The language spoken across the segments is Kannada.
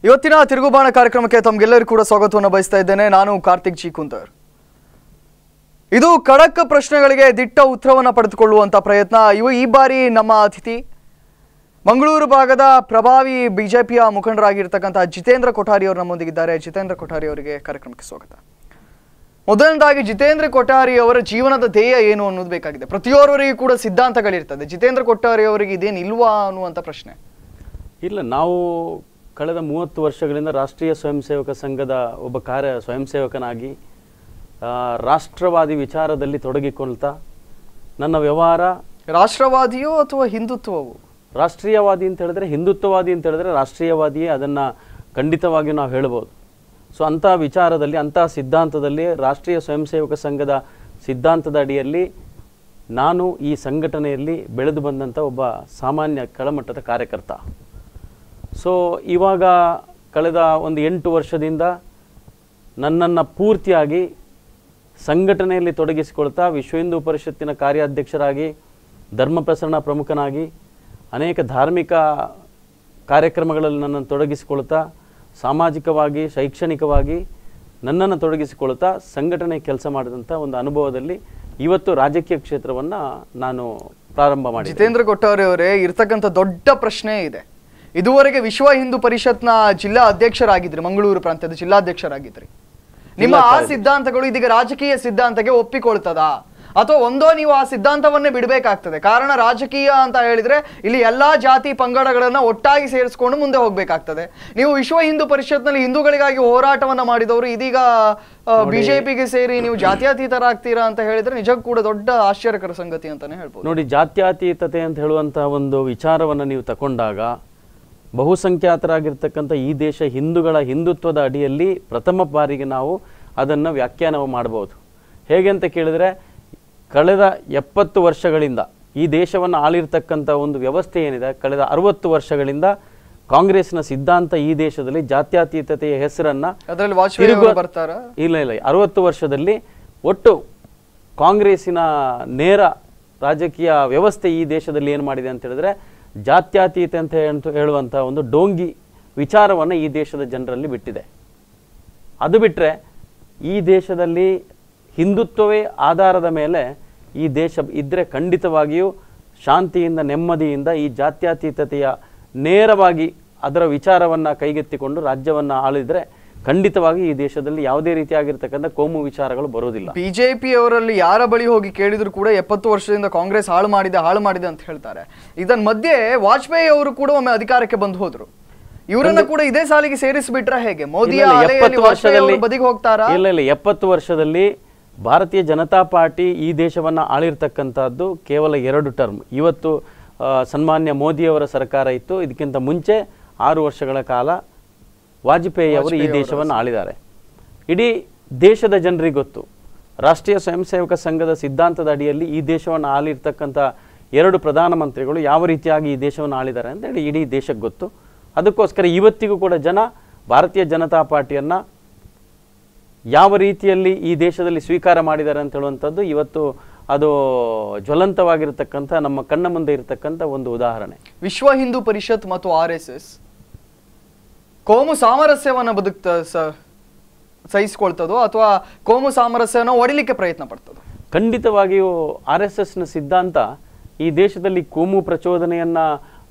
ಇವತ್ತಿನ ತಿರುಗುಬಾಣ ಕಾರ್ಯಕ್ರಮಕ್ಕೆ ತಮ್ಗೆಲ್ಲರಿಗೂ ಕೂಡ ಸ್ವಾಗತವನ್ನು ಬಯಸ್ತಾ ಇದ್ದೇನೆ ನಾನು ಕಾರ್ತಿಕ್ ಜಿ ಕುಂದರ್ ಇದು ಖಡಕ್ ಪ್ರಶ್ನೆಗಳಿಗೆ ದಿಟ್ಟ ಉತ್ತರವನ್ನು ಪಡೆದುಕೊಳ್ಳುವಂತ ಪ್ರಯತ್ನ ಇವು ಈ ಬಾರಿ ನಮ್ಮ ಅತಿಥಿ ಮಂಗಳೂರು ಭಾಗದ ಪ್ರಭಾವಿ ಬಿಜೆಪಿಯ ಮುಖಂಡರಾಗಿರ್ತಕ್ಕಂಥ ಜಿತೇಂದ್ರ ಕೊಠಾರಿ ಅವರು ನಮ್ಮೊಂದಿಗಿದ್ದಾರೆ ಜಿತೇಂದ್ರ ಕೊಠಾರಿ ಅವರಿಗೆ ಕಾರ್ಯಕ್ರಮಕ್ಕೆ ಸ್ವಾಗತ ಮೊದಲನೇದಾಗಿ ಜಿತೇಂದ್ರ ಕೊಠಾರಿ ಅವರ ಜೀವನದ ಧ್ಯೇಯ ಏನು ಅನ್ನೋದು ಬೇಕಾಗಿದೆ ಪ್ರತಿಯೊಬ್ಬರಿಗೂ ಕೂಡ ಸಿದ್ಧಾಂತಗಳಿರ್ತದೆ ಜಿತೇಂದ್ರ ಕೊಠಾರಿ ಅವರಿಗೆ ಇದೇನು ಇಲ್ವಾ ಅನ್ನುವಂಥ ಪ್ರಶ್ನೆ ಇಲ್ಲ ನಾವು ಕಳೆದ ಮೂವತ್ತು ವರ್ಷಗಳಿಂದ ರಾಷ್ಟ್ರೀಯ ಸ್ವಯಂ ಸೇವಕ ಸಂಘದ ಒಬ್ಬ ಕಾರ್ಯ ಸ್ವಯಂ ಸೇವಕನಾಗಿ ಆ, ರಾಷ್ಟ್ರವಾದಿ ವಿಚಾರದಲ್ಲಿ ತೊಡಗಿಕೊಳ್ತಾ ನನ್ನ ವ್ಯವಹಾರ ರಾಷ್ಟ್ರವಾದಿಯೋ ಅಥವಾ ಹಿಂದುತ್ವವು ರಾಷ್ಟ್ರೀಯವಾದಿ ಅಂತ ಹೇಳಿದ್ರೆ ಹಿಂದುತ್ವವಾದಿ ಅಂತ ಹೇಳಿದ್ರೆ ರಾಷ್ಟ್ರೀಯವಾದಿಯೇ ಅದನ್ನು ಖಂಡಿತವಾಗಿ ನಾವು ಹೇಳ್ಬೋದು ಸೊ ಅಂಥ ವಿಚಾರದಲ್ಲಿ ಅಂಥ ಸಿದ್ಧಾಂತದಲ್ಲಿ ರಾಷ್ಟ್ರೀಯ ಸ್ವಯಂ ಸೇವಕ ಸಂಘದ ಸಿದ್ಧಾಂತದ ಅಡಿಯಲ್ಲಿ ನಾನು ಈ ಸಂಘಟನೆಯಲ್ಲಿ ಬೆಳೆದು ಬಂದಂಥ ಒಬ್ಬ ಸಾಮಾನ್ಯ ಕೆಳಮಟ್ಟದ ಕಾರ್ಯಕರ್ತ ಸೊ ಇವಾಗ ಕಳೆದ ಒಂದು ಎಂಟು ವರ್ಷದಿಂದ ನನ್ನನ್ನು ಪೂರ್ತಿಯಾಗಿ ಸಂಘಟನೆಯಲ್ಲಿ ತೊಡಗಿಸಿಕೊಳ್ತಾ ವಿಶ್ವ ಹಿಂದೂ ಪರಿಷತ್ತಿನ ಕಾರ್ಯಾಧ್ಯಕ್ಷರಾಗಿ ಧರ್ಮ ಪ್ರಸರಣ ಪ್ರಮುಖನಾಗಿ ಅನೇಕ ಧಾರ್ಮಿಕ ಕಾರ್ಯಕ್ರಮಗಳಲ್ಲಿ ನನ್ನನ್ನು ತೊಡಗಿಸಿಕೊಳ್ತಾ ಸಾಮಾಜಿಕವಾಗಿ ಶೈಕ್ಷಣಿಕವಾಗಿ ನನ್ನನ್ನು ತೊಡಗಿಸಿಕೊಳ್ತಾ ಸಂಘಟನೆ ಕೆಲಸ ಮಾಡಿದಂಥ ಒಂದು ಅನುಭವದಲ್ಲಿ ಇವತ್ತು ರಾಜಕೀಯ ಕ್ಷೇತ್ರವನ್ನು ನಾನು ಪ್ರಾರಂಭ ಮಾಡಿದ್ದೆ ಜಿತೇಂದ್ರ ಕೊಟ್ಟಾರಿ ಅವರೇ ಇರ್ತಕ್ಕಂಥ ದೊಡ್ಡ ಪ್ರಶ್ನೆ ಇದೆ ಇದುವರೆಗೆ ವಿಶ್ವ ಹಿಂದೂ ಪರಿಷತ್ನ ಜಿಲ್ಲಾ ಅಧ್ಯಕ್ಷರಾಗಿದ್ರಿ ಮಂಗಳೂರು ಪ್ರಾಂತ್ಯದ ಜಿಲ್ಲಾಧ್ಯಕ್ಷರಾಗಿದ್ರಿ ನಿಮ್ಮ ಆ ಸಿದ್ಧಾಂತಗಳು ಇದೀಗ ರಾಜಕೀಯ ಸಿದ್ಧಾಂತಕ್ಕೆ ಒಪ್ಪಿಕೊಳ್ತದಾ ಅಥವಾ ಒಂದೋ ನೀವು ಆ ಸಿದ್ಧಾಂತವನ್ನೇ ಬಿಡಬೇಕಾಗ್ತದೆ ಕಾರಣ ರಾಜಕೀಯ ಅಂತ ಹೇಳಿದ್ರೆ ಇಲ್ಲಿ ಎಲ್ಲಾ ಜಾತಿ ಪಂಗಡಗಳನ್ನ ಒಟ್ಟಾಗಿ ಸೇರಿಸ್ಕೊಂಡು ಮುಂದೆ ಹೋಗ್ಬೇಕಾಗ್ತದೆ ನೀವು ವಿಶ್ವ ಹಿಂದೂ ಪರಿಷತ್ನಲ್ಲಿ ಹಿಂದೂಗಳಿಗಾಗಿ ಹೋರಾಟವನ್ನ ಮಾಡಿದವರು ಇದೀಗ ಬಿಜೆಪಿಗೆ ಸೇರಿ ನೀವು ಜಾತ್ಯತೀತರಾಗ್ತೀರಾ ಅಂತ ಹೇಳಿದ್ರೆ ನಿಜಕ್ಕೂ ಕೂಡ ದೊಡ್ಡ ಆಶ್ಚರ್ಯಕರ ಸಂಗತಿ ಅಂತಾನೆ ಹೇಳ್ಬೋದು ನೋಡಿ ಜಾತ್ಯತೀತತೆ ಅಂತ ಹೇಳುವಂತಹ ಒಂದು ವಿಚಾರವನ್ನು ನೀವು ತಗೊಂಡಾಗ ಬಹುಸಂಖ್ಯಾತರಾಗಿರ್ತಕ್ಕಂಥ ಈ ದೇಶ ಹಿಂದೂಗಳ ಹಿಂದುತ್ವದ ಅಡಿಯಲ್ಲಿ ಪ್ರಥಮ ಬಾರಿಗೆ ನಾವು ಅದನ್ನು ವ್ಯಾಖ್ಯಾನ ಮಾಡಬಹುದು ಹೇಗೆ ಅಂತ ಕೇಳಿದರೆ ಕಳೆದ ಎಪ್ಪತ್ತು ವರ್ಷಗಳಿಂದ ಈ ದೇಶವನ್ನು ಆಳಿರ್ತಕ್ಕಂಥ ಒಂದು ವ್ಯವಸ್ಥೆ ಏನಿದೆ ಕಳೆದ ಅರವತ್ತು ವರ್ಷಗಳಿಂದ ಕಾಂಗ್ರೆಸ್ನ ಸಿದ್ಧಾಂತ ಈ ದೇಶದಲ್ಲಿ ಜಾತ್ಯತೀತತೆಯ ಹೆಸರನ್ನು ಅದರಲ್ಲಿ ವಾಜಪೇಯಿ ಅವರು ಬರ್ತಾರಾ ಇಲ್ಲ ಇಲ್ಲ ಅರವತ್ತು ವರ್ಷದಲ್ಲಿ ಒಟ್ಟು ಕಾಂಗ್ರೆಸ್ಸಿನ ನೇರ ರಾಜಕೀಯ ವ್ಯವಸ್ಥೆ ಈ ದೇಶದಲ್ಲಿ ಏನು ಮಾಡಿದೆ ಅಂತ ಹೇಳಿದ್ರೆ ಜಾತ್ಯತೀತ ಅಂತ ಹೇಳ್ತು- ಹೇಳುವಂಥ ಒಂದು ಡೋಂಗಿ ವಿಚಾರವನ್ನು ಈ ದೇಶದ ಜನರಲ್ಲಿ ಬಿಟ್ಟಿದೆ ಅದು ಬಿಟ್ಟರೆ ಈ ದೇಶದಲ್ಲಿ ಹಿಂದುತ್ವವೇ ಆಧಾರದ ಮೇಲೆ ಈ ದೇಶ ಇದ್ದರೆ ಖಂಡಿತವಾಗಿಯೂ ಶಾಂತಿಯಿಂದ ನೆಮ್ಮದಿಯಿಂದ ಈ ಜಾತ್ಯತೀತತೆಯ ನೇರವಾಗಿ ಅದರ ವಿಚಾರವನ್ನು ಕೈಗೆತ್ತಿಕೊಂಡು ರಾಜ್ಯವನ್ನು ಆಳಿದರೆ ಖಂಡಿತವಾಗಿ ಈ ದೇಶದಲ್ಲಿ ಯಾವುದೇ ರೀತಿಯಾಗಿರ್ತಕ್ಕಂಥ ಕೋಮು ವಿಚಾರಗಳು ಬರೋದಿಲ್ಲ ಬಿಜೆಪಿ ಅವರಲ್ಲಿ ಯಾರ ಬಳಿ ಹೋಗಿ ಕೇಳಿದ್ರು ಕೂಡ ಎಪ್ಪತ್ತು ವರ್ಷದಿಂದ ಕಾಂಗ್ರೆಸ್ ಹಾಳು ಮಾಡಿದೆ ಹಾಳು ಮಾಡಿದೆ ಅಂತ ಹೇಳ್ತಾರೆ ಇದನ್ ಮಧ್ಯೆ ವಾಜಪೇಯಿ ಅವರು ಕೂಡ ಒಮ್ಮೆ ಅಧಿಕಾರಕ್ಕೆ ಬಂದು ಹೋದ್ರು ಇವರನ್ನ ಕೂಡ ಇದೇ ಸಾಲಿಗೆ ಸೇರಿಸ್ಬಿಟ್ರ ಹೇಗೆ ಮೋದಿಯ ಇಲ್ಲ, ಇಲ್ಲ, ಅಲೆಯಲ್ಲಿ ಎಪ್ಪತ್ತು ವಾಜಪೇಯಿ ಅವರು ವರ್ಷದಲ್ಲಿ ಬದಿಗೆ ಹೋಗ್ತಾರಾ ಇಲ್ಲ ಇಲ್ಲ ಎಪ್ಪತ್ತು ವರ್ಷದಲ್ಲಿ ಭಾರತೀಯ ಜನತಾ ಪಾರ್ಟಿ ಈ ದೇಶವನ್ನು ಆಳಿರ್ತಕ್ಕಂಥದ್ದು ಕೇವಲ ಎರಡು ಟರ್ಮ್ ಇವತ್ತು ಆ, ಸನ್ಮಾನ್ಯ ಮೋದಿಯವರ ಸರ್ಕಾರ ಇತ್ತು ಇದಕ್ಕಿಂತ ಮುಂಚೆ ಆರು ವರ್ಷಗಳ ಕಾಲ ವಾಜಪೇಯಿ ಅವರು ಈ ದೇಶವನ್ನು ಆಳಿದ್ದಾರೆ ಇಡೀ ದೇಶದ ಜನರಿಗೆ ಗೊತ್ತು ರಾಷ್ಟ್ರೀಯ ಸ್ವಯಂ ಸೇವಕ ಸಂಘದ ಸಿದ್ಧಾಂತದ ಅಡಿಯಲ್ಲಿ ಈ ದೇಶವನ್ನು ಆಳಿರ್ತಕ್ಕಂಥ ಎರಡು ಪ್ರಧಾನಮಂತ್ರಿಗಳು ಯಾವ ರೀತಿಯಾಗಿ ಈ ದೇಶವನ್ನು ಆಳಿದ್ದಾರೆ ಅಂತೇಳಿ ಇಡೀ ದೇಶಕ್ಕೆ ಗೊತ್ತು ಅದಕ್ಕೋಸ್ಕರ ಇವತ್ತಿಗೂ ಕೂಡ ಜನ ಭಾರತೀಯ ಜನತಾ ಪಾರ್ಟಿಯನ್ನು ಯಾವ ರೀತಿಯಲ್ಲಿ ಈ ದೇಶದಲ್ಲಿ ಸ್ವೀಕಾರ ಮಾಡಿದ್ದಾರೆ ಅಂತ ಹೇಳುವಂಥದ್ದು ಇವತ್ತು ಅದು ಜ್ವಲಂತವಾಗಿರ್ತಕ್ಕಂಥ ನಮ್ಮ ಕಣ್ಣ ಮುಂದೆ ಇರತಕ್ಕಂಥ ಒಂದು ಉದಾಹರಣೆ ವಿಶ್ವ ಹಿಂದೂ ಪರಿಷತ್ ಮತ್ತು ಆರ್ ಎಸ್ ಎಸ್ ಕೋಮು ಸಾಮರಸ್ಯವನ್ನ ಬದುಕ್ತ ಸ- ಸಹಿಸ್ಕೊಳ್ತದೋ ಅಥವಾ ಕೋಮು ಸಾಮರಸ್ಯವನ್ನ ಒಡಿಲಿಕ್ಕೆ ಪ್ರಯತ್ನ ಪಡ್ತದೋ ಖಂಡಿತವಾಗಿಯೂ ಆರ್ ಎಸ್ ಎಸ್ನ ಸಿದ್ಧಾಂತ ಈ ದೇಶದಲ್ಲಿ ಕೋಮು ಪ್ರಚೋದನೆಯನ್ನು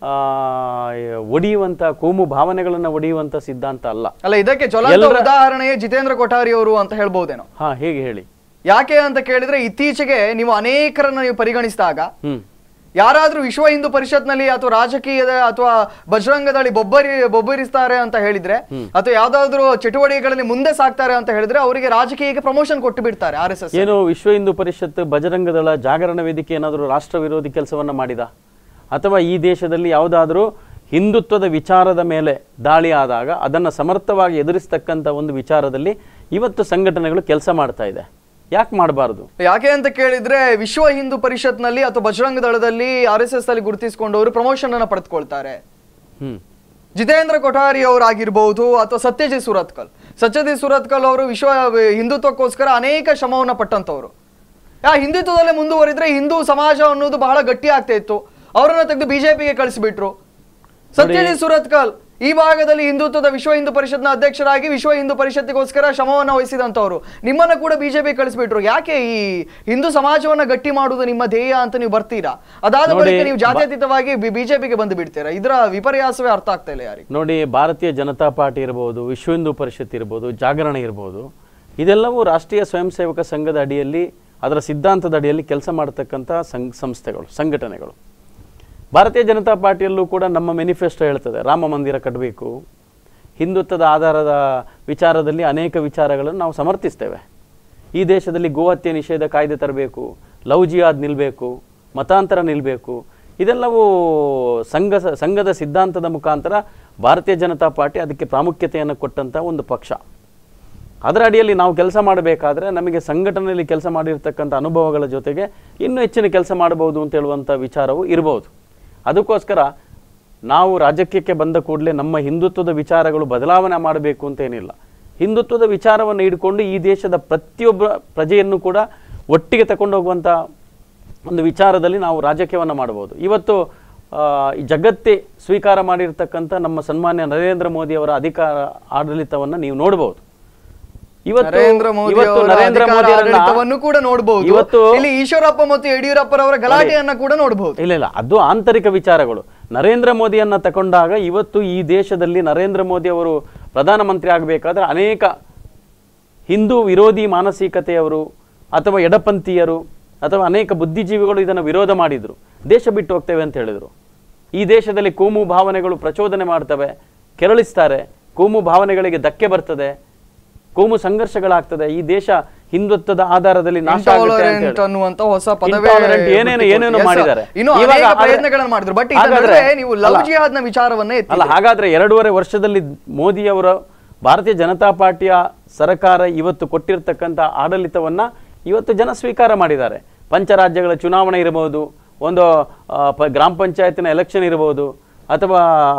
ಒಡೆಯುವಂಥ ಕೋಮು ಭಾವನೆಗಳನ್ನು ಒಡೆಯುವಂಥ ಸಿದ್ಧಾಂತ ಅಲ್ಲ ಅಲ್ಲ ಇದಕ್ಕೆ ಜ್ವಲಂತ ಉದಾಹರಣೆಯೇ ಜಿತೇಂದ್ರ ಕೊಠಾರಿ ಅವರು ಅಂತ ಹೇಳ್ಬಹುದೇನೋ ಹಾ ಹೇಗೆ ಹೇಳಿ ಯಾಕೆ ಅಂತ ಕೇಳಿದ್ರೆ ಇತ್ತೀಚೆಗೆ ನೀವು ಅನೇಕರನ್ನ ನೀವು ಪರಿಗಣಿಸಿದಾಗ ಹ್ಮ್ ಯಾರಾದ್ರೂ ವಿಶ್ವ ಹಿಂದೂ ಪರಿಷತ್ನಲ್ಲಿ ಅಥವಾ ರಾಜಕೀಯದ ಅಥವಾ ಬಜರಂಗದಳಿ ಬೊಬ್ಬರಿ ಬೊಬ್ಬರಿಸ್ತಾರೆ ಅಂತ ಹೇಳಿದ್ರೆ ಅಥವಾ ಯಾವ್ದಾದ್ರು ಚಟುವಟಿಕೆಗಳಲ್ಲಿ ಮುಂದೆ ಸಾಕ್ತಾರೆ ಅಂತ ಹೇಳಿದ್ರೆ ಅವರಿಗೆ ರಾಜಕೀಯಕ್ಕೆ ಪ್ರಮೋಷನ್ ಕೊಟ್ಟು ಬಿಡ್ತಾರೆ ಆರ್ ಎಸ್ ಎಸ್ ಏನು ವಿಶ್ವ ಹಿಂದೂ ಪರಿಷತ್ ಬಜರಂಗದಳ ಜಾಗರಣ ವೇದಿಕೆ ಏನಾದರೂ ರಾಷ್ಟ್ರ ವಿರೋಧಿ ಕೆಲಸವನ್ನ ಮಾಡಿದ ಅಥವಾ ಈ ದೇಶದಲ್ಲಿ ಯಾವುದಾದ್ರೂ ಹಿಂದುತ್ವದ ವಿಚಾರದ ಮೇಲೆ ದಾಳಿ ಆದಾಗ ಅದನ್ನು ಸಮರ್ಥವಾಗಿ ಎದುರಿಸ್ತಕ್ಕಂಥ ಒಂದು ವಿಚಾರದಲ್ಲಿ ಇವತ್ತು ಸಂಘಟನೆಗಳು ಕೆಲಸ ಮಾಡ್ತಾ ಇದೆ ಯಾಕೆ ಮಾಡಬಾರ್ದು ಯಾಕೆ ಅಂತ ಕೇಳಿದ್ರೆ ವಿಶ್ವ ಹಿಂದೂ ಪರಿಷತ್ನಲ್ಲಿ ಅಥವಾ ಬಜರಂಗ ದಳದಲ್ಲಿ ಆರ್ ಎಸ್ ಎಸ್ ಅಲ್ಲಿ ಗುರುತಿಸಿಕೊಂಡವರು ಪ್ರಮೋಷನ್ ಅನ್ನ ಪಡೆದುಕೊಳ್ತಾರೆ ಹ್ಮ್ ಜಿತೇಂದ್ರ ಕೊಠಾರಿ ಅವರಾಗಿರ್ಬಹುದು ಅಥವಾ ಸತ್ಯಜಿತ್ ಸುರತ್ಕಲ್ ಸತ್ಯಜಿತ್ ಸುರತ್ಕಲ್ ಅವರು ವಿಶ್ವ ಹಿಂದುತ್ವಕ್ಕೋಸ್ಕರ ಅನೇಕ ಶ್ರಮವನ್ನ ಪಟ್ಟಂತವ್ರು ಆ ಹಿಂದುತ್ವದಲ್ಲೇ ಮುಂದುವರಿದ್ರೆ ಹಿಂದೂ ಸಮಾಜ ಅನ್ನೋದು ಬಹಳ ಗಟ್ಟಿ ಆಗ್ತಾ ಇತ್ತು ಅವರನ್ನ ತೆಗೆದು ಬಿಜೆಪಿಗೆ ಕಳಿಸಿಬಿಟ್ರು ಸತ್ಯಜಿತ್ ಸುರತ್ಕಲ್ ಈ ಭಾಗದಲ್ಲಿ ಹಿಂದುತ್ವದ ವಿಶ್ವ ಹಿಂದೂ ಪರಿಷತ್ನ ಅಧ್ಯಕ್ಷರಾಗಿ ವಿಶ್ವ ಹಿಂದೂ ಪರಿಷತ್ತಿಗೋಸ್ಕರ ಶ್ರಮವನ್ನ ವಹಿಸಿದಂತವ್ರು ನಿಮ್ಮನ್ನ ಕೂಡ ಬಿಜೆಪಿ ಕಳಿಸ್ಬಿಟ್ರು ಯಾಕೆ ಈ ಹಿಂದೂ ಸಮಾಜವನ್ನ ಗಟ್ಟಿ ಮಾಡುವುದು ನಿಮ್ಮ ಧ್ಯೇಯ ಅಂತ ನೀವು ಬರ್ತೀರಾ ಅದಾದ ನೋಡಿ, ಬಳಿಕ ನೀವು ಜಾತ್ಯತೀತವಾಗಿ ಬಿಜೆಪಿಗೆ ಬಂದು ಬಿಡ್ತೀರಾ ಇದರ ವಿಪರ್ಯಾಸವೇ ಅರ್ಥ ಆಗ್ತಾ ಇಲ್ಲ ಯಾರಿಗೆ ನೋಡಿ ಭಾರತೀಯ ಜನತಾ ಪಾರ್ಟಿ ಇರ್ಬೋದು ವಿಶ್ವ ಹಿಂದೂ ಪರಿಷತ್ ಇರ್ಬೋದು ಜಾಗರಣ ಇರ್ಬೋದು ಇದೆಲ್ಲವೂ ರಾಷ್ಟ್ರೀಯ ಸ್ವಯಂ ಸೇವಕ ಸಂಘದ ಅಡಿಯಲ್ಲಿ ಅದರ ಸಿದ್ಧಾಂತದ ಅಡಿಯಲ್ಲಿ ಕೆಲಸ ಮಾಡತಕ್ಕಂಥ ಸಂಘ ಸಂಸ್ಥೆಗಳು ಸಂಘಟನೆಗಳು ಭಾರತೀಯ ಜನತಾ ಪಾರ್ಟಿಯಲ್ಲೂ ಕೂಡ ನಮ್ಮ ಮೆನಿಫೆಸ್ಟೋ ಹೇಳ್ತದೆ ರಾಮ ಮಂದಿರ ಕಟ್ಟಬೇಕು ಹಿಂದುತ್ವದ ಆಧಾರದ ವಿಚಾರದಲ್ಲಿ ಅನೇಕ ವಿಚಾರಗಳನ್ನು ನಾವು ಸಮರ್ಥಿಸ್ತೇವೆ ಈ ದೇಶದಲ್ಲಿ ಗೋಹತ್ಯೆ ನಿಷೇಧ ಕಾಯ್ದೆ ತರಬೇಕು ಲವ್ ಜಿಹಾದ್ ನಿಲ್ಲಬೇಕು ಮತಾಂತರ ನಿಲ್ಲಬೇಕು ಇದೆಲ್ಲವೂ ಸಂಘ ಸಂಘದ ಸಿದ್ಧಾಂತದ ಮುಖಾಂತರ ಭಾರತೀಯ ಜನತಾ ಪಾರ್ಟಿ ಅದಕ್ಕೆ ಪ್ರಾಮುಖ್ಯತೆಯನ್ನು ಕೊಟ್ಟಂಥ ಒಂದು ಪಕ್ಷ ಅದರ ಅಡಿಯಲ್ಲಿ ನಾವು ಕೆಲಸ ಮಾಡಬೇಕಾದ್ರೆ ನಮಗೆ ಸಂಘಟನೆಯಲ್ಲಿ ಕೆಲಸ ಮಾಡಿರ್ತಕ್ಕಂಥ ಅನುಭವಗಳ ಜೊತೆಗೆ ಇನ್ನೂ ಹೆಚ್ಚಿನ ಕೆಲಸ ಮಾಡಬಹುದು ಅಂತ ಹೇಳುವಂಥ ವಿಚಾರವು ಇರಬಹುದು ಅದಕ್ಕೋಸ್ಕರ ನಾವು ರಾಜಕೀಯಕ್ಕೆ ಬಂದ ಕೂಡಲೇ ನಮ್ಮ ಹಿಂದುತ್ವದ ವಿಚಾರಗಳು ಬದಲಾವಣೆ ಮಾಡಬೇಕು ಅಂತ ಏನಿಲ್ಲ ಹಿಂದುತ್ವದ ವಿಚಾರವನ್ನು ಇಟ್ಕೊಂಡು ಈ ದೇಶದ ಪ್ರತಿಯೊಬ್ಬ ಪ್ರಜೆಯನ್ನು ಕೂಡ ಒಟ್ಟಿಗೆ ತಗೊಂಡು ಹೋಗುವಂಥ ಒಂದು ವಿಚಾರದಲ್ಲಿ ನಾವು ರಾಜಕೀಯವನ್ನು ಮಾಡಬಹುದು ಇವತ್ತು ಆ, ಈ ಜಗತ್ತೇ ಸ್ವೀಕಾರ ಮಾಡಿರ್ತಕ್ಕಂಥ ನಮ್ಮ ಸನ್ಮಾನ್ಯ ನರೇಂದ್ರ ಮೋದಿ ಅವರ ಅಧಿಕಾರ ಆಡಳಿತವನ್ನು ನೀವು ನೋಡಬಹುದು ಇವತ್ತು ನರೇಂದ್ರ ಮೋದಿ ಇವತ್ತು ಅವರ ನರೇಂದ್ರ ಅಧಿಕಾರ ಮೋದಿ ಆಡಳಿತವನ್ನು ಕೂಡ ನೋಡಬಹುದು ಇವತ್ತು ಇಲ್ಲಿ ಈಶ್ವರಪ್ಪ ಮತ್ತು ಯಡಿಯೂರಪ್ಪರವರ ಗಲಾಟೆಯನ್ನ ಕೂಡ ನೋಡಬಹುದು ಇಲ್ಲ ಇಲ್ಲ ಅದು ಆಂತರಿಕ ವಿಚಾರಗಳು ನರೇಂದ್ರ ಮೋದಿಯನ್ನ ತಗೊಂಡಾಗ ಇವತ್ತು ಈ ದೇಶದಲ್ಲಿ ನರೇಂದ್ರ ಮೋದಿ ಅವರು ಪ್ರಧಾನಮಂತ್ರಿ ಆಗಬೇಕಾದ್ರೆ ಅನೇಕ ಹಿಂದೂ ವಿರೋಧಿ ಮಾನಸಿಕತೆಯವರು ಅಥವಾ ಎಡಪಂಥೀಯರು ಅಥವಾ ಅನೇಕ ಬುದ್ಧಿಜೀವಿಗಳು ಇದನ್ನು ವಿರೋಧ ಮಾಡಿದ್ರು ದೇಶ ಬಿಟ್ಟು ಹೋಗ್ತೇವೆ ಅಂತ ಹೇಳಿದರು ಈ ದೇಶದಲ್ಲಿ ಕೋಮು ಭಾವನೆಗಳು ಪ್ರಚೋದನೆ ಮಾಡ್ತವೆ ಕೆರಳಿಸ್ತಾರೆ ಕೋಮು ಭಾವನೆಗಳಿಗೆ ಧಕ್ಕೆ ಬರ್ತದೆ ಕೋಮು ಸಂಘರ್ಷಗಳಾಗ್ತದೆ ಈ ದೇಶ ಹಿಂದುತ್ವದ ಆಧಾರದಲ್ಲಿ ನಾಶ ಆಗುತ್ತೆ ಅಂತ ಇಂಟಾಲರೆಂಟ್ ಹೇಳಿ. ಅನ್ನುವಂತ ಹೊಸ ಪದವೇ Intolerant ಏನೇನು ಏನೇನು Yes, sir. ಮಾಡಿದ್ದಾರೆ ಇನ್ನು ಇವಾಗ ಅನೇಕ ಆದ್ರೆ- ಪ್ರಯತ್ನಗಳನ್ನು ಮಾಡಿದ್ರು ಬಟ್ ಹಾಗಾದ್ರೆ- ನೀವು ಲವ್ ಅಲ್ಲ. ಜಿಹಾದ್ನ ವಿಚಾರವನ್ನೇ ಎತ್ತಿ ಅಲ್ಲ ಹಾಗಾದ್ರೆ ಎರಡೂವರೆ ವರ್ಷದಲ್ಲಿ ಮೋದಿಯವರ ಭಾರತೀಯ ಜನತಾ ಪಾರ್ಟಿಯ ಸರ್ಕಾರ ಇವತ್ತು ಕೊಟ್ಟಿರ್ತಕ್ಕಂಥ ಆಡಳಿತವನ್ನ ಇವತ್ತು ಜನ ಸ್ವೀಕಾರ ಮಾಡಿದ್ದಾರೆ ಪಂಚರಾಜ್ಯಗಳ ಚುನಾವಣೆ ಇರಬಹುದು ಒಂದು ಆ, ಪ- ಗ್ರಾಮ ಪಂಚಾಯತಿನ ಎಲೆಕ್ಷನ್ ಇರಬಹುದು ಅಥವಾ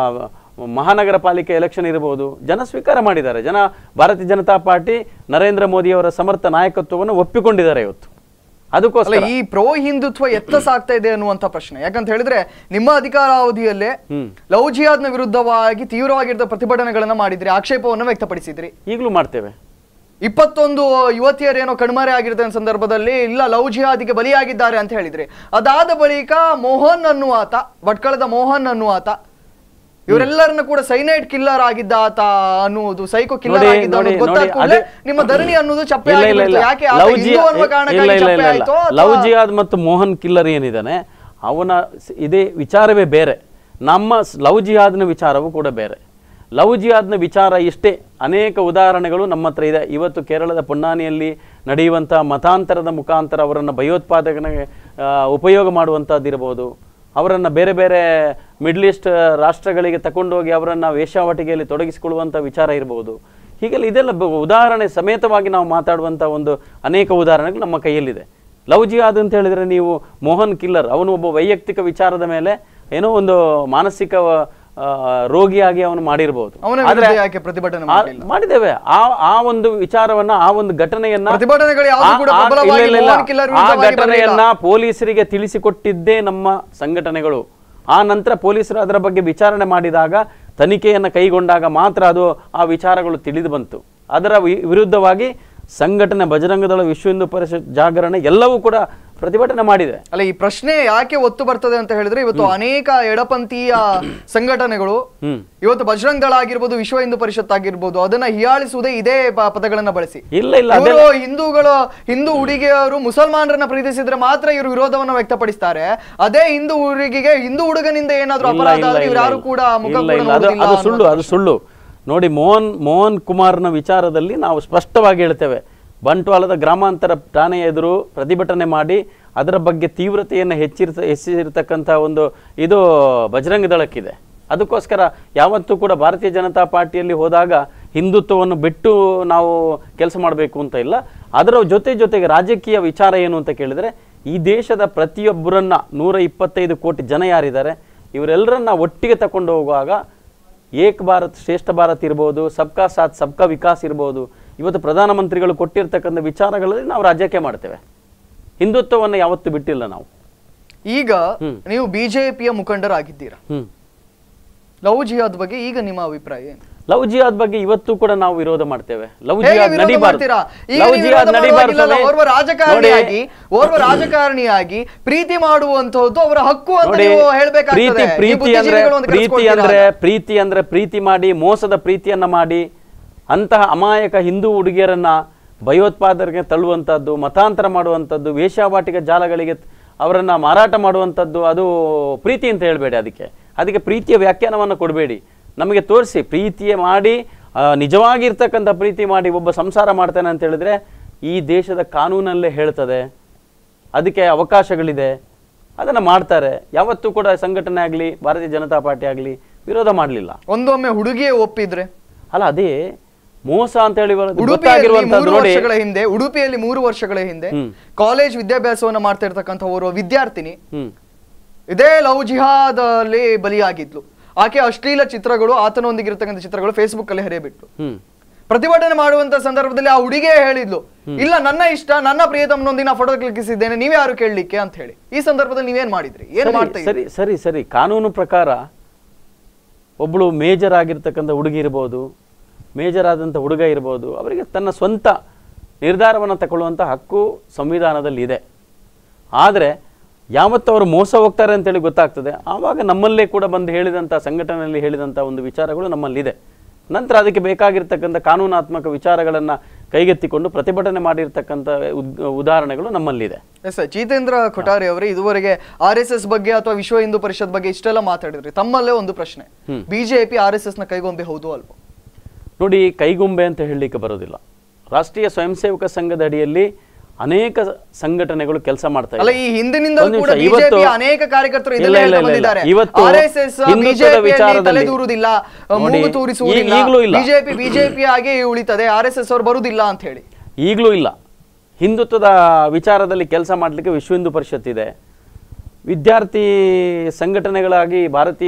ಮಹಾನಗರ ಪಾಲಿಕೆ ಎಲೆಕ್ಷನ್ ಇರಬಹುದು ಜನ ಸ್ವೀಕಾರ ಮಾಡಿದ್ದಾರೆ ಜನ ಭಾರತೀಯ ಜನತಾ ಪಾರ್ಟಿ ನರೇಂದ್ರ ಮೋದಿಯವರ ಸಮರ್ಥ ನಾಯಕತ್ವವನ್ನು ಒಪ್ಪಿಕೊಂಡಿದ್ದಾರೆ ಇವತ್ತು ಅಲ್ಲ ಅದಕ್ಕೋಸ್ಕರ ಈ ಪ್ರೋ ಹಿಂದುತ್ವ ಎತ್ತ ಸಾಗ್ತಾ ಇದೆ ಅನ್ನುವಂತ ಪ್ರಶ್ನೆ ಯಾಕಂತ ಹೇಳಿದ್ರೆ ನಿಮ್ಮ ಅಧಿಕಾರಾವಧಿಯಲ್ಲೇ ಹ್ಮ್. ಲವ್ ಜಿಹಾದ್ನ ವಿರುದ್ಧವಾಗಿ ತೀವ್ರವಾಗಿದ್ದ ಪ್ರತಿಭಟನೆಗಳನ್ನ ಮಾಡಿದ್ರಿ ಆಕ್ಷೇಪವನ್ನು ವ್ಯಕ್ತಪಡಿಸಿದ್ರಿ ಈಗಲೂ ಮಾಡ್ತೇವೆ ಇಪ್ಪತ್ತೊಂದು ಯುವತಿಯರು ಏನೋ ಕಣ್ಮರೆ ಆಗಿರೋ ಸಂದರ್ಭದಲ್ಲಿ ಇಲ್ಲ ಲವ್ ಜಿಹಾದಿಗೆ ಬಲಿಯಾಗಿದ್ದಾರೆ ಅಂತ ಹೇಳಿದ್ರಿ ಅದಾದ ಬಳಿಕ ಮೋಹನ್ ಅನ್ನುವಾತ ಭಟ್ಕಳದ ಮೋಹನ್ ಅನ್ನುವಾತ ಇವರೆಲ್ಲರನ್ನ ಕೂಡ ಸೈನೈಡ್ ಕಿಲ್ಲರ್ ಆಗಿದ್ದ ಆತ ಅನ್ನುವುದು ಸೈಕೋ ಕಿಲ್ಲರ್ ನೋಡಿ, ಆಗಿದ್ದ ನೋಡಿ, ಅನ್ನೋದು ಗೊತ್ತಾದ ನೋಡಿ, ಕೂಡಲೇ ಅದೇ- ನಿಮ್ಮ ಧರಣಿ ಅನ್ನೋದು ಚಪ್ಪೆ ಇಲ್ಲ, ಇಲ್ಲ, ಆಗಿಬಿಡ್ತು. ಇಲ್ಲ. ಯಾಕೆ ಆತ ಲವ್ ಹಿಂದೂ ಜಿಯಾ- ಅನ್ನುವ ಇಲ್ಲ, ಕಾರಣಕ್ಕಾಗಿ ಇಲ್ಲ, ಚಪ್ಪೆ ಇಲ್ಲ, ಆಯ್ತೋ ಇಲ್ಲ. ಲವ್ ಜಿಯಾದ್ ಮತ್ತು ಮೋಹನ್ ಕಿಲ್ಲರ್ ಏನಿದ್ದಾನೆ ಅವನ ಸ್- ಇದೇ ವಿಚಾರವೇ ಬೇರೆ ನಮ್ಮ ಸ್- ಲವ್ ಜಿಹಾದ್ನ ವಿಚಾರವೂ ಕೂಡ ಬೇರೆ ಲವ್ ಜಿಹಾದ್ನ ವಿಚಾರ ಇಷ್ಟೇ ಅನೇಕ ಉದಾಹರಣೆಗಳು ನಮ್ಮ ಹತ್ರ ಇದೆ ಇವತ್ತು ಕೇರಳದ ಪೊನ್ನಾನಿಯಲ್ಲಿ ನಡೆಯುವಂಥ ಮತಾಂತರದ ಮುಖಾಂತರ ಅವರನ್ನು ಭಯೋತ್ಪಾದಕನಿಗೆ ಆ, ಉಪಯೋಗ ಮಾಡುವಂಥದ್ದಿರ್ಬೋದು ಅವರನ್ನು ಬೇರೆ ಬೇರೆ ಮಿಡ್ಲ್ ಈಸ್ಟ್ ರಾಷ್ಟ್ರಗಳಿಗೆ ತಗೊಂಡೋಗಿ ಅವರನ್ನು ವೇಶ್ಯಾವಟಿಕೆಯಲ್ಲಿ ತೊಡಗಿಸಿಕೊಳ್ಳುವಂಥ ವಿಚಾರ ಇರ್ಬೋದು ಹೀಗೆಲ್ಲ ಇದೆಲ್ಲ ಬ- ಉದಾಹರಣೆ ಸಮೇತವಾಗಿ ನಾವು ಮಾತಾಡುವಂಥ ಒಂದು ಅನೇಕ ಉದಾಹರಣೆಗಳು ನಮ್ಮ ಕೈಯಲ್ಲಿದೆ ಲವ್ ಜಿಹಾದ್ ಅಂತ ಹೇಳಿದ್ರೆ ನೀವು ಮೋಹನ್ ಕಿಲ್ಲರ್ ಅವನು ಒಬ್ಬ ವೈಯಕ್ತಿಕ ವಿಚಾರದ ಮೇಲೆ ಏನೋ ಒಂದು ಮಾನಸಿಕ ಆ, ರೋಗಿಯಾಗಿ ಅವನು ಮಾಡಿರ್ಬೋದು ಅವನ ಆದ್ರೆ ವಿರುದ್ಧ ಯಾಕೆ ಪ್ರತಿಭಟನೆ ಆ- ಮಾಡಲಿಲ್ಲ ಮಾಡಿದ್ದೇವೆ ಆ ಆ ಒಂದು ವಿಚಾರವನ್ನ ಆ ಒಂದು ಘಟನೆಯನ್ನ ಪ್ರತಿಭಟನೆಗಳು ಯಾವ್ದು ಆ- ಕೂಡ ಆ- ಪ್ರಬಲವಾಗಿ ಇಲ್ಲ, ಇಲ್ಲ, ಇಲ್ಲ. ಮೋಹನ್ ಕಿಲ್ಲರ್ ಆ ವಿರುದ್ಧವಾಗಿ ಘಟನೆಯನ್ನ ಪೊಲೀಸರಿಗೆ ತಿಳಿಸಿಕೊಟ್ಟಿದ್ದೇ ನಮ್ಮ ಸಂಘಟನೆಗಳು ಆ ನಂತರ ಪೊಲೀಸರು ಅದರ ಬಗ್ಗೆ ವಿಚಾರಣೆ ಮಾಡಿದಾಗ ತನಿಖೆಯನ್ನು ಕೈಗೊಂಡಾಗ ಮಾತ್ರ ಅದು ಆ ವಿಚಾರಗಳು ತಿಳಿದು ಬಂತು ಅದರ ವಿ- ವಿರುದ್ಧವಾಗಿ ಸಂಘಟನೆ ಬಜರಂಗದಳ ವಿಶ್ವ ಹಿಂದೂ ಪರಿಷತ್ ಜಾಗರಣೆ ಎಲ್ಲವೂ ಕೂಡ ಪ್ರತಿಭಟನೆ ಮಾಡಿದೆ ಅಲ್ಲ ಈ ಪ್ರಶ್ನೆ ಯಾಕೆ ಒತ್ತು ಬರ್ತದೆ ಅಂತ ಹೇಳಿದ್ರೆ ಇವತ್ತು ಅನೇಕ ಎಡಪಂಥೀಯ ಸಂಘಟನೆಗಳು ಹ್ಮ್ ಇವತ್ತು ಬಜರಂಗ್ ದಳ ಆಗಿರ್ಬೋದು ವಿಶ್ವ ಹಿಂದೂ ಪರಿಷತ್ ಆಗಿರ್ಬೋದು ಅದನ್ನ ಹೀಯಾಳಿಸುವುದೇ ಇದೇ ಪ- ಪದಗಳನ್ನ ಬಳಸಿ ಇಲ್ಲ ಇಲ್ಲ ಅದೇ ಇವರು ಹಿಂದೂಗಳು ಹಿಂದೂ ಹುಡುಗಿಯರು ಮುಸಲ್ಮಾನರನ್ನ ಪ್ರೀತಿಸಿದ್ರೆ ಮಾತ್ರ ಇವರು ವಿರೋಧವನ್ನ ವ್ಯಕ್ತಪಡಿಸ್ತಾರೆ ಅದೇ ಹಿಂದೂ ಹುಡುಗಿಗೆ ಹಿಂದೂ ಹುಡುಗನಿಂದ ಏನಾದ್ರೂ ಇಲ್ಲ, ಅಪರಾಧ ಇಲ್ಲ, ಆದ್ರೆ ಇವ್ರು ಇಲ್ಲ, ಯಾರು ಕೂಡ ಮುಖ ಇಲ್ಲ, ಕೂಡ ಇಲ್ಲ, ಅದು- ನೋಡುವುದಿಲ್ಲ ಅದು ಸುಳ್ಳು ಅದು ಸುಳ್ಳು ನೋಡಿ ಮೋಹನ್ ಮೋಹನ್ ಕುಮಾರ್ನ ವಿಚಾರದಲ್ಲಿ ನಾವು ಸ್ಪಷ್ಟವಾಗಿ ಹೇಳ್ತೇವೆ ಬಂಟ್ವಾಳದ ಗ್ರಾಮಾಂತರ ಠಾಣೆಯ ಎದುರು ಪ್ರತಿಭಟನೆ ಮಾಡಿ ಅದರ ಬಗ್ಗೆ ತೀವ್ರತೆಯನ್ನು ಹೆಚ್ಚಿರ್ತ ಹೆಚ್ಚಿರ್ತಕ್ಕಂಥ ಒಂದು ಇದು ಬಜರಂಗ ದಳಕ್ಕಿದೆ ಅದಕ್ಕೋಸ್ಕರ ಯಾವತ್ತೂ ಕೂಡ ಭಾರತೀಯ ಜನತಾ ಪಾರ್ಟಿಯಲ್ಲಿ ಹೋದಾಗ ಹಿಂದುತ್ವವನ್ನು ಬಿಟ್ಟು ನಾವು ಕೆಲಸ ಮಾಡಬೇಕು ಅಂತ ಇಲ್ಲ ಅದರ ಜೊತೆ ಜೊತೆಗೆ ರಾಜಕೀಯ ವಿಚಾರ ಏನು ಅಂತ ಕೇಳಿದರೆ ಈ ದೇಶದ ಪ್ರತಿಯೊಬ್ಬರನ್ನ ನೂರ ಇಪ್ಪತ್ತೈದು ಕೋಟಿ ಜನ ಯಾರಿದ್ದಾರೆ ಇವರೆಲ್ಲರನ್ನ ಒಟ್ಟಿಗೆ ತಕೊಂಡು ಹೋಗುವಾಗ ಏಕ್ ಭಾರತ್ ಶ್ರೇಷ್ಠ ಭಾರತ್ ಇರ್ಬೋದು ಸಬ್ಕಾ ಸಾಥ್ ಸಬ್ಕಾ ವಿಕಾಸ್ ಇರ್ಬೋದು ಇವತ್ತು ಪ್ರಧಾನಮಂತ್ರಿಗಳು ಕೊಟ್ಟಿರ್ತಕ್ಕಂಥ ವಿಚಾರಗಳಲ್ಲಿ ನಾವು ರಾಜ್ಯಕ್ಕೆ ಮಾಡ್ತೇವೆ ಹಿಂದುತ್ವವನ್ನು ಯಾವತ್ತೂ ಬಿಟ್ಟಿಲ್ಲ ನಾವು ಈಗ ಹ್ಮ್. ನೀವು ಬಿಜೆಪಿಯ ಮುಖಂಡರಾಗಿದ್ದೀರಾ ಹ್ಮ್ ಲವ್ ಜಿಹಾದ್ ಬಗ್ಗೆ ಈಗ ನಿಮ್ಮ ಅಭಿಪ್ರಾಯ ಏನು ಲವ್ ಜಿಹಾದ್ ಬಗ್ಗೆ ಇವತ್ತು ಕೂಡ ನಾವು ವಿರೋಧ ಮಾಡ್ತೇವೆ ಲವ್ ಹೇಗೆ ಜಿಹಾದ್ ವಿರೋಧ ನಡಿಬಾರ್ದು ಮಾಡ್ತೀರಾ? ಈಗ ಲವ್ ನೀವು ಜಿಹಾದ್ ವಿರೋಧ ಮಾಡುವಾಗಿಲ್ಲಲ್ಲ, ನಡಿಬಾರ್ದು ಓರ್ವ ರಾಜಕಾರಣಿಯಾಗಿ ಓರ್ವ ರಾಜಕಾರಣಿಯಾಗಿ ಪ್ರೀತಿ ಮಾಡುವಂತಹದ್ದು ಅವರ ಹಕ್ಕು ಅಂತ ನೋಡಿ ನೀವು ಪ್ರೀತಿ ಹೇಳ್ಬೇಕಾಗ್ತದೆ ನೀವು ಪ್ರೀತಿ ಅಂದ್ರೆ ಬುದ್ಧಿಜೀವಿಗಳು ಅಂತ ಪ್ರೀತಿ ಕರೆಸ್ಕೊಳ್ತೀರಾ ಅಂದ್ರೆ ಅಲ್ಲ? ಪ್ರೀತಿ ಅಂದ್ರೆ ಪ್ರೀತಿ ಮಾಡಿ ಮೋಸದ ಪ್ರೀತಿಯನ್ನ ಮಾಡಿ ಅಂತಹ ಅಮಾಯಕ ಹಿಂದೂ ಹುಡುಗಿಯರನ್ನ ಭಯೋತ್ಪಾದನೆಗೆ ತಳ್ಳುವಂಥದ್ದು ಮತಾಂತರ ಮಾಡುವಂಥದ್ದು ವೇಶ್ಯಾವಾಟಿಕ ಜಾಲಗಳಿಗೆ ಅವರನ್ನ ಮಾರಾಟ ಮಾಡುವಂಥದ್ದು ಅದು ಪ್ರೀತಿ ಅಂತ ಹೇಳಬೇಡಿ ಅದಕ್ಕೆ ಅದಕ್ಕೆ ಪ್ರೀತಿಯ ವ್ಯಾಖ್ಯಾನವನ್ನು ಕೊಡಬೇಡಿ ನಮಗೆ ತೋರಿಸಿ ಪ್ರೀತಿಯ ಮಾಡಿ ಆ, ನಿಜವಾಗಿ ಇರ್ತಕ್ಕಂಥ ಪ್ರೀತಿ ಮಾಡಿ ಒಬ್ಬ ಸಂಸಾರ ಮಾಡ್ತಾನೆ ಅಂತ ಹೇಳಿದ್ರೆ ಈ ದೇಶದ ಕಾನೂನಲ್ಲೇ ಹೇಳ್ತದೆ ಅದಕ್ಕೆ ಅವಕಾಶಗಳಿದೆ ಅದನ್ನು ಮಾಡ್ತಾರೆ ಯಾವತ್ತೂ ಕೂಡ ಸಂಘಟನೆ ಆಗಲಿ ಭಾರತೀಯ ಜನತಾ ಪಾರ್ಟಿ ಆಗಲಿ ವಿರೋಧ ಮಾಡಲಿಲ್ಲ ಒಂದೊಮ್ಮೆ ಹುಡುಗಿಯೇ ಒಪ್ಪಿದ್ರೆ ಅಲ್ಲ ಅದೇ ಮೋಸ ಅಂತ ಹೇಳಿ ಬರೋದು ಉಡುಪಿಯಲ್ಲಿ ಗೊತ್ತಾಗಿರುವಂತದ್ದು ಮೂರು ನೋಡಿ ವರ್ಷಗಳ ಹಿಂದೆ ಉಡುಪಿಯಲ್ಲಿ ಮೂರು ವರ್ಷಗಳ ಹಿಂದೆ ಹ್ಮ್. ಕಾಲೇಜ್ ವಿದ್ಯಾಭ್ಯಾಸವನ್ನ ಮಾಡ್ತಾ ಇರ್ತಕ್ಕಂಥ ಓರ್ವ ವಿದ್ಯಾರ್ಥಿನಿ ಹ್ಮ್ ಇದೇ ಲವ್ ಜಿಹಾದ್ ಅಲ್ಲಿ ಬಲಿಯಾಗಿದ್ಲು ಆಕೆ ಅಶ್ಲೀಲ ಚಿತ್ರಗಳು ಆತನೊಂದಿಗಿರ್ತಕ್ಕಂಥ ಚಿತ್ರಗಳು ಫೇಸ್ಬುಕ್ ಅಲ್ಲಿ ಹರಿಯಬಿಟ್ಟು ಹ್ಮ್ ಪ್ರತಿಭಟನೆ ಮಾಡುವಂತ ಸಂದರ್ಭದಲ್ಲಿ ಆ ಹುಡುಗಿಯೇ ಹೇಳಿದ್ಲು ಇಲ್ಲ ನನ್ನ ಇಷ್ಟ ನನ್ನ ಪ್ರಿಯತಮನೊಂದಿಗೆ ನಾ ಫೋಟೋ ಕ್ಲಿಕ್ಕಿಸಿದ್ದೇನೆ ನೀವ್ ಯಾರು ಕೇಳಲಿಕ್ಕೆ ಅಂತ ಹೇಳಿ ಈ ಸಂದರ್ಭದಲ್ಲಿ ನೀವೇನ್ ಮಾಡಿದ್ರಿ ಏನ್ ಸರಿ, ಮಾಡ್ತಾ ಇದ್ರಿ ಸರಿ ಸರಿ ಸರಿ ಕಾನೂನು ಪ್ರಕಾರ ಒಬ್ಬಳು ಮೇಜರ್ ಆಗಿರ್ತಕ್ಕಂಥ ಹುಡುಗಿ ಇರ್ಬೋದು ಮೇಜರ್ ಆದಂಥ ಹುಡುಗ ಇರ್ಬೋದು ಅವರಿಗೆ ತನ್ನ ಸ್ವಂತ ನಿರ್ಧಾರವನ್ನು ತಗೊಳ್ಳುವಂಥ ಹಕ್ಕು ಸಂವಿಧಾನದಲ್ಲಿ ಇದೆ ಆದರೆ ಯಾವತ್ತು ಅವರು ಮೋಸ ಹೋಗ್ತಾರೆ ಅಂತೇಳಿ ಗೊತ್ತಾಗ್ತದೆ ಆವಾಗ ನಮ್ಮಲ್ಲೇ ಕೂಡ ಬಂದು ಹೇಳಿದಂಥ ಸಂಘಟನೆಯಲ್ಲಿ ಹೇಳಿದಂಥ ಒಂದು ವಿಚಾರಗಳು ನಮ್ಮಲ್ಲಿದೆ ನಂತರ ಅದಕ್ಕೆ ಬೇಕಾಗಿರ್ತಕ್ಕಂಥ ಕಾನೂನಾತ್ಮಕ ವಿಚಾರಗಳನ್ನು ಕೈಗೆತ್ತಿಕೊಂಡು ಪ್ರತಿಭಟನೆ ಮಾಡಿರ್ತಕ್ಕಂಥ ಉದ್- ಉದಾಹರಣೆಗಳು ನಮ್ಮಲ್ಲಿದೆ ಎಸ್ ಸರ್ ಜಿತೇಂದ್ರ ಕೊಠಾರಿ ಅವರೇ ಇದುವರೆಗೆ ಆರ್ ಎಸ್ ಎಸ್ ಬಗ್ಗೆ ಅಥವಾ ವಿಶ್ವ ಹಿಂದೂ ಪರಿಷತ್ ಬಗ್ಗೆ ಇಷ್ಟೆಲ್ಲ ಮಾತಾಡಿದ್ರಿ ತಮ್ಮಲ್ಲೇ ಒಂದು ಪ್ರಶ್ನೆ ಹ್ಮ್. ಬಿಜೆಪಿ ಆರ್ ಎಸ್ ಎಸ್ ನ ಕೈಗೊಂಬೆ ಹೌದು ಅಲ್ವೋ ನೋಡಿ ಕೈಗೊಂಬೆ ಅಂತ ಹೇಳಲಿಕ್ಕೆ ಬರೋದಿಲ್ಲ ರಾಷ್ಟ್ರೀಯ ಸ್ವಯಂ ಸೇವಕ ಸಂಘದ ಅಡಿಯಲ್ಲಿ ಅನೇಕ ಸಂಘಟನೆಗಳು ಕೆಲಸ ಮಾಡ್ತಾ ಅಲ್ಲ ಇವೆ. ಈ ಹಿಂದಿನಿಂದ ಒಂದ್ ಕೂಡ ನಿಮಿಷ, ಬಿಜೆಪಿ ಇವತ್ತು- ಅನೇಕ ಕಾರ್ಯಕರ್ತರು ಇಲ್ಲ, ಇದನ್ನೇ ಇಲ್ಲ, ಹೇಳ್ತಾ ಇಲ್ಲ, ಇಲ್ಲ. ಬಂದಿದ್ದಾರೆ ಇವತ್ತು ಆರ್ಎಸ್ಎಸ್ ಹಿಂದುತ್ವದ ಬಿಜೆಪಿ ವಿಚಾರದಲ್ಲಿ- ತಲೆ ದೂರುದಿಲ್ಲ ನೋಡಿ, ಮೂಗು ತೂರಿಸುವುದಿಲ್ಲ ಈ- ಈಗ್ಲೂ ಇಲ್ಲ. ಬಿಜೆಪಿ ಬಿಜೆಪಿ ಆಗಿ ಉಳಿತದೆ ಆರ್ ಎಸ್ ಎಸ್ ಅವರು ಬರುದಿಲ್ಲ ಅಂತ ಹೇಳಿ ಈಗಲೂ ಇಲ್ಲ ಹಿಂದುತ್ವದ ವಿಚಾರದಲ್ಲಿ ಕೆಲಸ ಮಾಡಲಿಕ್ಕೆ ವಿಶ್ವ ಹಿಂದೂ ಪರಿಷತ್ ಇದೆ ವಿದ್ಯಾರ್ಥಿ ಸಂಘಟನೆಗಳಾಗಿ ಭಾರತೀಯ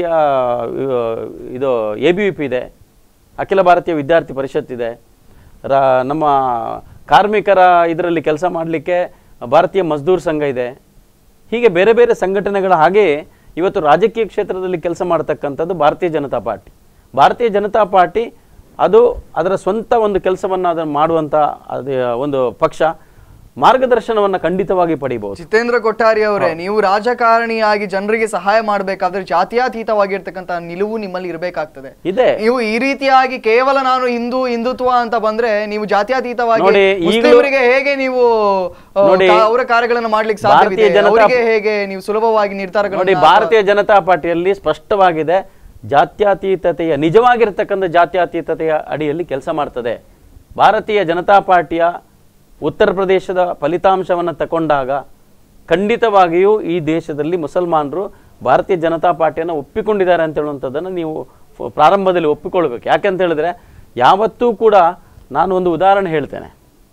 ಆ, ಇದು ಎ ಬಿ ವಿ ಪಿ ಇದೆ ಅಖಿಲ ಭಾರತೀಯ ವಿದ್ಯಾರ್ಥಿ ಪರಿಷತ್ ಇದೆ ರಾ ನಮ್ಮ ಕಾರ್ಮಿಕರ ಇದರಲ್ಲಿ ಕೆಲಸ ಮಾಡಲಿಕ್ಕೆ ಭಾರತೀಯ ಮಜ್ದೂರ್ ಸಂಘ ಇದೆ ಹೀಗೆ ಬೇರೆ ಬೇರೆ ಸಂಘಟನೆಗಳ ಹಾಗೆಯೇ ಇವತ್ತು ರಾಜಕೀಯ ಕ್ಷೇತ್ರದಲ್ಲಿ ಕೆಲಸ ಮಾಡ್ತಕ್ಕಂಥದ್ದು ಭಾರತೀಯ ಜನತಾ ಪಾರ್ಟಿ ಭಾರತೀಯ ಜನತಾ ಪಾರ್ಟಿ ಅದು ಅದರ ಸ್ವಂತ ಒಂದು ಕೆಲಸವನ್ನು ಅದನ್ನು ಮಾಡುವಂಥ ಅದು ಒಂದು ಪಕ್ಷ ಮಾರ್ಗದರ್ಶನವನ್ನು ಖಂಡಿತವಾಗಿ ಪಡಿಬಹುದು ಜಿತೇಂದ್ರ ಕೊಠಾರಿ ಅವರೇ ನೀವು ರಾಜಕಾರಣಿಯಾಗಿ ಜನರಿಗೆ ಸಹಾಯ ಮಾಡಬೇಕಾದ್ರೆ ಜಾತ್ಯಾತೀತವಾಗಿರ್ತಕ್ಕಂಥ ನಿಲುವು ನಿಮ್ಮಲ್ಲಿ ಇರಬೇಕಾಗ್ತದೆ ಇದೆ ನೀವು ಈ ರೀತಿಯಾಗಿ ಕೇವಲ ನಾನು ಹಿಂದೂ ಹಿಂದುತ್ವ ಅಂತ ಬಂದ್ರೆ ನೀವು ಜಾತ್ಯತೀತವಾಗಿ ನೋಡಿ, ಈಗಲೂ- ಮುಸ್ಲಿಮರಿಗೆ ಹೇಗೆ ನೀವು ಆ, ನೋಡಿ, ಕಾ- ಅವರ ಕಾರ್ಯಗಳನ್ನು ಮಾಡ್ಲಿಕ್ಕೆ ಸಾಧ್ಯವಿದೆ ಭಾರತೀಯ ಜನತಾ- ಅವರಿಗೆ ಹೇಗೆ ನೀವು ಸುಲಭವಾಗಿ ನೋಡಿ ನಿರ್ಧಾರಗಳನ್ನು ಭಾರತೀಯ ಜನತಾ ಪಾರ್ಟಿಯಲ್ಲಿ ಸ್ಪಷ್ಟವಾಗಿದೆ ಜಾತ್ಯತೀತತೆಯ ನಿಜವಾಗಿರ್ತಕ್ಕಂಥ ಜಾತ್ಯತೀತತೆಯ ಅಡಿಯಲ್ಲಿ ಕೆಲಸ ಮಾಡ್ತದೆ ಭಾರತೀಯ ಜನತಾ ಪಾರ್ಟಿಯ ಉತ್ತರ ಪ್ರದೇಶದ ಫಲಿತಾಂಶವನ್ನು ತಗೊಂಡಾಗ ಖಂಡಿತವಾಗಿಯೂ ಈ ದೇಶದಲ್ಲಿ ಮುಸಲ್ಮಾನರು ಭಾರತೀಯ ಜನತಾ ಪಾರ್ಟಿಯನ್ನು ಒಪ್ಪಿಕೊಂಡಿದ್ದಾರೆ ಅಂತ ಹೇಳುವಂಥದ್ದನ್ನು ನೀವು ಫ- ಪ್ರಾರಂಭದಲ್ಲಿ ಒಪ್ಪಿಕೊಳ್ಬೇಕು ಯಾಕೆಂತ ಹೇಳಿದ್ರೆ ಯಾವತ್ತೂ ಕೂಡ ನಾನು ಒಂದು ಉದಾಹರಣೆ ಹೇಳ್ತೇನೆ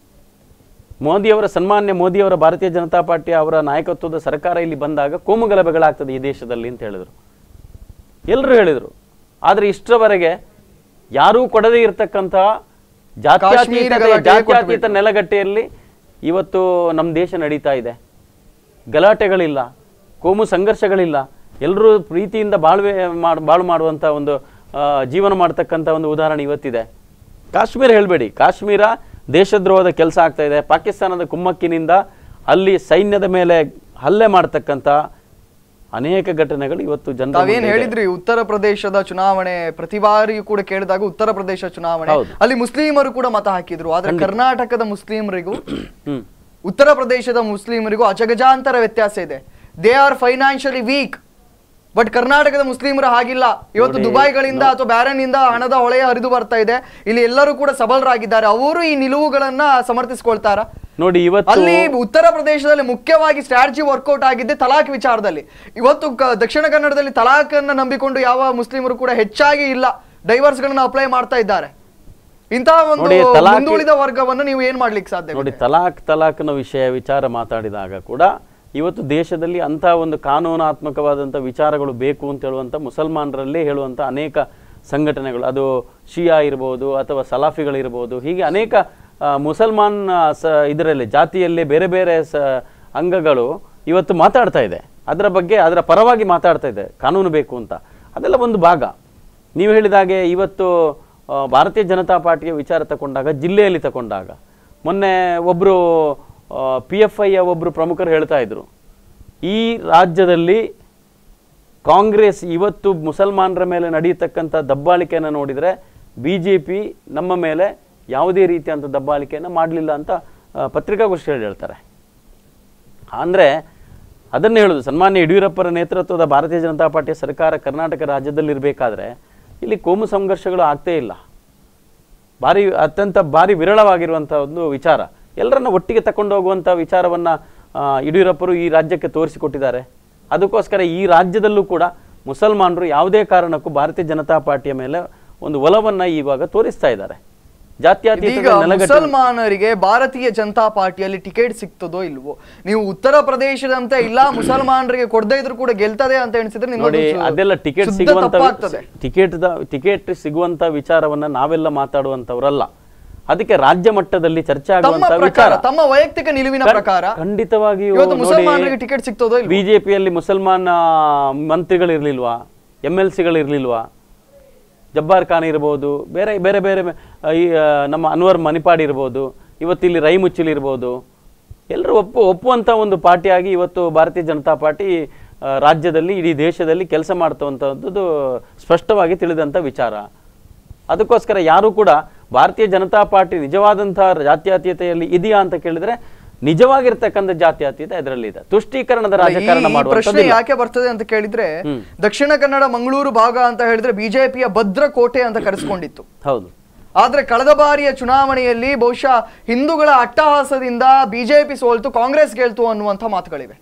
ಮೋದಿಯವರ ಸನ್ಮಾನ್ಯ ಮೋದಿಯವರ ಭಾರತೀಯ ಜನತಾ ಪಾರ್ಟಿ ಅವರ ನಾಯಕತ್ವದ ಸರ್ಕಾರ ಇಲ್ಲಿ ಬಂದಾಗ ಕೋಮು ಗಲಭೆಗಳಾಗ್ತದೆ ಈ ದೇಶದಲ್ಲಿ ಅಂತ ಹೇಳಿದರು ಎಲ್ಲರೂ ಹೇಳಿದರು ಆದರೆ ಇಷ್ಟರವರೆಗೆ ಯಾರೂ ಕೊಡದೇ ಇರತಕ್ಕಂತಹ ಜಾತ್ಯತೀತ ಕಾಶ್ಮೀರ ಗಲಾಟೆ ಜಾತ್ಯತೀತ ನೆಲಗಟ್ಟೆಯಲ್ಲಿ ಇವತ್ತು ನಮ್ಮ ದೇಶ ನಡೀತಾ ಇದೆ ಗಲಾಟೆಗಳಿಲ್ಲ ಕೋಮು ಸಂಘರ್ಷಗಳಿಲ್ಲ ಎಲ್ಲರೂ ಪ್ರೀತಿಯಿಂದ ಬಾಳ್ವೆ ಮಾಡ್ ಬಾಳು ಮಾಡುವಂಥ ಒಂದು ಆ, ಜೀವನ ಮಾಡ್ತಕ್ಕಂಥ ಒಂದು ಉದಾಹರಣೆ ಇವತ್ತಿದೆ ಕಾಶ್ಮೀರ ಹೇಳಬೇಡಿ ಕಾಶ್ಮೀರ ದೇಶದ್ರೋಹದ ಕೆಲಸ ಆಗ್ತಾ ಇದೆ ಪಾಕಿಸ್ತಾನದ ಕುಮ್ಮಕ್ಕಿನಿಂದ ಅಲ್ಲಿ ಸೈನ್ಯದ ಮೇಲೆ ಹಲ್ಲೆ ಮಾಡ್ತಕ್ಕಂಥ ಅನೇಕ ಘಟನೆಗಳು ಇವತ್ತು ಜನರ ತಾವೇನ್ ಮುಂದೆ ಇದೆ. ಹೇಳಿದ್ರಿ ಉತ್ತರ ಪ್ರದೇಶದ ಚುನಾವಣೆ ಪ್ರತಿ ಬಾರಿಯೂ ಕೂಡ ಕೇಳಿದಾಗ ಉತ್ತರ ಪ್ರದೇಶ ಚುನಾವಣೆ ಹೌದು. ಅಲ್ಲಿ ಮುಸ್ಲಿಮರು ಕೂಡ ಮತ ಹಾಕಿದ್ರು ಆದ್ರೆ ಕರ್ನಾಟಕದ ಮುಸ್ಲಿಮರಿಗೂ ಹ್ಮ್ ಉತ್ತರ ಪ್ರದೇಶದ ಮುಸ್ಲಿಮರಿಗೂ ಅಜಗಜಾಂತರ ವ್ಯತ್ಯಾಸ ಇದೆ they are financially weak but ಕರ್ನಾಟಕದ ಮುಸ್ಲಿಮರು ಹಾಗಿಲ್ಲ ಇವತ್ತು ದುಬೈಗಳಿಂದ ಅಥವಾ ಬ್ಯಾರನ್ನಿಂದ ಹಣದ ಹೊಳೆಯ ಹರಿದು ಬರ್ತಾ ಇದೆ ಇಲ್ಲಿ ಎಲ್ಲರೂ ಕೂಡ ಸಬಲರಾಗಿದ್ದಾರೆ ಅವರು ಈ ನಿಲುವುಗಳನ್ನ ಸಮರ್ಥಿಸ್ಕೊಳ್ತಾರ ನೋಡಿ ಇವತ್ತು ಅಲ್ಲಿ ಉತ್ತರ ಪ್ರದೇಶದಲ್ಲಿ ಮುಖ್ಯವಾಗಿ ಸ್ಟ್ರಾಟಜಿ ವರ್ಕೌಟ್ ಆಗಿದ್ದೆ ತಲಾಕ್ ವಿಚಾರದಲ್ಲಿ ಇವತ್ತು ಕ- ದಕ್ಷಿಣ ಕನ್ನಡದಲ್ಲಿ ತಲಾಕ್ ಅನ್ನ ನಂಬಿಕೊಂಡು ಯಾವ ಮುಸ್ಲಿಮರು ಕೂಡ ಹೆಚ್ಚಾಗಿ ಇಲ್ಲ ಡೈವರ್ಸ್ ಗಳನ್ನ ಅಪ್ಲೈ ಮಾಡ್ತಾ ಇದ್ದಾರೆ ಇಂತಹ ಒಂದು ನೋಡಿ, ತಲಾಕ್- ಮುಂದುಳಿದ ವರ್ಗವನ್ನು ನೀವು ಏನ್ ಮಾಡ್ಲಿಕ್ಕೆ ಸಾಧ್ಯ ನೋಡಿ ತಲಾಕ್ ತಲಾಕ್ನ ವಿಷಯ ವಿಚಾರ ಮಾತಾಡಿದಾಗ ಕೂಡ ಇವತ್ತು ದೇಶದಲ್ಲಿ ಅಂಥ ಒಂದು ಕಾನೂನಾತ್ಮಕವಾದಂಥ ವಿಚಾರಗಳು ಬೇಕು ಅಂತ ಹೇಳುವಂಥ ಮುಸಲ್ಮಾನರಲ್ಲೇ ಹೇಳುವಂಥ ಅನೇಕ ಸಂಘಟನೆಗಳು ಅದು ಶಿಯಾ ಇರ್ಬೋದು ಅಥವಾ ಸಲಾಫಿಗಳಿರ್ಬೋದು ಹೀಗೆ ಅನೇಕ ಆ, ಮುಸಲ್ಮಾನ್ ಆ, ಸ ಇದರಲ್ಲಿ ಜಾತಿಯಲ್ಲೇ ಬೇರೆ ಬೇರೆ ಸ ಅಂಗಗಳು ಇವತ್ತು ಮಾತಾಡ್ತಾ ಇದೆ ಅದರ ಬಗ್ಗೆ ಅದರ ಪರವಾಗಿ ಮಾತಾಡ್ತಾ ಇದೆ ಕಾನೂನು ಬೇಕು ಅಂತ ಅದೆಲ್ಲ ಒಂದು ಭಾಗ ನೀವು ಹೇಳಿದ ಹಾಗೆ ಇವತ್ತು ಆ, ಭಾರತೀಯ ಜನತಾ ಪಾರ್ಟಿಯ ವಿಚಾರ ತಗೊಂಡಾಗ ಜಿಲ್ಲೆಯಲ್ಲಿ ತಗೊಂಡಾಗ ಮೊನ್ನೆ ಒಬ್ಬರು ಪಿ ಎಫ್ ಐಯ ಒಬ್ಬರು ಪ್ರಮುಖರು ಹೇಳ್ತಾ ಇದ್ರು ಈ ರಾಜ್ಯದಲ್ಲಿ ಕಾಂಗ್ರೆಸ್ ಇವತ್ತು ಮುಸಲ್ಮಾನರ ಮೇಲೆ ನಡೆಯತಕ್ಕಂಥ ದಬ್ಬಾಳಿಕೆಯನ್ನು ನೋಡಿದರೆ ಬಿ ಜೆ ಪಿ ನಮ್ಮ ಮೇಲೆ ಯಾವುದೇ ರೀತಿಯಂಥ ದಬ್ಬಾಳಿಕೆಯನ್ನು ಮಾಡಲಿಲ್ಲ ಅಂತ ಆ, ಪತ್ರಿಕಾಗೋಷ್ಠಿಯಲ್ಲಿ ಹೇಳ್ತಾರೆ ಅಂದರೆ ಅದನ್ನೇ ಹೇಳೋದು ಸನ್ಮಾನ್ಯ ಯಡಿಯೂರಪ್ಪರ ನೇತೃತ್ವದ ಭಾರತೀಯ ಜನತಾ ಪಾರ್ಟಿಯ ಸರ್ಕಾರ ಕರ್ನಾಟಕ ರಾಜ್ಯದಲ್ಲಿರಬೇಕಾದ್ರೆ ಇಲ್ಲಿ ಕೋಮು ಸಂಘರ್ಷಗಳು ಆಗ್ತೇ ಇಲ್ಲ ಭಾರಿ ಅತ್ಯಂತ ಭಾರಿ ವಿರಳವಾಗಿರುವಂಥ ಒಂದು ವಿಚಾರ ಎಲ್ಲರನ್ನ ಒಟ್ಟಿಗೆ ತಕೊಂಡು ಹೋಗುವಂಥ ವಿಚಾರವನ್ನು ಯಡಿಯೂರಪ್ಪರು ಈ ರಾಜ್ಯಕ್ಕೆ ತೋರಿಸಿಕೊಟ್ಟಿದ್ದಾರೆ ಅದಕ್ಕೋಸ್ಕರ ಈ ರಾಜ್ಯದಲ್ಲೂ ಕೂಡ ಮುಸಲ್ಮಾನರು ಯಾವುದೇ ಕಾರಣಕ್ಕೂ ಭಾರತೀಯ ಜನತಾ ಪಾರ್ಟಿಯ ಮೇಲೆ ಒಂದು ಒಲವನ್ನು ಇವಾಗ ತೋರಿಸ್ತಾ ಇದ್ದಾರೆ ಇದೀಗ ಜಾತ್ಯತೀತ ನೆಲಗಟ್ಟು ಮುಸಲ್ಮಾನರಿಗೆ ಭಾರತೀಯ ಜನತಾ ಪಾರ್ಟಿಯಲ್ಲಿ ಟಿಕೆಟ್ ಸಿಗ್ತದೋ ಇಲ್ವೋ ನೀವು ಉತ್ತರ ಪ್ರದೇಶದಂತೆ ಇಲ್ಲ ಮುಸಲ್ಮಾನರಿಗೆ ಕೊಡದೇ ಇದ್ರು ಕೂಡ ಗೆಲ್ತದೆ ಅಂತ ಎಣಿಸಿದ್ರೆ ನಿಮ್ಮದು ನೋಡಿ ಸು- ಅದೆಲ್ಲ ಟಿಕೆಟ್ ಶುದ್ಧ ಸಿಗುವಂತ ತಪ್ಪಾಗ್ತದೆ ಟಿಕೆಟ್ ಟಿಕೆಟ್ ಸಿಗುವಂತ ವಿಚಾರವನ್ನ ನಾವೆಲ್ಲ ಮಾತಾಡುವಂತವರಲ್ಲ ಅದಕ್ಕೆ ರಾಜ್ಯ ಮಟ್ಟದಲ್ಲಿ ಚರ್ಚೆ ತಮ್ಮ ಆಗುವಂತ ಪ್ರಕಾರ ವಿಚಾರ ತಮ್ಮ ವೈಯಕ್ತಿಕ ನಿಲುವಿನ ಪ್ರಕಾರ ಖಂಡಿತವಾಗಿಯೂ ಇವತ್ತು ಮುಸಲ್ಮಾನರಿಗೆ ಟಿಕೆಟ್ ಸಿಗ್ತದೋ ಇಲ್ವೋ ಬಿಜೆಪಿಯಲ್ಲಿ ಮುಸಲ್ಮಾನ್ ಆ, ಮಂತ್ರಿಗಳಿರ್ಲಿಲ್ವಾ ಎಮ್ ಎಲ್ ಸಿಗಳಿರ್ಲಿಲ್ವಾ ಜಬ್ಬಾರ್ ಖಾನ್ ಇರ್ಬೋದು ಬೇರೆ ಬೇರೆ ಬೇರೆ ಆ, ಈ ಆ, ನಮ್ಮ ಅನ್ವರ್ ಮಣಿಪಾಡ್ ಇರ್ಬೋದು ಇವತ್ತಿಲ್ಲಿ ರೈ ಮುಚ್ಚಲ್ ಇರ್ಬೋದು ಎಲ್ಲರೂ ಒಪ್ಪು ಒಪ್ಪುವಂಥ ಒಂದು ಪಾರ್ಟಿಯಾಗಿ ಇವತ್ತು ಭಾರತೀಯ ಜನತಾ ಪಾರ್ಟಿ ಆ, ರಾಜ್ಯದಲ್ಲಿ ಇಡೀ ದೇಶದಲ್ಲಿ ಕೆಲಸ ಮಾಡ್ತವಂಥದ್ದು ಸ್ಪಷ್ಟವಾಗಿ ತಿಳಿದಂಥ ವಿಚಾರ ಅದಕ್ಕೋಸ್ಕರ ಯಾರು ಕೂಡ ಭಾರತೀಯ ಜನತಾ ಪಾರ್ಟಿ ನಿಜವಾದಂಥ ಜಾತ್ಯತೀಯತೆಯಲ್ಲಿ ಇದೆಯಾ ಅಂತ ಕೇಳಿದ್ರೆ ನಿಜವಾಗಿರ್ತಕ್ಕಂಥ ಜಾತ್ಯತೀಯತೆ ಇದರಲ್ಲಿ ಇದೆ ತುಷ್ಟೀಕರಣದ ರಾಜಕಾರಣ ಈ ಪ್ರಶ್ನೆ ಮಾಡುವಂಥದ್ದು ಯಾಕೆ ಬರ್ತದೆ ಅಂತ ಕೇಳಿದ್ರೆ ದಕ್ಷಿಣ ಕನ್ನಡ ಮಂಗಳೂರು ಭಾಗ ಅಂತ ಹೇಳಿದ್ರೆ ಬಿಜೆಪಿಯ ಭದ್ರ ಕೋಟೆ ಅಂತ ಕರೆಸ್ಕೊಂಡಿತ್ತು ಹೌದು ಆದ್ರೆ ಕಳೆದ ಬಾರಿಯ ಚುನಾವಣೆಯಲ್ಲಿ ಬಹುಶಃ ಹಿಂದೂಗಳ ಅಟ್ಟಹಾಸದಿಂದ ಬಿಜೆಪಿ ಸೋಲ್ತು ಕಾಂಗ್ರೆಸ್ ಗೆಲ್ತು ಅನ್ನುವಂಥ ಮಾತುಗಳಿವೆ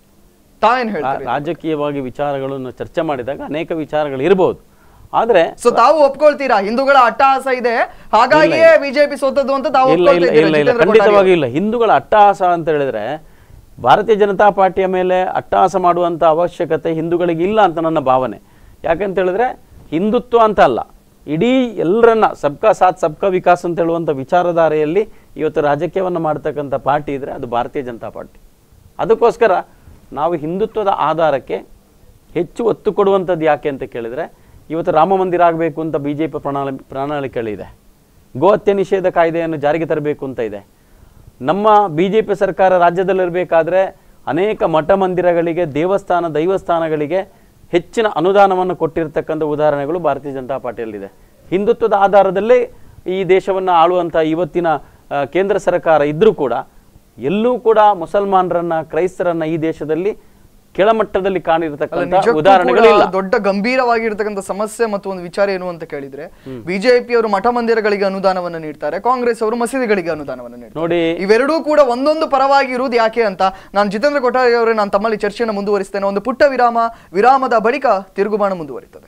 ತಾವೇನ್ ಹೇಳ್ತಾರೆ ರಾ- ರಾಜಕೀಯವಾಗಿ ವಿಚಾರಗಳನ್ನು ಚರ್ಚೆ ಮಾಡಿದಾಗ ಅನೇಕ ವಿಚಾರಗಳು ಇರಬಹುದು ಆದ್ರೆ ಸೊ ತಾವು ಒಪ್ಕೊಳ್ತೀರಾ ಹಿಂದೂಗಳ ಅಟ್ಟಹಾಸ ಇದೆ ಹಾಗಾಗಿಯೇ ಬಿಜೆಪಿ ಸೋತದ್ದು ಅಂತ ತಾವು ಇಲ್ಲ ಇಲ್ಲ ಒಪ್ಕೊಳ್ತಾ ಇಲ್ಲ ಇದ್ದೀರಾ ಇಲ್ಲ ಜಿತೇಂದ್ರ ಕೊಠಾರಿ ಖಂಡಿತವಾಗಿ ಇಲ್ಲ ಹಿಂದೂಗಳ ಅಟ್ಟಹಾಸ ಅಂತ ಹೇಳಿದ್ರೆ ಭಾರತೀಯ ಜನತಾ ಪಾರ್ಟಿಯ ಮೇಲೆ ಅಟ್ಟಹಾಸ ಮಾಡುವಂತ ಅವಶ್ಯಕತೆ ಹಿಂದೂಗಳಿಗೆ ಇಲ್ಲ ಅಂತ ನನ್ನ ಭಾವನೆ ಯಾಕಂತ ಹೇಳಿದ್ರೆ ಹಿಂದುತ್ವ ಅಂತ ಅಲ್ಲ ಇಡೀ ಎಲ್ಲರನ್ನ ಸಬ್ಕಾ ಸಾಥ್ ಸಬ್ಕಾ ವಿಕಾಸ್ ಅಂತ ಹೇಳುವಂಥ ವಿಚಾರಧಾರೆಯಲ್ಲಿ ಇವತ್ತು ರಾಜಕೀಯವನ್ನು ಮಾಡ್ತಕ್ಕಂಥ ಪಾರ್ಟಿ ಇದ್ರೆ ಅದು ಭಾರತೀಯ ಜನತಾ ಪಾರ್ಟಿ ಅದಕ್ಕೋಸ್ಕರ ನಾವು ಹಿಂದುತ್ವದ ಆಧಾರಕ್ಕೆ ಹೆಚ್ಚು ಒತ್ತು ಕೊಡುವಂಥದ್ದು ಯಾಕೆ ಅಂತ ಕೇಳಿದ್ರೆ ಇವತ್ತು ರಾಮ ಮಂದಿರ ಆಗಬೇಕು ಅಂತ ಬಿ ಜೆ ಪಿ ಪ್ರಣಾಳ ಪ್ರಣಾಳಿಕೆಗಳಿದೆ ಗೋ ಹತ್ಯೆ ನಿಷೇಧ ಕಾಯ್ದೆಯನ್ನು ಜಾರಿಗೆ ತರಬೇಕು ಅಂತ ಇದೆ ನಮ್ಮ ಬಿ ಜೆ ಪಿ ಸರ್ಕಾರ ರಾಜ್ಯದಲ್ಲಿರಬೇಕಾದ್ರೆ ಅನೇಕ ಮಠ ಮಂದಿರಗಳಿಗೆ ದೇವಸ್ಥಾನ ದೈವಸ್ಥಾನಗಳಿಗೆ ಹೆಚ್ಚಿನ ಅನುದಾನವನ್ನು ಕೊಟ್ಟಿರ್ತಕ್ಕಂಥ ಉದಾಹರಣೆಗಳು ಭಾರತೀಯ ಜನತಾ ಪಾರ್ಟಿಯಲ್ಲಿದೆ ಹಿಂದುತ್ವದ ಆಧಾರದಲ್ಲೇ ಈ ದೇಶವನ್ನು ಆಳುವಂಥ ಇವತ್ತಿನ ಆ, ಕೇಂದ್ರ ಸರ್ಕಾರ ಇದ್ದರೂ ಕೂಡ ಎಲ್ಲೂ ಕೂಡ ಮುಸಲ್ಮಾನರನ್ನ ಕ್ರೈಸ್ತರನ್ನ ಈ ದೇಶದಲ್ಲಿ ಕೆಳಮಟ್ಟದಲ್ಲಿ ಅಲ್ಲ, ಕಾಣಿರತಕ್ಕಂಥ ನಿಜಕ್ಕೂ ಉದಾಹರಣೆಗಳಿಲ್ಲ ಕೂಡ ದೊಡ್ಡ ಗಂಭೀರವಾಗಿರ್ತಕ್ಕಂಥ ಸಮಸ್ಯೆ ಮತ್ತು ಒಂದು ವಿಚಾರ ಏನು ಅಂತ ಕೇಳಿದ್ರೆ ಬಿಜೆಪಿ ಅವರು ಮಠ ಮಂದಿರಗಳಿಗೆ ಅನುದಾನವನ್ನು ನೀಡ್ತಾರೆ ಕಾಂಗ್ರೆಸ್ ಅವರು ಮಸೀದಿಗಳಿಗೆ ಅನುದಾನವನ್ನು ನೀಡ್ತಾರೆ ನೋಡಿ ಇವೆರಡೂ ಕೂಡ ಒಂದೊಂದು ಪರವಾಗಿ ಇರುವುದು ಯಾಕೆ ಅಂತ ನಾನು ಜಿತೇಂದ್ರ ಕೊಠಾರಿ ಅವರೇ ನಾನು ತಮ್ಮಲ್ಲಿ ಚರ್ಚೆಯನ್ನು ಮುಂದುವರಿಸ್ತೇನೆ ಒಂದು ಪುಟ್ಟ ವಿರಾಮ ವಿರಾಮದ ಬಳಿಕ ತಿರುಗುಬಾಣ ಮುಂದುವರಿತದೆ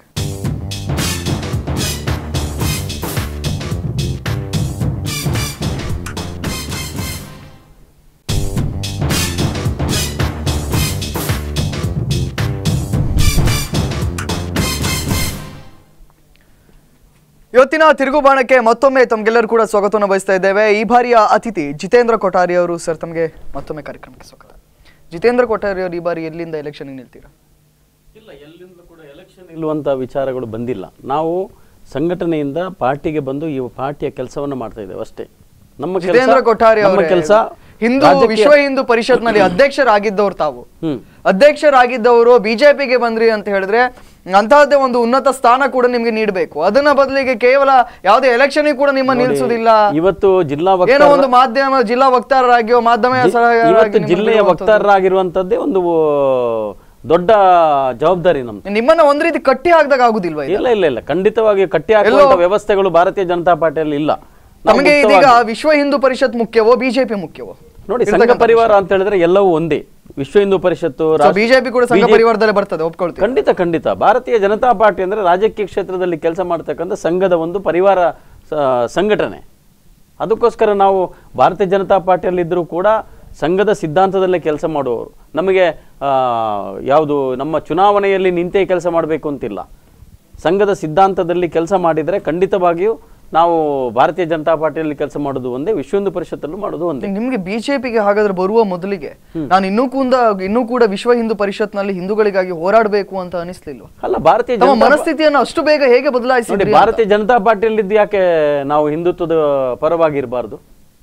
ಇವತ್ತಿನ ತಿರುಗುಬಾಣಕ್ಕೆ ಮತ್ತೊಮ್ಮೆ ತಮಗೆಲ್ಲರೂ ಕೂಡ ಸ್ವಾಗತವನ್ನು ಬಯಸ್ತಾ ಇದ್ದೇವೆ ಈ ಬಾರಿಯ ಅತಿಥಿ ಜಿತೇಂದ್ರ ಕೊಠಾರಿ ಅವರು ಸರ್ ತಮಗೆ ಮತ್ತೊಮ್ಮೆ ಕಾರ್ಯಕ್ರಮಕ್ಕೆ ಸ್ವಾಗತ ಜಿತೇಂದ್ರ ಕೊಠಾರಿ ಅವರು ಈ ಬಾರಿ ಎಲ್ಲಿಂದ ಎಲೆಕ್ಷನ್ ನಿಲ್ತೀರಾ ಇಲ್ಲ ಎಲ್ಲಿಂದ ಕೂಡ ಎಲೆಕ್ಷನ್ ನಿಲ್ಲುವಂಥ ವಿಚಾರಗಳು ಬಂದಿಲ್ಲ ನಾವು ಸಂಘಟನೆಯಿಂದ ಪಾರ್ಟಿಗೆ ಬಂದು ಈ ಪಾರ್ಟಿಯ ಕೆಲಸವನ್ನು ಮಾಡ್ತಾ ಇದ್ದೇವೆ ಅಷ್ಟೇ ನಮ್ಮ ಕೆಲ್ಸ- ಜಿತೇಂದ್ರ ಕೊಠಾರಿ ನಮ್ಮ ಅವರೇ ಕೆಲಸ ಹಿಂದೂ ವಿಶ್ವ ಹಿಂದೂ ಪರಿಷತ್ನಲ್ಲಿ ಅಧ್ಯಕ್ಷರಾಗಿದ್ದವರು ತಾವು ಹ್ಮ್ ಅಧ್ಯಕ್ಷರಾಗಿದ್ದವರು ಬಿಜೆಪಿಗೆ ಬಂದ್ರಿ ಅಂತ ಹೇಳಿದ್ರೆ ಅಂತಹದ್ದೇ ಒಂದು ಉನ್ನತ ಸ್ಥಾನ ಕೂಡ ನಿಮ್ಗೆ ನೀಡಬೇಕು ಅದನ್ನ ಬದಲಿಗೆ ಕೇವಲ ಯಾವುದೇ ಎಲೆಕ್ಷನ್ ಕೂಡ ನಿಮ್ಮ ನಿಲ್ಸುದಿಲ್ಲ ಇವತ್ತು ಜಿಲ್ಲಾ ಏನೋ ವಕ್ತಾರ ಒಂದು ಮಾಧ್ಯಮ ಜಿಲ್ಲಾ ವಕ್ತಾರರಾಗಿಯೋ ಮಾಧ್ಯಮ ಸಲಹೆಗಾರರಾಗಿ ಇವತ್ತು ನಿಮ್ಮನ್ನು ಜಿಲ್ಲೆಯ ಬಿಡುವಂಥದ್ದು. ವಕ್ತಾರರಾಗಿರುವಂತದ್ದೇ ಒಂದು ದೊಡ್ಡ ಜವಾಬ್ದಾರಿ ನಮ್ದು ನಿಮ್ಮನ್ನ ಒಂದ್ ರೀತಿ ಕಟ್ಟಿ ಹಾಕ್ದಾಗ ಆಗುದಿಲ್ವಾ ಇದು? ಇಲ್ಲ ಇಲ್ಲ ಇಲ್ಲ ಖಂಡಿತವಾಗಿ ಕಟ್ಟಿ ಹಾಕುವಂತ ವ್ಯವಸ್ಥೆಗಳು ಭಾರತೀಯ ಜನತಾ ಪಾರ್ಟಿಯಲ್ಲಿ ಇಲ್ಲ ನಾವು ನಮಗೆ ಮುಕ್ತವಾಗಿ- ಇದೀಗ ವಿಶ್ವ ಹಿಂದೂ ಪರಿಷತ್ ಮುಖ್ಯವೋ ಬಿಜೆಪಿ ಮುಖ್ಯವೋ ನೋಡಿ ಸಂಘ ಪರಿವಾರ ಅಂತ ಹೇಳಿದ್ರೆ ಎಲ್ಲವೂ ಒಂದೇ ವಿಶ್ವ ಹಿಂದೂ ಪರಿಷತ್ತು ರಾಷ್ಟ್ರ- ಬಿಜೆಪಿ ಕೂಡ ಸಂಘ BJP ಪರಿವಾರದಲ್ಲೇ ಬರ್ತದೆ ಒಪ್ಕೊಳ್ತೀವಿ ಖಂಡಿತ ಖಂಡಿತ ಭಾರತೀಯ ಜನತಾ ಪಾರ್ಟಿ ಅಂದ್ರೆ ರಾಜಕೀಯ ಕ್ಷೇತ್ರದಲ್ಲಿ ಕೆಲಸ ಮಾಡ್ತಕ್ಕಂಥ ಸಂಘದ ಒಂದು ಪರಿವಾರ ಸ- ಸಂಘಟನೆ ಅದಕ್ಕೋಸ್ಕರ ನಾವು ಭಾರತೀಯ ಜನತಾ ಪಾರ್ಟಿಯಲ್ಲಿದ್ದರೂ ಕೂಡ ಸಂಘದ ಸಿದ್ಧಾಂತದಲ್ಲೇ ಕೆಲಸ ಮಾಡುವವರು ನಮಗೆ ಆ, ಯಾವುದು ನಮ್ಮ ಚುನಾವಣೆಯಲ್ಲಿ ನಿಂತೇ ಕೆಲಸ ಮಾಡಬೇಕು ಅಂತಿಲ್ಲ ಸಂಘದ ಸಿದ್ಧಾಂತದಲ್ಲಿ ಕೆಲಸ ಮಾಡಿದರೆ ಖಂಡಿತವಾಗಿಯೂ ನಾವು ಭಾರತೀಯ ಜನತಾ ಪಾರ್ಟಿಯಲ್ಲಿ ಕೆಲಸ ಮಾಡೋದು ಒಂದೇ ವಿಶ್ವ ಹಿಂದೂ ಪರಿಷತ್ತಲ್ಲೂ ಮಾಡೋದು ಒಂದೇ ನಿಮ್ಗೆ ಬಿಜೆಪಿಗೆ ಹಾಗಾದ್ರೆ ಬರುವ ಮೊದಲಿಗೆ ನಾನು ಇನ್ನೂ ಕೂಡ ಇನ್ನೂ ಕೂಡ ವಿಶ್ವ ಹಿಂದೂ ಪರಿಷತ್ನಲ್ಲಿ ಹಿಂದೂಗಳಿಗಾಗಿ ಹೋರಾಡಬೇಕು ಅಂತ ಅನಿಸ್ಲಿಲ್ವಾ ಅಲ್ಲ ಭಾರತೀಯ ತಮ್ಮ ಜನತಾ ಮನಸ್ಥಿತಿಯನ್ನು ಅಷ್ಟು ಬೇಗ ಹೇಗೆ ನೋಡಿ ಬದಲಾಯಿಸಿದ್ರಿ ಭಾರತೀಯ ಜನತಾ ಪಾರ್ಟಿಯಲ್ಲಿದ್ದು ಯಾಕೆ ನಾವು ಹಿಂದುತ್ವದ ಪರವಾಗಿರಬಾರ್ದು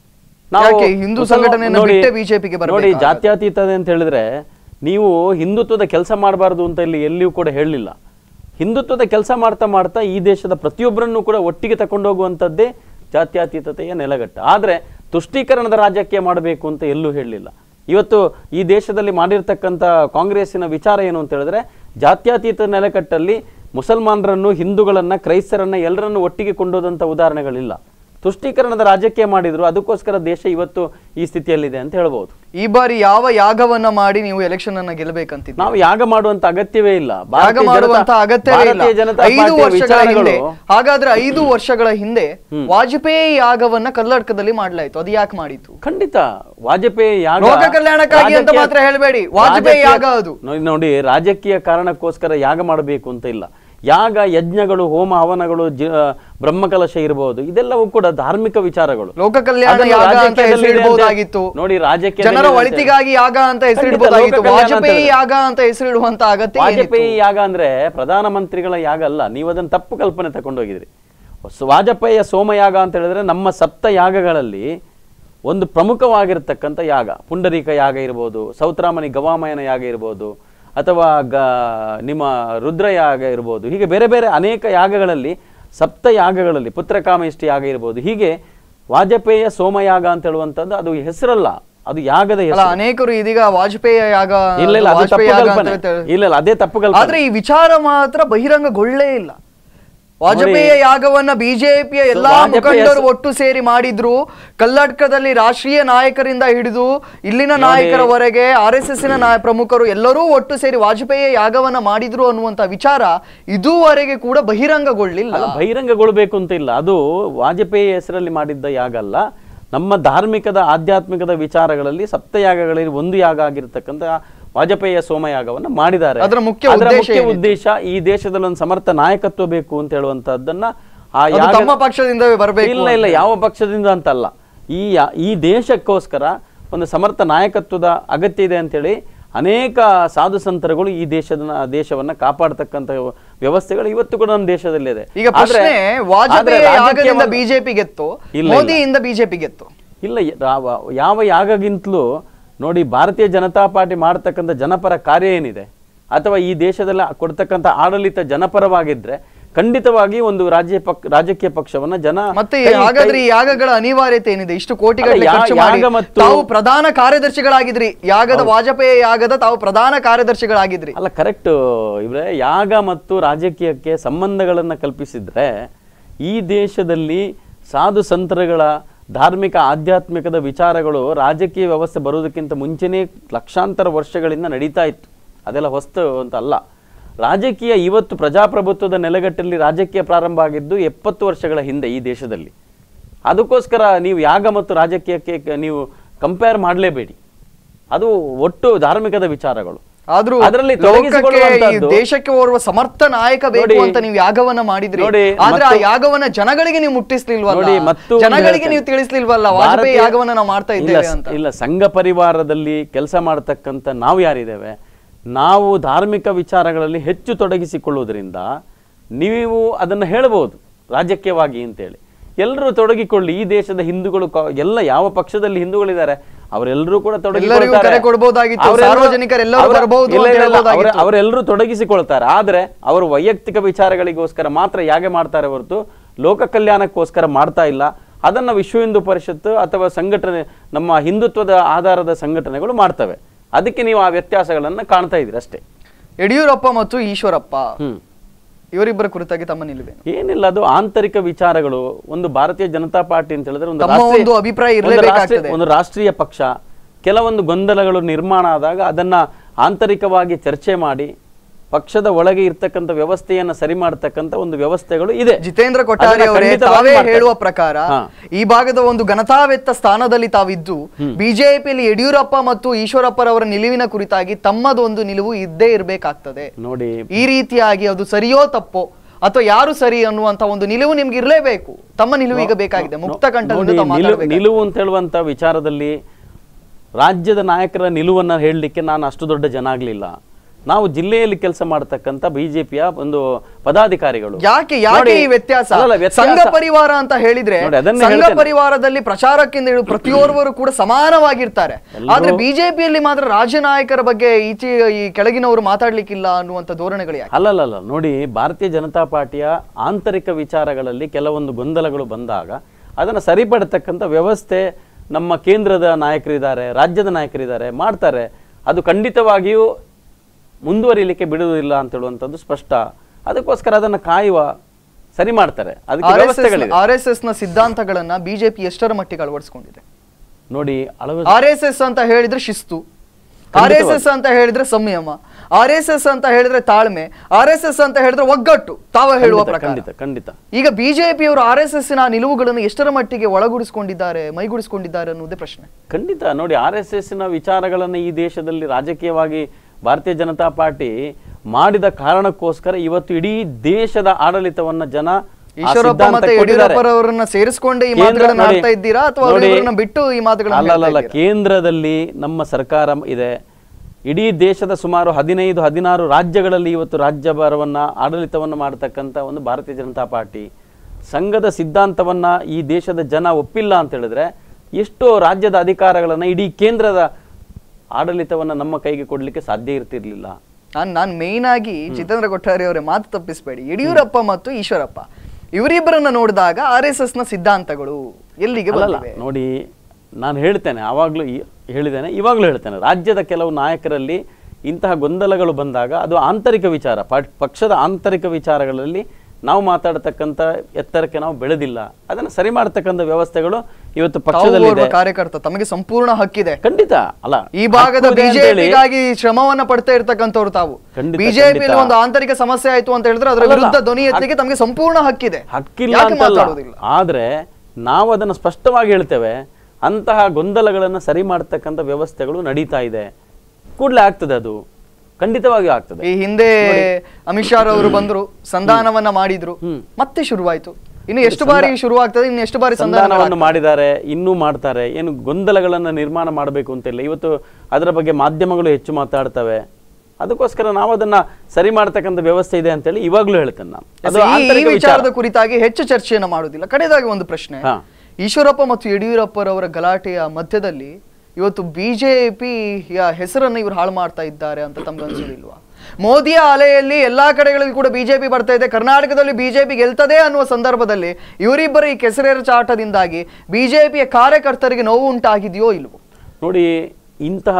ಯಾಕೆ ಹಿಂದೂ ಸಂಘಟನೆಯನ್ನ ಬಿಟ್ಟೇ ಬಿಜೆಪಿಗೆ ನೋಡಿ ಬರಬೇಕಾ? ಜಾತ್ಯತೀತತೆ ಅಂತ ಹೇಳಿದ್ರೆ ನೀವು ಹಿಂದುತ್ವದ ಕೆಲಸ ಮಾಡಬಾರ್ದು ಅಂತ ಇಲ್ಲಿ ಎಲ್ಲಿಯೂ ಕೂಡ ಹೇಳಲಿಲ್ಲ ಹಿಂದುತ್ವದ ಕೆಲಸ ಮಾಡ್ತಾ ಮಾಡ್ತಾ ಈ ದೇಶದ ಪ್ರತಿಯೊಬ್ಬರನ್ನು ಕೂಡ ಒಟ್ಟಿಗೆ ತಕೊಂಡೋಗುವಂಥದ್ದೇ ಜಾತ್ಯತೀತತೆಯ ನೆಲಗಟ್ಟ ಆದರೆ ತುಷ್ಟೀಕರಣದ ರಾಜಕೀಯ ಮಾಡಬೇಕು ಅಂತ ಎಲ್ಲೂ ಹೇಳಲಿಲ್ಲ ಇವತ್ತು ಈ ದೇಶದಲ್ಲಿ ಮಾಡಿರ್ತಕ್ಕಂಥ ಕಾಂಗ್ರೆಸ್ಸಿನ ವಿಚಾರ ಏನು ಅಂತ ಹೇಳಿದ್ರೆ ಜಾತ್ಯತೀತ ನೆಲೆಕಟ್ಟಲ್ಲಿ ಮುಸಲ್ಮಾನರನ್ನು ಹಿಂದೂಗಳನ್ನ ಕ್ರೈಸ್ತರನ್ನ ಎಲ್ಲರನ್ನು ಒಟ್ಟಿಗೆ ಕೊಂಡೋದಂಥ ಉದಾಹರಣೆಗಳಿಲ್ಲ ತುಷ್ಟೀಕರಣದ ರಾಜಕೀಯ ಮಾಡಿದ್ರು ಅದಕ್ಕೋಸ್ಕರ ದೇಶ ಇವತ್ತು ಈ ಸ್ಥಿತಿಯಲ್ಲಿದೆ ಅಂತ ಹೇಳ್ಬೋದು ಈ ಬಾರಿ ಯಾವ ಯಾಗವನ್ನ ಮಾಡಿ ನೀವು ಎಲೆಕ್ಷನ್ ಅನ್ನ ಗೆಲ್ಲಬೇಕಂತಿದ್ದೀರಿ ನಾವು ಯಾಗ ಮಾಡುವಂತ ಅಗತ್ಯವೇ ಇಲ್ಲ ಯಾಗ ಭಾರತೀಯ ಮಾಡುವಂತ ಜನತಾ- ಅಗತ್ಯವೇ ಇಲ್ಲ ಭಾರತೀಯ ಜನತಾ ಐದು ಪಾರ್ಟಿಯ ವರ್ಷಗಳ ವಿಚಾರಗಳು ಹಿಂದೆ ಹಾಗಾದ್ರೆ ಐದು ವರ್ಷಗಳ ಹಿಂದೆ ವಾಜಪೇಯಿ ಯಾಗವನ್ನ ಕರ್ನಾಟಕದಲ್ಲಿ ಮಾಡಲಾಯ್ತು ಅದು ಯಾಕೆ ಮಾಡಿತು ಖಂಡಿತ ವಾಜಪೇಯಿ ಯಾಗ ಲೋಕ ಕಲ್ಯಾಣಕ್ಕಾಗಿ ಅಂತ ರಾಜಕೀಯ- ಮಾತ್ರ ಹೇಳ್ಬೇಡಿ. ವಾಜಪೇಯಿ ಯಾಗ ರಾಜಕೀಯ- ಅದು. ನೋಡಿ- ನೋಡಿ ರಾಜಕೀಯ ಕಾರಣಕ್ಕೋಸ್ಕರ ಯಾಗ ಮಾಡಬೇಕು ಅಂತ ಇಲ್ಲ ಯಾಗ ಯಜ್ಞಗಳು ಹೋಮ ಹವನಗಳು ಜ ಬ್ರಹ್ಮಕಲಶ ಇರಬಹುದು ಇದೆಲ್ಲವೂ ಕೂಡ ಧಾರ್ಮಿಕ ವಿಚಾರಗಳು ಲೋಕ ಕಲ್ಯಾಣ ಅದನ್ನು ಯಾಗ ಅಂತ ರಾಜಕೀಯದಲ್ಲಿ ಇದೆ ಅಂತ- ಹೆಸರಿಡಬಹುದಾಗಿತ್ತು ನೋಡಿ ರಾಜಕೀಯ ಜನರ ಒಳಿತಿಗಾಗಿ ಯಾಗ ಅಂತ ಹೆಸರಿಡಬಹುದಾಗಿತ್ತು ಖಂಡಿತ ಲೋಕ ಕಲ್ಯಾಣ ಅಂತ ವಾಜಪೇಯಿ ಹೇಳಿದ್ರೆ. ಯಾಗ ಅಂತ ಹೆಸರಿಡುವಂತ ಅಗತ್ಯ ಏನಿತ್ತು? ವಾಜಪೇಯಿ ಯಾಗ ಅಂದ್ರೆ ಪ್ರಧಾನಮಂತ್ರಿಗಳ ಯಾಗ ಅಲ್ಲ ನೀವು ಅದನ್ನ ತಪ್ಪು ಕಲ್ಪನೆ ತಗೊಂಡೋಗಿದ್ರಿ ಸ- ವಾಜಪೇಯಿಯ ಸೋಮಯಾಗ ಅಂತ ಹೇಳಿದ್ರೆ ನಮ್ಮ ಸಪ್ತ ಯಾಗಗಳಲ್ಲಿ ಒಂದು ಪ್ರಮುಖವಾಗಿರ್ತಕ್ಕಂಥ ಯಾಗ ಪುಂಡರೀಕ ಯಾಗ ಇರ್ಬೋದು ಸೌತ್ರಾಮಣಿ ಗವಾಮಯನ ಯಾಗ ಇರ್ಬೋದು ಅಥವಾ ಗ ನಿಮ್ಮ ರುದ್ರ ಯಾಗ ಇರ್ಬೋದು ಹೀಗೆ ಬೇರೆ ಬೇರೆ ಅನೇಕ ಯಾಗಗಳಲ್ಲಿ ಸಪ್ತ ಯಾಗಗಳಲ್ಲಿ ಪುತ್ರಕಾಮೇಷ್ಟಿ ಯಾಗ ಇರ್ಬೋದು ಹೀಗೆ ವಾಜಪೇಯಿಯ ಸೋಮಯಾಗ ಅಂತ ಹೇಳುವಂಥದ್ದು ಅದು ಹೆಸರಲ್ಲ ಅದು ಯಾಗದ ಅಲ್ಲ ಹೆಸರು ಅನೇಕರು ಇದೀಗ ವಾಜಪೇಯಿ ಯಾಗ ಇಲ್ಲ ಇಲ್ಲ ಅದು ತಪ್ಪು ವಾಜಪೇಯಿ ಯಾಗ ಕಲ್ಪನೆ ಅಂತ ಹೇಳ್ತಾರೆ. ಇಲ್ಲ ಇಲ್ಲ ಅದೇ ತಪ್ಪು ಕಲ್ಪನೆ ಆದ್ರೆ ಈ ವಿಚಾರ ಮಾತ್ರ ಬಹಿರಂಗಗೊಳ್ಳೇ ಇಲ್ಲ ವಾಜಪೇಯಿ ಯಾಗವನ್ನ ಬಿಜೆಪಿಯ ಎಲ್ಲಾ ವಾಜಪೇಯಿ ಮುಖಂಡರು ಒಟ್ಟು ಸೇರಿ ಮಾಡಿದ್ರು ಕರ್ನಾಟಕದಲ್ಲಿ ರಾಷ್ಟ್ರೀಯ ನಾಯಕರಿಂದ ಹಿಡಿದು ಇಲ್ಲಿನ ನಾಯಕರವರೆಗೆ ಆರ್ ಎಸ್ ಎಸ್ ನ ಪ್ರಮುಖರು ಎಲ್ಲರೂ ಒಟ್ಟು ಸೇರಿ ವಾಜಪೇಯಿ ಯಾಗವನ್ನ ಮಾಡಿದ್ರು ಅನ್ನುವಂತ ವಿಚಾರ ಇದುವರೆಗೆ ಕೂಡ ಬಹಿರಂಗಗೊಳ್ಳಿಲ್ಲ ಅಲ್ಲ ಬಹಿರಂಗಗೊಳ್ಬೇಕು ಅಂತ ಇಲ್ಲ ಅದು ವಾಜಪೇಯಿ ಹೆಸರಲ್ಲಿ ಮಾಡಿದ್ದ ಯಾಗ ಅಲ್ಲ ನಮ್ಮ ಧಾರ್ಮಿಕದ ಆಧ್ಯಾತ್ಮಿಕದ ವಿಚಾರಗಳಲ್ಲಿ ಸಪ್ತಯಾಗಗಳಲ್ಲಿ ಒಂದು ಯಾಗ ಆಗಿರ್ತಕ್ಕಂಥ ವಾಜಪೇಯಿಯ ಸೋಮಯಾಗವನ್ನ ಮಾಡಿದ್ದಾರೆ ಅದರ ಮುಖ್ಯ ಅದರ ಉದ್ದೇಶ ಮುಖ್ಯ ಏನಿತ್ತು? ಉದ್ದೇಶ ಈ ದೇಶದಲ್ಲಿ ಒಂದು ಸಮರ್ಥ ನಾಯಕತ್ವ ಬೇಕು ಅಂತ ಹೇಳುವಂತದ್ದನ್ನ ಆ ಅದು ಯಾಗ ತಮ್ಮ ಪಕ್ಷದಿಂದವೇ ಬರಬೇಕು ಇಲ್ಲ ಇಲ್ಲ ಯಾವ ಪಕ್ಷದಿಂದ ಅಂತಲ್ಲ ಈ ಯಾ- ಈ ದೇಶಕ್ಕೋಸ್ಕರ ಒಂದು ಸಮರ್ಥ ನಾಯಕತ್ವದ ಅಗತ್ಯ ಇದೆ ಅಂತೇಳಿ ಅನೇಕ ಸಾಧು ಸಂತರುಗಳು ಈ ದೇಶದ ದೇಶವನ್ನ ಕಾಪಾಡತಕ್ಕಂತ ವ್ಯವಸ್ಥೆಗಳು ಇವತ್ತು ಕೂಡ ನಮ್ಮ ದೇಶದಲ್ಲಿದೆ ಈಗ ಆದ್ರೆ- ಪ್ರಶ್ನೆ ಆದ್ರೆ ವಾಜಪೇಯಿ ಯಾಗದಿಂದ ರಾಜಕೀಯವನ್ನು- ಬಿಜೆಪಿ ಗೆತ್ತು ಇಲ್ಲ, ಇಲ್ಲ. ಮೋದಿಯಿಂದ ಬಿಜೆಪಿ ಗೆತ್ತು ಇಲ್ಲ ಯ- ಯಾವ- ಯಾವ ಯಾಗಗಿಂತಲೂ ನೋಡಿ ಭಾರತೀಯ ಜನತಾ ಪಾರ್ಟಿ ಮಾಡತಕ್ಕಂಥ ಜನಪರ ಕಾರ್ಯ ಏನಿದೆ ಅಥವಾ ಈ ದೇಶದಲ್ಲಿ ಕೊಡ್ತಕ್ಕಂಥ ಆಡಳಿತ ಜನಪರವಾಗಿದ್ರೆ ಖಂಡಿತವಾಗಿ ಒಂದು ರಾಜ್ಯ ಪಕ್ ರಾಜಕೀಯ ಪಕ್ಷವನ್ನ ಜನ ಮತ್ತೆ ಕೈ- ಹಾಗಾದ್ರೆ ಈ ಯಾಗಗಳ ಅನಿವಾರ್ಯತೆ ಏನಿದೆ ಇಷ್ಟು ಕೋಟಿಗಳ ಅಲ್ಲ, ಯಾ- ಖರ್ಚು ಮಾಡಿ ಯಾಗ ಮತ್ತು- ತಾವು ಪ್ರಧಾನ ಕಾರ್ಯದರ್ಶಿಗಳಾಗಿದ್ರಿ ಯಾಗದ ವಾಜಪೇಯಿ ಯಾಗದ ತಾವು ಪ್ರಧಾನ ಕಾರ್ಯದರ್ಶಿಗಳಾಗಿದ್ರಿ ಅಲ್ಲ ಕರೆಕ್ಟ್ ಇವ್ರೆ ಯಾಗ ಮತ್ತು ರಾಜಕೀಯಕ್ಕೆ ಸಂಬಂಧಗಳನ್ನು ಕಲ್ಪಿಸಿದ್ರೆ ಈ ದೇಶದಲ್ಲಿ ಸಾಧು ಸಂತರುಗಳ ಧಾರ್ಮಿಕ ಆಧ್ಯಾತ್ಮಿಕದ ವಿಚಾರಗಳು ರಾಜಕೀಯ ವ್ಯವಸ್ಥೆ ಬರೋದಕ್ಕಿಂತ ಮುಂಚೆನೇ ಲಕ್ಷಾಂತರ ವರ್ಷಗಳಿಂದ ನಡೀತಾ ಇತ್ತು ಅದೆಲ್ಲ ಹೊಸ್ತು ಅಂತ ಅಲ್ಲ ರಾಜಕೀಯ ಇವತ್ತು ಪ್ರಜಾಪ್ರಭುತ್ವದ ನೆಲೆಗಟ್ಟಲ್ಲಿ ರಾಜಕೀಯ ಪ್ರಾರಂಭ ಆಗಿದ್ದು ಎಪ್ಪತ್ತು ವರ್ಷಗಳ ಹಿಂದೆ ಈ ದೇಶದಲ್ಲಿ ಅದಕ್ಕೋಸ್ಕರ ನೀವು ಯಾಗ ಮತ್ತು ರಾಜಕೀಯಕ್ಕೆ ಕ- ನೀವು ಕಂಪೇರ್ ಮಾಡಲೇಬೇಡಿ ಅದು ಒಟ್ಟು ಧಾರ್ಮಿಕದ ವಿಚಾರಗಳು ಆದ್ರೂ ಅದರಲ್ಲಿ ಲೋಕಕ್ಕೆ ಈ ತೊಡಗಿಸಿಕೊಳ್ಳುವಂತಹದ್ದು- ದೇಶಕ್ಕೆ ಓರ್ವ ಸಮರ್ಥ ನಾಯಕ ಬೇಕು ನೋಡಿ, ಅಂತ ನೀವು ಯಾಗವನ್ನ ಮಾಡಿದ್ರಿ ನೋಡಿ, ಆದ್ರೆ ಆ ಮತ್ತು- ಯಾಗವನ್ನ ಜನಗಳಿಗೆ ನೀವು ಮುಟ್ಟಿಸ್ಲಿಲ್ವಲ್ಲ ನೋಡಿ ಮತ್ತು ಜನಗಳಿಗೆ ನೀವು ತಿಳಿಸ್ಲಿಲ್ವಲ್ಲ ವಾಜಪೇಯಿ ಭಾರತೀಯ- ಯಾಗವನ್ನ ನಾವು ಮಾಡ್ತಾ ಇಲ್ಲ, ಇದ್ದೇವೆ ಅಂತ ಇಲ್ಲ ಸಂಘ ಪರಿವಾರದಲ್ಲಿ ಕೆಲಸ ಮಾಡತಕ್ಕಂಥ ನಾವು ಯಾರಿದ್ದೇವೆ ನಾವು ಧಾರ್ಮಿಕ ವಿಚಾರಗಳಲ್ಲಿ ಹೆಚ್ಚು ತೊಡಗಿಸಿಕೊಳ್ಳುವುದರಿಂದ ನೀವು ಅದನ್ನು ಹೇಳಬಹುದು ರಾಜಕೀಯವಾಗಿ ಅಂತೇಳಿ ಎಲ್ಲರೂ ತೊಡಗಿಕೊಳ್ಳಿ ಈ ದೇಶದ ಹಿಂದೂಗಳು ಕ- ಎಲ್ಲ ಯಾವ ಪಕ್ಷದಲ್ಲಿ ಹಿಂದೂಗಳಿದ್ದಾರೆ ಅವರೆಲ್ಲರೂ ಕೂಡ ಎಲ್ಲರಿಗೂ ಕರೆ ಕೊಡ್ಬೋದಾಗಿತ್ತು, ಅವರೆಲ್ಲರೂ- ಸಾರ್ವಜನಿಕರೆಲ್ಲರೂ ಅವರ- ಬರ್ಬೋದು ಇಲ್ಲ, ಅಂತ ಇಲ್ಲ, ಇಲ್ಲ, ಹೇಳ್ಬೋದಾಗಿತ್ತು. ಅವರ- ಅವರೆಲ್ಲರೂ ತೊಡಗಿಸಿಕೊಳ್ತಾರೆ ಆದ್ರೆ ಅವರು ವೈಯಕ್ತಿಕ ವಿಚಾರಗಳಿಗೋಸ್ಕರ ಮಾತ್ರ ಯಾಗೆ ಮಾಡ್ತಾರೆ ಹೊರತು ಲೋಕ ಕಲ್ಯಾಣಕ್ಕೋಸ್ಕರ ಮಾಡ್ತಾ ಇಲ್ಲ ಅದನ್ನ ವಿಶ್ವ ಹಿಂದೂ ಪರಿಷತ್ತು ಅಥವಾ ಸಂಘಟನೆ ನಮ್ಮ ಹಿಂದುತ್ವದ ಆಧಾರದ ಸಂಘಟನೆಗಳು ಮಾಡ್ತವೆ ಅದಕ್ಕೆ ನೀವು ಆ ವ್ಯತ್ಯಾಸಗಳನ್ನ ಕಾಣ್ತಾ ಇದ್ದೀರಿ ಅಷ್ಟೇ ಯಡಿಯೂರಪ್ಪ ಮತ್ತು ಈಶ್ವರಪ್ಪ ಹ್ಮ್ ಇವರಿಬ್ಬರ ಕುರಿತಾಗಿ ತಮ್ಮ ನಿಲುವೇನು ಏನಿಲ್ಲ ಅದು ಆಂತರಿಕ ವಿಚಾರಗಳು ಒಂದು ಭಾರತೀಯ ಜನತಾ ಪಾರ್ಟಿ ಅಂತ ಹೇಳಿದ್ರೆ ಒಂದು ತಮ್ಮ ರಾಷ್ಟ್ರೀಯ- ಒಂದು ಅಭಿಪ್ರಾಯ ಒಂದು ಇರ್ಲೇಬೇಕಾಗ್ತದೆ. ರಾಷ್ಟ್ರೀಯ- ಒಂದು ರಾಷ್ಟ್ರೀಯ ಪಕ್ಷ ಕೆಲವೊಂದು ಗೊಂದಲಗಳು ನಿರ್ಮಾಣ ಆದಾಗ ಅದನ್ನ ಆಂತರಿಕವಾಗಿ ಚರ್ಚೆ ಮಾಡಿ ಪಕ್ಷದ ಒಳಗೆ ಇರ್ತಕ್ಕಂಥ ವ್ಯವಸ್ಥೆಯನ್ನ ಸರಿ ಮಾಡತಕ್ಕಂಥ ಒಂದು ವ್ಯವಸ್ಥೆಗಳು ಇದೆ ಜಿತೇಂದ್ರ ಕೊಠಾರಿ ಅದನ್ನ ಅವರೇ ಖಂಡಿತವಾಗಿ ತಾವೇ ಮಾಡ್ತಾರೆ. ಹೇಳುವ ಪ್ರಕಾರ ಹಾ. ಈ ಭಾಗದ ಒಂದು ಘನತಾವೆತ್ತ ಸ್ಥಾನದಲ್ಲಿ ತಾವಿದ್ದು ಬಿಜೆಪಿಯಲ್ಲಿ ಯಡಿಯೂರಪ್ಪ ಮತ್ತು ಈಶ್ವರಪ್ಪರವರ ನಿಲುವಿನ ಕುರಿತಾಗಿ ತಮ್ಮದೊಂದು ನಿಲುವು ಇದ್ದೇ ಇರಬೇಕಾಗ್ತದೆ ನೋಡಿ ಈ ರೀತಿಯಾಗಿ ಅದು ಸರಿಯೋ ತಪ್ಪೋ ಅಥವಾ ಯಾರು ಸರಿ ಅನ್ನುವಂತ ಒಂದು ನಿಲುವು ನಿಮ್ಗೆ ಇರಲೇಬೇಕು ತಮ್ಮ ನಿಲುವು ಈಗ ಬೇಕಾಗಿದೆ ಮುಕ್ತ ಕಂಠದಿಂದ ನೋಡಿ, ತಾವು ನಿಲುವು ಮಾತಾಡ್ಬೇಕು. ನಿಲುವು ಅಂತ ಹೇಳುವಂತ ವಿಚಾರದಲ್ಲಿ ರಾಜ್ಯದ ನಾಯಕರ ನಿಲುವನ್ನ ಹೇಳಲಿಕ್ಕೆ ನಾನು ಅಷ್ಟು ದೊಡ್ಡ ಜನ ಆಗ್ಲಿಲ್ಲ ನಾವು ಜಿಲ್ಲೆಯಲ್ಲಿ ಕೆಲಸ ಮಾಡತಕ್ಕಂತ ಬಿಜೆಪಿಯ ಒಂದು ಪದಾಧಿಕಾರಿಗಳು ಯಾಕೆ ಯಾಕೆ ನೋಡಿ, ಈ ವ್ಯತ್ಯಾಸ ಅಲ್ಲಲ್ಲ, ವ್ಯತ್ಯಾಸ- ಸಂಘ ಪರಿವಾರ ಅಂತ ಹೇಳಿದ್ರೆ ನೋಡಿ, ಅದನ್ನೇ ಸಂಘ ಹೇಳ್ತೇನೆ. ಪರಿವಾರದಲ್ಲಿ ಪ್ರಚಾರಕ್ಕಿಂತ ಹಿಡಿದು ಪ್ರತಿಯೋರ್ವರು ಕೂಡ ಸಮಾನವಾಗಿರ್ತಾರೆ ಆದ್ರೆ ಬಿಜೆಪಿಯಲ್ಲಿ ಮಾತ್ರ ರಾಜ್ಯ ನಾಯಕರ ಬಗ್ಗೆ ಈಚೆ ಈ ಕೆಳಗಿನವರು ಮಾತಾಡ್ಲಿಕ್ಕಿಲ್ಲ ಅನ್ನುವಂತ ಧೋರಣೆಗಳು ಯಾಕೆ ಅಲ್ಲಲ್ಲ ನೋಡಿ ಭಾರತೀಯ ಜನತಾ ಪಾರ್ಟಿಯ ಆಂತರಿಕ ವಿಚಾರಗಳಲ್ಲಿ ಕೆಲವೊಂದು ಗೊಂದಲಗಳು ಬಂದಾಗ ಅದನ್ನು ಸರಿಪಡತಕ್ಕಂಥ ವ್ಯವಸ್ಥೆ ನಮ್ಮ ಕೇಂದ್ರದ ನಾಯಕರಿದ್ದಾರೆ ರಾಜ್ಯದ ನಾಯಕರಿದ್ದಾರೆ ಮಾಡ್ತಾರೆ ಅದು ಖಂಡಿತವಾಗಿಯೂ ಮುಂದುವರಿಲಿಕ್ಕೆ ಬಿಡುವುದಿಲ್ಲ ಅಂತ ಹೇಳುವಂಥದ್ದು ಸ್ಪಷ್ಟ ಅದಕ್ಕೋಸ್ಕರ ಅದನ್ನು ಕಾಯುವ ಸರಿ ಮಾಡ್ತಾರೆ ಅದಕ್ಕೆ ವ್ಯವಸ್ಥೆಗಳಿದೆ ಆರ್ ಎಸ್ ಎಸ್ ನ ಸಿದ್ಧಾಂತಗಳನ್ನ ಬಿಜೆಪಿ ಎಷ್ಟರ ಮಟ್ಟಿಗೆ ಅಳವಡಿಸಿಕೊಂಡಿದೆ ನೋಡಿ ಅಳವ ಆರ್ ಎಸ್ ಎಸ್ ಅಂತ ಹೇಳಿದ್ರೆ ಶಿಸ್ತು ಆರ್ ಎಸ್ ಎಸ್ ಅಂತ ಹೇಳಿದ್ರೆ ಸಂಯಮ ಆರ್ ಎಸ್ ಎಸ್ ಅಂತ ಹೇಳಿದ್ರೆ ತಾಳ್ಮೆ ಆರ್ ಎಸ್ ಎಸ್ ಅಂತ ಹೇಳಿದ್ರೆ ಒಗ್ಗಟ್ಟು ತಾವ ಹೇಳುವ ಖಂಡಿತ, ಪ್ರಕಾರ ಖಂಡಿತ ಖಂಡಿತ ಈಗ ಬಿಜೆಪಿಯವರು ಆರ್ ಎಸ್ ಎಸ್ ನ ನಿಲುವುಗಳನ್ನು ಎಷ್ಟರ ಮಟ್ಟಿಗೆ ಒಳಗೂಡಿಸಿಕೊಂಡಿದ್ದಾರೆ ಮೈಗೂಡಿಸಿಕೊಂಡಿದ್ದಾರೆ ಅನ್ನೋದೇ ಪ್ರಶ್ನೆ ಖಂಡಿತ ನೋಡಿ ಆರ್ ಎಸ್ ಎಸ್ನ ವಿಚಾರಗಳನ್ನು ಈ ದೇಶದಲ್ಲಿ ರಾಜಕೀಯವಾಗಿ ಭಾರತೀಯ ಜನತಾ ಪಾರ್ಟಿ ಮಾಡಿದ ಕಾರಣಕ್ಕೋಸ್ಕರ ಇವತ್ತು ಇಡೀ ದೇಶದ ಆಡಳಿತವನ್ನ ಜನ ಆ ಈಶ್ವರಪ್ಪ ಸಿದ್ಧಾಂತಕ್ಕೆ ಮತ್ತೆ ಕೊಟ್ಟಿದ್ದಾರೆ. ಯಡಿಯೂರಪ್ಪರವರನ್ನ ಸೇರಿಸಿಕೊಂಡೇ ಈ ಕೇಂದ್ರ ಮಾತುಗಳನ್ನ ನೋಡಿ, ಆಡ್ತಾ ಇದ್ದೀರಾ ಅಥವಾ ನೋಡಿ, ಅವರನ್ನ ಬಿಟ್ಟು ಈ ಮಾತುಗಳನ್ನ ಅಲ್ಲಲ್ಲ ಹೇಳ್ತಾ ಇದ್ದೀರಾ? ಕೇಂದ್ರದಲ್ಲಿ ನಮ್ಮ ಸರ್ಕಾರ ಇದೆ ಇಡೀ ದೇಶದ ಸುಮಾರು ಹದಿನೈದು ಹದಿನಾರು ರಾಜ್ಯಗಳಲ್ಲಿ ಇವತ್ತು ರಾಜ್ಯಭಾರವನ್ನ ಆಡಳಿತವನ್ನು ಮಾಡತಕ್ಕಂಥ ಒಂದು ಭಾರತೀಯ ಜನತಾ ಪಾರ್ಟಿ ಸಂಘದ ಸಿದ್ಧಾಂತವನ್ನ ಈ ದೇಶದ ಜನ ಒಪ್ಪಿಲ್ಲ ಅಂತ ಹೇಳಿದ್ರೆ ಎಷ್ಟೋ ರಾಜ್ಯದ ಅಧಿಕಾರಗಳನ್ನ ಇಡೀ ಕೇಂದ್ರದ ಆಡಳಿತವನ್ನ ನಮ್ಮ ಕೈಗೆ ಕೊಡ್ಲಿಕ್ಕೆ ಸಾಧ್ಯ ಇರ್ತಿರ್ಲಿಲ್ಲ ನಾನ್ ನಾನ್ ಮೇನ್ ಆಗಿ ಜಿತೇಂದ್ರ ಕೊಠಾರಿ ಅವರೇ ಮಾತು ತಪ್ಪಿಸಬೇಡಿ ಯಡಿಯೂರಪ್ಪ ಮತ್ತು ಈಶ್ವರಪ್ಪ ಇವರಿಬ್ಬರನ್ನ ನೋಡಿದಾಗ ಆರ್ ಎಸ್ ಎಸ್ ನ ಸಿದ್ಧಾಂತಗಳು ಎಲ್ಲಿಗೆ ಅಲ್ಲಲ್ಲ ಬಂದಿವೆ ನೋಡಿ ನಾನು ಹೇಳ್ತೇನೆ ಆವಾಗಲೂ ಹೇಳಿದ್ದೇನೆ ಇವಾಗಲೂ ಹೇಳ್ತೇನೆ ರಾಜ್ಯದ ಕೆಲವು ನಾಯಕರಲ್ಲಿ ಇಂತಹ ಗೊಂದಲಗಳು ಬಂದಾಗ ಅದು ಆಂತರಿಕ ವಿಚಾರ ಪ- ಪಕ್ಷದ ಆಂತರಿಕ ವಿಚಾರಗಳಲ್ಲಿ ನಾವು ಮಾತಾಡತಕ್ಕಂಥ ಎತ್ತರಕ್ಕೆ ನಾವು ಬೆಳೆದಿಲ್ಲ ಅದನ್ನು ಸರಿ ಮಾಡತಕ್ಕಂಥ ವ್ಯವಸ್ಥೆಗಳು ಇವತ್ತು ತಾವು ಪಕ್ಷದಲ್ಲಿದೆ ಓರ್ವ ಕಾರ್ಯಕರ್ತ ತಮಗೆ ಸಂಪೂರ್ಣ ಹಕ್ಕಿದೆ ಖಂಡಿತ ಅಲ್ಲ ಈ ಭಾಗದ ಹಕ್ಕು ಇದೆ ಅಂತ ಹೇಳಿ- ಬಿಜೆಪಿಗಾಗಿ ಶ್ರಮವನ್ನ ಪಡ್ತಾ ಇರ್ತಕ್ಕಂಥವ್ರು ತಾವು ಖಂಡಿತ, ಬಿಜೆಪಿಯಲ್ಲಿ ಖಂಡಿತ. ಒಂದು ಆಂತರಿಕ ಸಮಸ್ಯೆ ಆಯ್ತು ಅಂತ ಹೇಳಿದ್ರೆ ಅದರ ಅಲ್ಲಲ್ಲ, ವಿರುದ್ಧ ಧ್ವನಿ ಎತ್ತಲಿಕ್ಕೆ ತಮಗೆ ಸಂಪೂರ್ಣ ಹಕ್ಕಿದೆ ಹಕ್ಕಿಲ್ಲ ಯಾಕೆ ಅಂತಲ್ಲ ಮಾತಾಡೋದಿಲ್ಲ ಆದ್ರೆ ನಾವು ಅದನ್ನು ಸ್ಪಷ್ಟವಾಗಿ ಹೇಳ್ತೇವೆ ಅಂತಹ ಗೊಂದಲಗಳನ್ನು ಸರಿ ಮಾಡತಕ್ಕಂಥ ವ್ಯವಸ್ಥೆಗಳು ನಡೀತಾ ಇದೆ ಕೂಡಲೇ ಆಗ್ತದೆ ಅದು ಖಂಡಿತವಾಗಿಯೂ ಆಗ್ತದೆ ಈ ಹಿಂದೆ ಅಮಿತ್ ಶಾ ಅವರು ಬಂದ್ರು ಸಂಧಾನವನ್ನ ಮಾಡಿದ್ರು ಮತ್ತೆ ಶುರುವಾಯ್ತು ಇನ್ನು ಎಷ್ಟು ಬಾರಿ ಶುರುವಾಗ್ತದೆ ಇನ್ನು ಎಷ್ಟು ಬಾರಿ ಸಂಧಾನ ಸಂಧಾನವನ್ನು ಮಾಡಿದ್ದಾರೆ ಇನ್ನೂ ಮಾಡ್ತಾರೆ ಏನು ಗೊಂದಲಗಳನ್ನ ನಿರ್ಮಾಣ ಮಾಡಬೇಕು ಅಂತಿಲ್ಲ ಇವತ್ತು ಅದರ ಬಗ್ಗೆ ಮಾಧ್ಯಮಗಳು ಹೆಚ್ಚು ಮಾತಾಡ್ತವೆ ಅದಕ್ಕೋಸ್ಕರ ನಾವು ಅದನ್ನ ಸರಿ ಮಾಡತಕ್ಕಂಥ ವ್ಯವಸ್ಥೆ ಇದೆ ಅಂತೇಳಿ ಇವಾಗ್ಲೂ ಹೇಳ್ತೇನೆ ನಾನು ಅದು ಈ- ಈ ಆಂತರಿಕ ವಿಚಾರ ವಿಚಾರದ ಕುರಿತಾಗಿ ಹೆಚ್ಚು ಚರ್ಚೆಯನ್ನು ಮಾಡುವುದಿಲ್ಲ ಕಡೆಯದಾಗಿ ಒಂದು ಪ್ರಶ್ನೆ ಹಾ. ಈಶ್ವರಪ್ಪ ಮತ್ತು ಯಡಿಯೂರಪ್ಪರವರ ಗಲಾಟೆಯ ಮಧ್ಯದಲ್ಲಿ ಇವತ್ತು ಬಿಜೆಪಿಯ ಹೆಸರನ್ನು ಇವರು ಹಾಳು ಮಾಡ್ತಾ ಇದ್ದಾರೆ ಅಂತ ತಮ್ಗೆ ಅನ್ಸೋದಿಲ್ವಾ ಮೋದಿಯ ಅಲೆಯಲ್ಲಿ ಎಲ್ಲಾ ಕಡೆಗಳಲ್ಲಿ ಕೂಡ ಬಿಜೆಪಿ ಬರ್ತಾ ಇದೆ ಕರ್ನಾಟಕದಲ್ಲಿ ಬಿಜೆಪಿ ಗೆಲ್ತದೆ ಅನ್ನುವ ಸಂದರ್ಭದಲ್ಲಿ ಇವರಿಬ್ಬರ ಈ ಕೆಸರೇರ ಚಾಟದಿಂದಾಗಿ ಬಿಜೆಪಿಯ ಕಾರ್ಯಕರ್ತರಿಗೆ ನೋವು ಉಂಟಾಗಿದೆಯೋ ಇಲ್ವೋ ನೋಡಿ ಇಂತಹ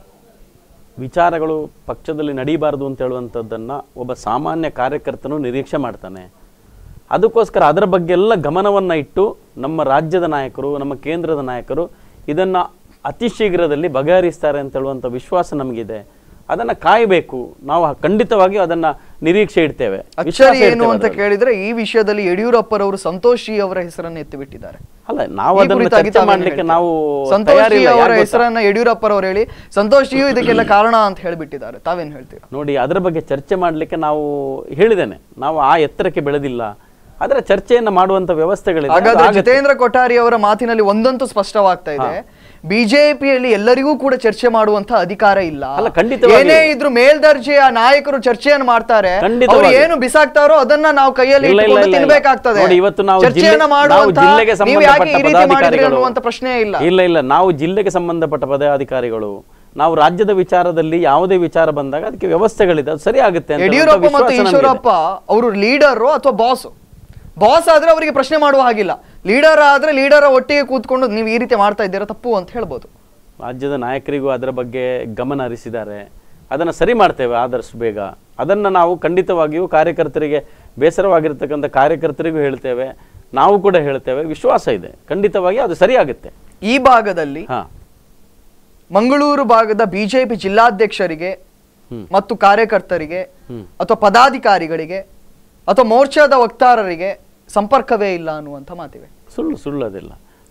ವಿಚಾರಗಳು ಪಕ್ಷದಲ್ಲಿ ನಡೀಬಾರದು ಅಂತ ಹೇಳುವಂಥದ್ದನ್ನ ಒಬ್ಬ ಸಾಮಾನ್ಯ ಕಾರ್ಯಕರ್ತನು ನಿರೀಕ್ಷೆ ಮಾಡ್ತಾನೆ ಅದಕ್ಕೋಸ್ಕರ ಅದರ ಬಗ್ಗೆ ಎಲ್ಲ ಗಮನವನ್ನ ಇಟ್ಟು ನಮ್ಮ ರಾಜ್ಯದ ನಾಯಕರು ನಮ್ಮ ಕೇಂದ್ರದ ನಾಯಕರು ಇದನ್ನ ಅತಿ ಶೀಘ್ರದಲ್ಲಿ ಬಗೆಹರಿಸ್ತಾರೆ ಅಂತ ಹೇಳುವಂಥ ವಿಶ್ವಾಸ ನಮಗಿದೆ ಅದನ್ನ ಕಾಯಬೇಕು ನಾವು ಖಂಡಿತವಾಗಿಯೂ ಅದನ್ನ ನಿರೀಕ್ಷೆ ಇಡ್ತೇವೆ ವಿಶ್ವಾಸ ಅಚ್ಚರಿ ಏನು ಇಡ್ತೇವೆ ಅಂತ ಅದರಲ್ಲಿ. ಕೇಳಿದ್ರೆ ಈ ವಿಷಯದಲ್ಲಿ ಯಡಿಯೂರಪ್ಪರವರು ಸಂತೋಷಿ ಅವರ ಹೆಸರನ್ನು ಎತ್ತಿಬಿಟ್ಟಿದ್ದಾರೆ ಅಲ್ಲ ನಾವು ಈ ಅದನ್ನ ಕುರಿತಾಗಿ ಚರ್ಚೆ ತಾವೇನು ಮಾಡ್ಲಿಕ್ಕೆ ಹೇಳ್ತೀರಾ? ನಾವು ಸಂತೋಷ್ ಜಿ ತಯಾರಿಲ್ಲ ಅವರ ಯಾಕ್ ಗೊತ್ತಾ? ಹೆಸರನ್ನ ಯಡಿಯೂರಪ್ಪರವರು ಹೇಳಿ ಸಂತೋಷ್ ಜಿಯು ಇದಕ್ಕೆಲ್ಲ ಕಾರಣ ಅಂತ ಹೇಳಿಬಿಟ್ಟಿದ್ದಾರೆ ತಾವೇನ್ ಹೇಳ್ತೀರಾ ನೋಡಿ ಅದರ ಬಗ್ಗೆ ಚರ್ಚೆ ಮಾಡಲಿಕ್ಕೆ ನಾವು ಹೇಳಿದ್ದೇನೆ ನಾವು ಆ ಎತ್ತರಕ್ಕೆ ಬೆಳೆದಿಲ್ಲ ಅದರ ಚರ್ಚೆಯನ್ನ ಮಾಡುವಂತ ವ್ಯವಸ್ಥೆಗಳಿದೆ ಅದು ಹಾಗಾದ್ರೆ ಆಗತ್ತೆ. ಜಿತೇಂದ್ರ ಕೊಠಾರಿ ಅವರ ಮಾತಿನಲ್ಲಿ ಒಂದಂತೂ ಸ್ಪಷ್ಟವಾಗ್ತಾ ಇದೆ ಬಿಜೆಪಿಯಲ್ಲಿ ಎಲ್ಲರಿಗೂ ಕೂಡ ಚರ್ಚೆ ಮಾಡುವಂತ ಅಧಿಕಾರ ಇಲ್ಲ ಅಲ್ಲ, ಖಂಡಿತವಾಗಿಯೂ. ಏನೇ ಇದ್ರು ಮೇಲ್ದರ್ಜೆಯ ನಾಯಕರು ಚರ್ಚೆಯನ್ನು ಮಾಡ್ತಾರೆ ಅವ್ರು ಖಂಡಿತವಾಗಿಯೂ. ಏನು ಬಿಸಾಕ್ತಾರೋ ಅದನ್ನ ನಾವು ಕೈಯಲ್ಲಿ ಇಲ್ಲ, ಇಲ್ಲ, ಇಟ್ಕೊಂಡು ಇಲ್ಲ, ಇಲ್ಲ. ತಿನ್ಬೇಕಾಗ್ತದೆ ನೋಡಿ, ಇವತ್ತು ನಾವು ಚರ್ಚೆಯನ್ನ ಜಿಲ್ಲೆ- ಮಾಡುವಂತ ನಾವು ಜಿಲ್ಲೆಗೆ ನೀವು ಯಾಕೆ ಈ ಸಂಬಂಧಪಟ್ಟ ರೀತಿ ಮಾಡಿದ್ರಿ ಪದಾಧಿಕಾರಿಗಳು ಅನ್ನುವಂತ ಪ್ರಶ್ನೆ ಇಲ್ಲ ಇಲ್ಲ ಇಲ್ಲ ನಾವು ಜಿಲ್ಲೆಗೆ ಸಂಬಂಧಪಟ್ಟ ಪದಾಧಿಕಾರಿಗಳು ನಾವು ರಾಜ್ಯದ ವಿಚಾರದಲ್ಲಿ ಯಾವುದೇ ವಿಚಾರ ಬಂದಾಗ ಅದಕ್ಕೆ ವ್ಯವಸ್ಥೆಗಳಿದೆ ಅದು ಸರಿ ಆಗುತ್ತೆ ಅಂತ ಹೇಳುವಂತ ಯಡಿಯೂರಪ್ಪ ಮತ್ತು ವಿಶ್ವಾಸ ನಮ್ಗಿದೆ. ಈಶ್ವರಪ್ಪ ಅವರು ಲೀಡರ್ ಅಥವಾ ಬಾಸ್ ಬಾಸ್ ಆದ್ರೆ ಅವರಿಗೆ ಪ್ರಶ್ನೆ ಮಾಡುವ ಹಾಗಿಲ್ಲ ಲೀಡರ್ ಆದ್ರೆ ಲೀಡರ್ ಒಟ್ಟಿಗೆ ಕೂತ್ಕೊಂಡು ನೀವು ಈ ರೀತಿ ಮಾಡ್ತಾ ಇದ್ದೀರಾ ತಪ್ಪು ಅಂತ ಹೇಳ್ಬೋದು ರಾಜ್ಯದ ನಾಯಕರಿಗೂ ಅದರ ಬಗ್ಗೆ ಗಮನ ಹರಿಸಿದ್ದಾರೆ ಅದನ್ನು ಸರಿ ಮಾಡ್ತೇವೆ ಆದಷ್ಟು ಬೇಗ ಅದನ್ನು ನಾವು ಖಂಡಿತವಾಗಿಯೂ ಕಾರ್ಯಕರ್ತರಿಗೆ ಬೇಸರವಾಗಿರ್ತಕ್ಕಂಥ ಕಾರ್ಯಕರ್ತರಿಗೂ ಹೇಳ್ತೇವೆ ನಾವು ಕೂಡ ಹೇಳ್ತೇವೆ ವಿಶ್ವಾಸ ಇದೆ ಖಂಡಿತವಾಗಿ ಅದು ಸರಿ ಆಗುತ್ತೆ ಈ ಭಾಗದಲ್ಲಿ ಹಾ ಮಂಗಳೂರು ಭಾಗದ ಬಿಜೆಪಿ ಜಿಲ್ಲಾಧ್ಯಕ್ಷರಿಗೆ ಹ್ಮ್. ಮತ್ತು ಕಾರ್ಯಕರ್ತರಿಗೆ ಹ್ಮ್. ಅಥವಾ ಪದಾಧಿಕಾರಿಗಳಿಗೆ ಅಥವಾ ಮೋರ್ಚಾದ ವಕ್ತಾರರಿಗೆ ಸಂಪರ್ಕವೇ ಇಲ್ಲ ಅನ್ನುವಂಥ ಮಾತಿವೆ ಸುಳ್ಳು ಸುಳ್ಳು ಅದೆಲ್ಲ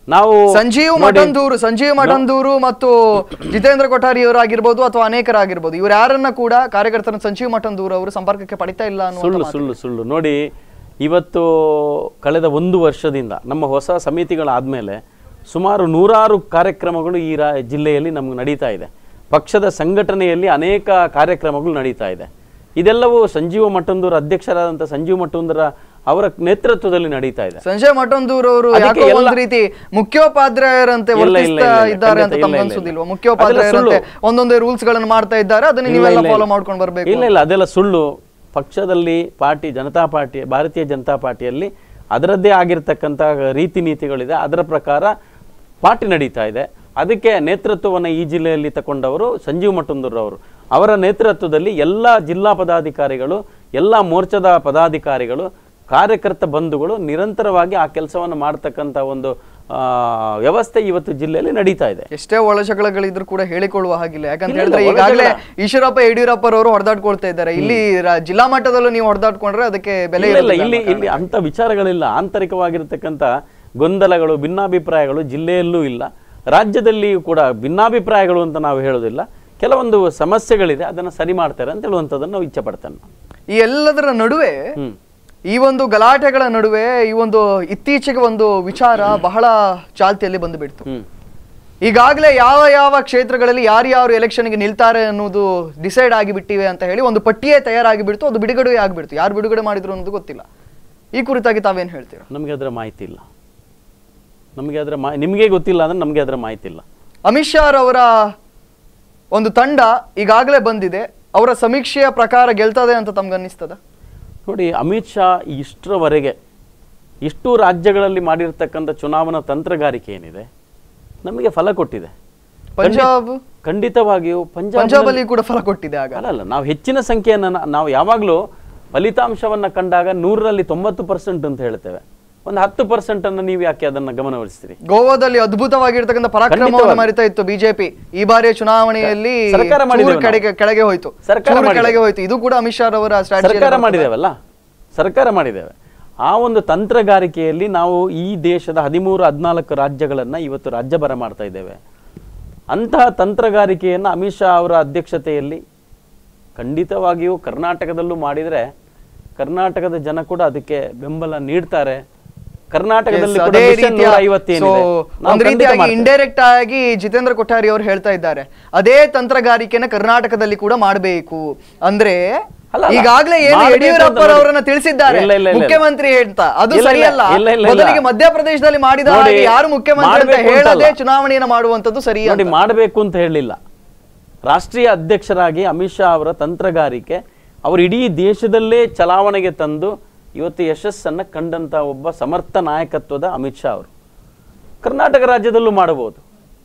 ನಾವು ಸಂಜೀವ್ ನೋಡಿ, ಮಠಂದೂರು ಸಂಜೀವ್ ಮಠಂದೂರು ಮತ್ತು ಜಿತೇಂದ್ರ ಕೊಠಾರಿ ಅವರಾಗಿರ್ಬೋದು ಅಥವಾ ಅನೇಕರಾಗಿರ್ಬೋದು ಇವ್ರು ಯಾರನ್ನ ಕೂಡ ಕಾರ್ಯಕರ್ತರ ಸಂಜೀವ್ ಮಠಂದೂರು ಅವರು ಸಂಪರ್ಕಕ್ಕೆ ಪಡಿತಾ ಇಲ್ಲ ಅನ್ನುವಂಥ ಸುಳ್ಳು ಸುಳ್ಳು ಸುಳ್ಳು ನೋಡಿ ಇವತ್ತು ಕಳೆದ ಒಂದು ವರ್ಷದಿಂದ ನಮ್ಮ ಹೊಸ ಸಮಿತಿಗಳಾದಮೇಲೆ ಸುಮಾರು ನೂರಾರು ಕಾರ್ಯಕ್ರಮಗಳು ಈ ರಾ ಜಿಲ್ಲೆಯಲ್ಲಿ ನಮ್ಗೆ ನಡೀತಾ ಇದೆ ಪಕ್ಷದ ಸಂಘಟನೆಯಲ್ಲಿ ಅನೇಕ ಕಾರ್ಯಕ್ರಮಗಳು ನಡೀತಾ ಇದೆ ಇದೆಲ್ಲವೂ ಸಂಜೀವ ಮಠಂದೂರು ಅಧ್ಯಕ್ಷರಾದಂಥ ಸಂಜೀವ ಮಠಂದೂರ ಅವರ ನೇತೃತ್ವದಲ್ಲಿ ನಡೀತಾ ಇದೆ ಸಂಜಯ್ ಮಠಂದೂರು ಅವರು ಅದಕ್ಕೆ ಯಾಕೋ ಎಲ್ಲ- ಒಂದ್ ರೀತಿ ಮುಖ್ಯೋಪಾಧ್ಯಾಯರಂತೆ ಇಲ್ಲ, ಇಲ್ಲ, ವರ್ತಿಸ್ತಾ ಇಲ್ಲ, ಇಲ್ಲ, ಇದ್ದಾರೆ ಅಂತ ಖಂಡಿತ ತಮ್ಗೆ ಇಲ್ಲ, ಅನ್ಸುದಿಲ್ವಾ ಇಲ್ಲ. ಮುಖ್ಯೋಪಾಧ್ಯಾಯರಂತೆ ಅದೆಲ್ಲ ಒಂದೊಂದೇ ರೂಲ್ಸ್ ಗಳನ್ನ ಮಾಡ್ತಾ ಇದ್ದಾರೆ ಅದನ್ನ ಇಲ್ಲ, ನೀವೆಲ್ಲ ಇಲ್ಲ, ಫಾಲೋ ಇಲ್ಲ. ಮಾಡ್ಕೊಂಡು ಬರ್ಬೇಕು ಇಲ್ಲ ಇಲ್ಲ ಅದೆಲ್ಲ ಸುಳ್ಳು ಪಕ್ಷದಲ್ಲಿ ಪಾರ್ಟಿ ಜನತಾ ಪಾರ್ಟಿ ಭಾರತೀಯ ಜನತಾ ಪಾರ್ಟಿಯಲ್ಲಿ ಅದರದ್ದೇ ಆಗಿರ್ತಕ್ಕಂಥ ರೀತಿ ನೀತಿಗಳಿದೆ ಅದರ ಪ್ರಕಾರ ಪಾರ್ಟಿ ನಡೀತಾ ಇದೆ ಅದಕ್ಕೆ ನೇತೃತ್ವವನ್ನು ಈ ಜಿಲ್ಲೆಯಲ್ಲಿ ತಗೊಂಡವರು ಸಂಜೀವ್ ಮಠಂದೂರ್ ಅವರು ಅವರ ನೇತೃತ್ವದಲ್ಲಿ ಎಲ್ಲ ಜಿಲ್ಲಾ ಪದಾಧಿಕಾರಿಗಳು ಎಲ್ಲ ಮೋರ್ಚಾದ ಪದಾಧಿಕಾರಿಗಳು ಕಾರ್ಯಕರ್ತ ಬಂಧುಗಳು ನಿರಂತರವಾಗಿ ಆ ಕೆಲಸವನ್ನು ಮಾಡ್ತಕ್ಕಂಥ ಒಂದು ಆ, ವ್ಯವಸ್ಥೆ ಇವತ್ತು ಜಿಲ್ಲೆಯಲ್ಲಿ ನಡೀತಾ ಇದೆ ಎಷ್ಟೇ ಒಳಜಗಳಗಳಿದ್ರು ಕೂಡ ಹೇಳಿಕೊಳ್ಳುವ ಹಾಗಿಲ್ಲ ಯಾಕಂತ ಇಲ್ಲ, ಹೇಳಿದ್ರೆ ಇಲ್ಲ, ಈಗಾಗಲೇ ಒಳಜಗಳ. ಈಶ್ವರಪ್ಪ ಯಡಿಯೂರಪ್ಪರವರು ಹೊಡೆದಾಡ್ಕೊಳ್ತಾ ಇದ್ದಾರೆ ಇಲ್ಲಿ ರಾ- ಜಿಲ್ಲಾ ಮಟ್ಟದಲ್ಲೂ ನೀವು ಹೊಡೆದಾಡ್ಕೊಂಡ್ರೆ ಅದಕ್ಕೆ ಬೆಲೆ ಇಲ್ಲ, ಇಲ್ಲ ಇರೋದಿಲ್ಲ ಇಲ್ಲಿ ಅನ್ನೋ ಇಲ್ಲಿ ಅಂತ ವಿಚಾರಗಳಿಲ್ಲ ಆಂತರಿಕವಾಗಿರ್ತಕ್ಕಂಥ ಗೊಂದಲಗಳು ಭಿನ್ನಾಭಿಪ್ರಾಯಗಳು ಜಿಲ್ಲೆಯಲ್ಲೂ ಇಲ್ಲ ರಾಜ್ಯದಲ್ಲಿಯೂ ಕೂಡ ಭಿನ್ನಾಭಿಪ್ರಾಯಗಳು ಅಂತ ನಾವು ಹೇಳೋದಿಲ್ಲ ಕೆಲವೊಂದು ಸಮಸ್ಯೆಗಳಿದೆ ಅದನ್ನು ಸರಿ ಮಾಡ್ತಾರೆ ಅಂತ ಹೇಳುವಂಥದ್ದನ್ನು ನಾವು ಇಚ್ಛೆ ಪಡ್ತೇನೆ ನಾನು. ಈ ಎಲ್ಲದರ ನಡುವೆ ಹ್ಮ್ ಈ ಒಂದು ಗಲಾಟೆಗಳ ನಡುವೆ ಈ ಒಂದು ಇತ್ತೀಚೆಗೆ ಒಂದು ವಿಚಾರ ಬಹಳ ಚಾಲ್ತಿಯಲ್ಲಿ ಬಂದು ಬಿಡ್ತು ಹ್ಮ್ ಈಗಾಗಲೇ ಯಾವ ಯಾವ ಕ್ಷೇತ್ರಗಳಲ್ಲಿ ಯಾರ್ಯಾರು ಎಲೆಕ್ಷನ್ಗೆ ನಿಲ್ತಾರೆ ಅನ್ನೋದು ಡಿಸೈಡ್ ಆಗಿಬಿಟ್ಟಿವೆ ಅಂತ ಹೇಳಿ ಒಂದು ಪಟ್ಟಿಯೇ ತಯಾರಾಗಿ ಬಿಡ್ತು ಅದು ಬಿಡುಗಡೆ ಆಗಿಬಿಡ್ತು ಯಾರು ಬಿಡುಗಡೆ ಮಾಡಿದ್ರು ಅನ್ನೋದು ಗೊತ್ತಿಲ್ಲ ಈ ಕುರಿತಾಗಿ ತಾವೇನು ಹೇಳ್ತೀರಾ ನಮಗೆ ಅದರ ಮಾಹಿತಿ ಇಲ್ಲ ನಮಗೆ ಅದರ ಮಾ ನಿಮಗೆ ಗೊತ್ತಿಲ್ಲ ಅಂದ್ರೆ ನಮಗೆ ಅದರ ಮಾಹಿತಿ ಇಲ್ಲ ಅಮಿತ್ ಶಾ ಅವರ ಒಂದು ತಂಡ ಈಗಾಗಲೇ ಬಂದಿದೆ ಅವರ ಸಮೀಕ್ಷೆಯ ಪ್ರಕಾರ ಗೆಲ್ತದೆ ಅಂತ ತಮ್ಗೆ ಅನ್ನಿಸ್ತದ ನೋಡಿ ಅಮಿತ್ ಶಾ ಇಷ್ಟರವರೆಗೆ ಇಷ್ಟು ರಾಜ್ಯಗಳಲ್ಲಿ ಮಾಡಿರ್ತಕ್ಕಂಥ ಚುನಾವಣಾ ತಂತ್ರಗಾರಿಕೆ ಏನಿದೆ ನಮಗೆ ಫಲ ಕೊಟ್ಟಿದೆ ಪಂಜಾಬ್ ಖಂಡಿತವಾಗಿಯೂ ಪಂಜಾಬ್ ಪಂಜಾಬ್ ಅಲ್ಲಿ ಕೂಡ ಫಲ ಕೊಟ್ಟಿದೆ ಆಗ ಅಲ್ಲ ಅಲ್ಲ ನಾವು ಹೆಚ್ಚಿನ ಸಂಖ್ಯೆಯನ್ನು ನಾ- ನಾವು ಯಾವಾಗಲೂ ಫಲಿತಾಂಶವನ್ನು ಕಂಡಾಗ ನೂರರಲ್ಲಿ ತೊಂಬತ್ತು ಪರ್ಸೆಂಟ್ ಅಂತ ಹೇಳ್ತೇವೆ ಒಂದು ಹತ್ತು ಪರ್ಸೆಂಟ್ ಅನ್ನು ನೀವು ಯಾಕೆ ಅದನ್ನು ಗಮನಹರಿಸ್ತೀರಿ ಗೋವಾದಲ್ಲಿ ಅದ್ಭುತವಾಗಿರ್ತಕ್ಕಂಥ ಪರಾಕ್ರಮವನ್ನು ಖಂಡಿತವಾಗಿ. ಮರಿತಾ ಇತ್ತು ಬಿಜೆಪಿ ಈ ಬಾರಿಯ ಚುನಾವಣೆಯಲ್ಲಿ ಸರ್ಕಾರ ಚೂರು ಮಾಡಿದ್ದೇವೆ ಕೆಳಗೆ ಕೆಳಗೆ ಹೋಯ್ತು ಸರ್ಕಾರ ಚೂರು ಮಾಡಿದ್ದೇವೆ. ಕೆಳಗೆ ಹೋಯ್ತು ಇದು ಕೂಡ ಅಮಿತ್ ಶಾ ಅವರ ಸರ್ಕಾರ ಸ್ಟ್ರಾಟಜಿ ಮಾಡಿದ್ದೇವಲ್ಲ ಸರ್ಕಾರ ಮಾಡಿದ್ದೇವೆ ಆ ಒಂದು ತಂತ್ರಗಾರಿಕೆಯಲ್ಲಿ ನಾವು ಈ ದೇಶದ ಹದಿಮೂರು ಹದಿನಾಲ್ಕು ರಾಜ್ಯಗಳನ್ನು ಇವತ್ತು ರಾಜ್ಯಭರ ಮಾಡ್ತಾ ಇದ್ದೇವೆ ಅಂತಹ ತಂತ್ರಗಾರಿಕೆಯನ್ನು ಅಮಿತ್ ಶಾ ಅವರ ಅಧ್ಯಕ್ಷತೆಯಲ್ಲಿ ಖಂಡಿತವಾಗಿಯೂ ಕರ್ನಾಟಕದಲ್ಲೂ ಮಾಡಿದರೆ ಕರ್ನಾಟಕದ ಜನ ಕೂಡ ಅದಕ್ಕೆ ಬೆಂಬಲ ನೀಡ್ತಾರೆ ಕರ್ನಾಟಕದಲ್ಲಿ ಕೂಡ ಅದೇ ಮಿಷನ್ ರೀತಿಯ ನೂರ ಐವತ್ತೇನಿದೆ so, ನಾವು ಒಂದು ಖಂಡಿತ ರೀತಿಯಾಗಿ ಮಾಡ್ತೇವೆ. ಇಂಡೈರೆಕ್ಟ್ ಆಗಿ ಜಿತೇಂದ್ರ ಕೊಠಾರಿ ಅವರು ಹೇಳ್ತಾ ಇದ್ದಾರೆ ಅದೇ ತಂತ್ರಗಾರಿಕೆನ ಕರ್ನಾಟಕದಲ್ಲಿ ಕೂಡ ಮಾಡಬೇಕು ಅಂದ್ರೆ ಅಲ್ಲ, ಅಲ್ಲ. ಈಗಾಗಲೇ ಏನು ಮಾಡ್ಬೇಕು ಅಂತ ಯಡಿಯೂರಪ್ಪ ನೋಡಿ. ಅವರನ್ನ ತಿಳಿಸಿದ್ದಾರೆ ಇಲ್ಲ, ಇಲ್ಲ, ಇಲ್ಲ, ಇಲ್ಲ. ಮುಖ್ಯಮಂತ್ರಿ ಅಂತ ಅದು ಇಲ್ಲ, ಇಲ್ಲ, ಸರಿಯಲ್ಲ ಇಲ್ಲ, ಇಲ್ಲ, ಇಲ್ಲ. ಮೊದಲಿಗೆ ಮಧ್ಯಪ್ರದೇಶದಲ್ಲಿ ಮಾಡಿದ ನೋಡಿ, ಹಾಗೆ ಯಾರು ಮುಖ್ಯಮಂತ್ರಿ ಅಂತ ಮಾಡ್ಬೇಕು ಹೇಳದೆ ಅಂತಲ್ಲ. ಚುನಾವಣೆಯನ್ನು ಮಾಡುವಂತದ್ದು ಸರಿ ನೋಡಿ ಮಾಡಬೇಕು ಅಂತ ಹೇಳಲಿಲ್ಲ ರಾಷ್ಟ್ರೀಯ ಅಧ್ಯಕ್ಷರಾಗಿ ಅಮಿತ್ ಶಾ ಅವರ ತಂತ್ರಗಾರಿಕೆ ಅವರು ಇಡೀ ದೇಶದಲ್ಲೇ ಚಲಾವಣೆಗೆ ತಂದು ಇವತ್ತು ಯಶಸ್ಸನ್ನು ಕಂಡಂತ ಒಬ್ಬ ಸಮರ್ಥ ನಾಯಕತ್ವದ ಅಮಿತ್ ಶಾ ಅವರು ಕರ್ನಾಟಕ ರಾಜ್ಯದಲ್ಲೂ ಮಾಡಬಹುದು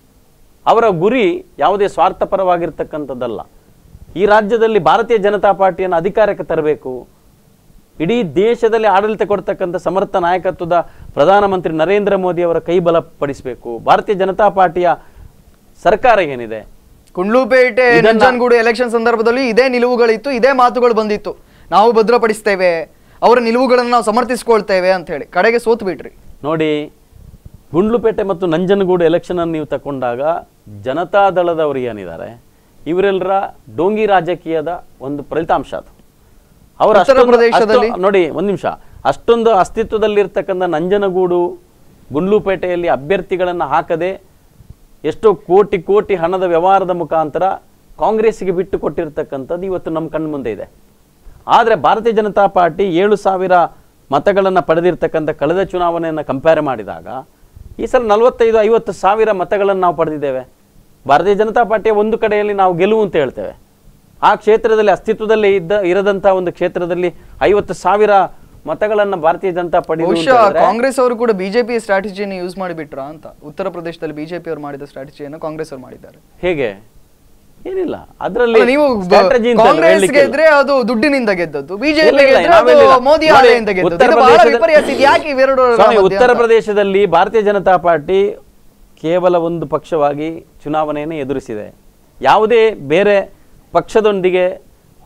ಅವರ ಗುರಿ ಯಾವುದೇ ಸ್ವಾರ್ಥಪರವಾಗಿರ್ತಕ್ಕಂಥದ್ದಲ್ಲ ಈ ರಾಜ್ಯದಲ್ಲಿ ಭಾರತೀಯ ಜನತಾ ಪಾರ್ಟಿಯನ್ನು ಅಧಿಕಾರಕ್ಕೆ ತರಬೇಕು ಇಡೀ ದೇಶದಲ್ಲಿ ಆಡಳಿತ ಕೊಡ್ತಕ್ಕಂಥ ಸಮರ್ಥ ನಾಯಕತ್ವದ ಪ್ರಧಾನಮಂತ್ರಿ ನರೇಂದ್ರ ಮೋದಿ ಅವರ ಕೈ ಬಲಪಡಿಸಬೇಕು ಭಾರತೀಯ ಜನತಾ ಪಾರ್ಟಿಯ ಸರ್ಕಾರ ಏನಿದೆ ಕುಂಡ್ಲುಪೇಟೆ ನಂಜನಗೂಡು ಎಲೆಕ್ಷನ್ ಸಂದರ್ಭದಲ್ಲಿ ಇದೇ ನಿಲುವುಗಳಿತ್ತು ಇದೇ ಮಾತುಗಳು ಬಂದಿತ್ತು ನಾವು ಭದ್ರಪಡಿಸ್ತೇವೆ ಅವರ ನಿಲುವುಗಳನ್ನು ನಾವು ಸಮರ್ಥಿಸ್ಕೊಳ್ತೇವೆ ಅಂತ ಹೇಳಿ ಕಡೆಗೆ ಸೋತು ಬಿಟ್ರಿ ನೋಡಿ ಗುಂಡ್ಲುಪೇಟೆ ಮತ್ತು ನಂಜನಗೂಡು ಎಲೆಕ್ಷನ್ ಅನ್ನು ನೀವು ತಕೊಂಡಾಗ ಜನತಾದಳದವರು ಏನಿದ್ದಾರೆ ಇವರೆಲ್ಲರ ಡೋಂಗಿ ರಾಜಕೀಯದ ಒಂದು ಫಲಿತಾಂಶ ಅದು ಅವರು ಉತ್ತರ ಅಷ್ಟೊಂದು- ಪ್ರದೇಶದಲ್ಲಿ? ಅಷ್ಟು- ನೋಡಿ ಒಂದು ನಿಮಿಷ ಅಷ್ಟೊಂದು ಅಸ್ತಿತ್ವದಲ್ಲಿರ್ತಕ್ಕಂಥ ನಂಜನಗೂಡು ಗುಂಡ್ಲುಪೇಟೆಯಲ್ಲಿ ಅಭ್ಯರ್ಥಿಗಳನ್ನು ಹಾಕದೆ ಎಷ್ಟೋ ಕೋಟಿ ಕೋಟಿ ಹಣದ ವ್ಯವಹಾರದ ಮುಖಾಂತರ ಕಾಂಗ್ರೆಸ್ಸಿಗೆ ಬಿಟ್ಟು ಕೊಟ್ಟಿರ್ತಕ್ಕಂಥದ್ದು ಇವತ್ತು ನಮ್ಮ ಕಣ್ಣು ಮುಂದೆ ಇದೆ ಆದರೆ ಭಾರತೀಯ ಜನತಾ ಪಾರ್ಟಿ ಏಳು ಸಾವಿರ ಮತಗಳನ್ನು ಪಡೆದಿರ್ತಕ್ಕಂಥ ಕಳೆದ ಚುನಾವಣೆಯನ್ನು ಕಂಪೇರ್ ಮಾಡಿದಾಗ ಈ ಸಲ ನಲವತ್ತೈದು ಐವತ್ತು ಸಾವಿರ ಮತಗಳನ್ನು ನಾವು ಪಡೆದಿದ್ದೇವೆ ಭಾರತೀಯ ಜನತಾ ಪಾರ್ಟಿಯ ಒಂದು ಕಡೆಯಲ್ಲಿ ನಾವು ಗೆಲುವು ಅಂತ ಹೇಳ್ತೇವೆ ಆ ಕ್ಷೇತ್ರದಲ್ಲಿ ಅಸ್ತಿತ್ವದಲ್ಲೇ ಇದ್ದ ಇರದಂಥ ಒಂದು ಕ್ಷೇತ್ರದಲ್ಲಿ ಐವತ್ತು ಸಾವಿರ ಮತಗಳನ್ನು ಭಾರತೀಯ ಜನತಾ ಪಾರ್ಟಿ ಬಹುಶಃ ಕಾಂಗ್ರೆಸ್ ಅವರು ಕೂಡ ಬಿಜೆಪಿ ಸ್ಟ್ರಾಟಜಿಯನ್ನು ಯೂಸ್ ಮಾಡಿಬಿಟ್ರಾ ಅಂತ ಉತ್ತರ ಪ್ರದೇಶದಲ್ಲಿ ಬಿಜೆಪಿ ಅವರು ಮಾಡಿದ ಸ್ಟ್ರಾಟಜಿಯನ್ನು ಕಾಂಗ್ರೆಸ್ ಅವರು ಮಾಡಿದ್ದಾರೆ ಹೇಗೆ ಏನಿಲ್ಲ ಅದರಲ್ಲಿ ಅಲ್ಲ, ನೀವು ಬ- strategy ಅಂತ ಕಾಂಗ್ರೆಸ್ ಹೇಳಲಿಕ್ಕಿಲ್ಲ. ಗೆದ್ರೆ ಅದು ದುಡ್ಡಿನಿಂದ ಗೆದ್ದದ್ದು ಇಲ್ಲ, ಬಿಜೆಪಿ ಇಲ್ಲ, ಗೆದ್ರೆ ಅದು ನಾವೇನಿಲ್ಲ. ಮೋದಿ ನೋಡಿ, ಆಲೆಯಿಂದ ಗೆದ್ದದ್ದು ಉತ್ತರ ಇದು ಬಹಳ ಪ್ರದೇಶದ- ವಿಪರ್ಯಾಸ ಇದು ಯಾಕೆ ಇವೆರಡು ಸ್ವಾಮಿ, ಉತ್ತರ ಪ್ರದೇಶದಲ್ಲಿ ಭಾರತೀಯ ಜನತಾ ಪಾರ್ಟಿ ಕೇವಲ ಒಂದು ಪಕ್ಷವಾಗಿ ಚುನಾವಣೆಯನ್ನು ಎದುರಿಸಿದೆ ಯಾವುದೇ ಬೇರೆ ಪಕ್ಷದೊಂದಿಗೆ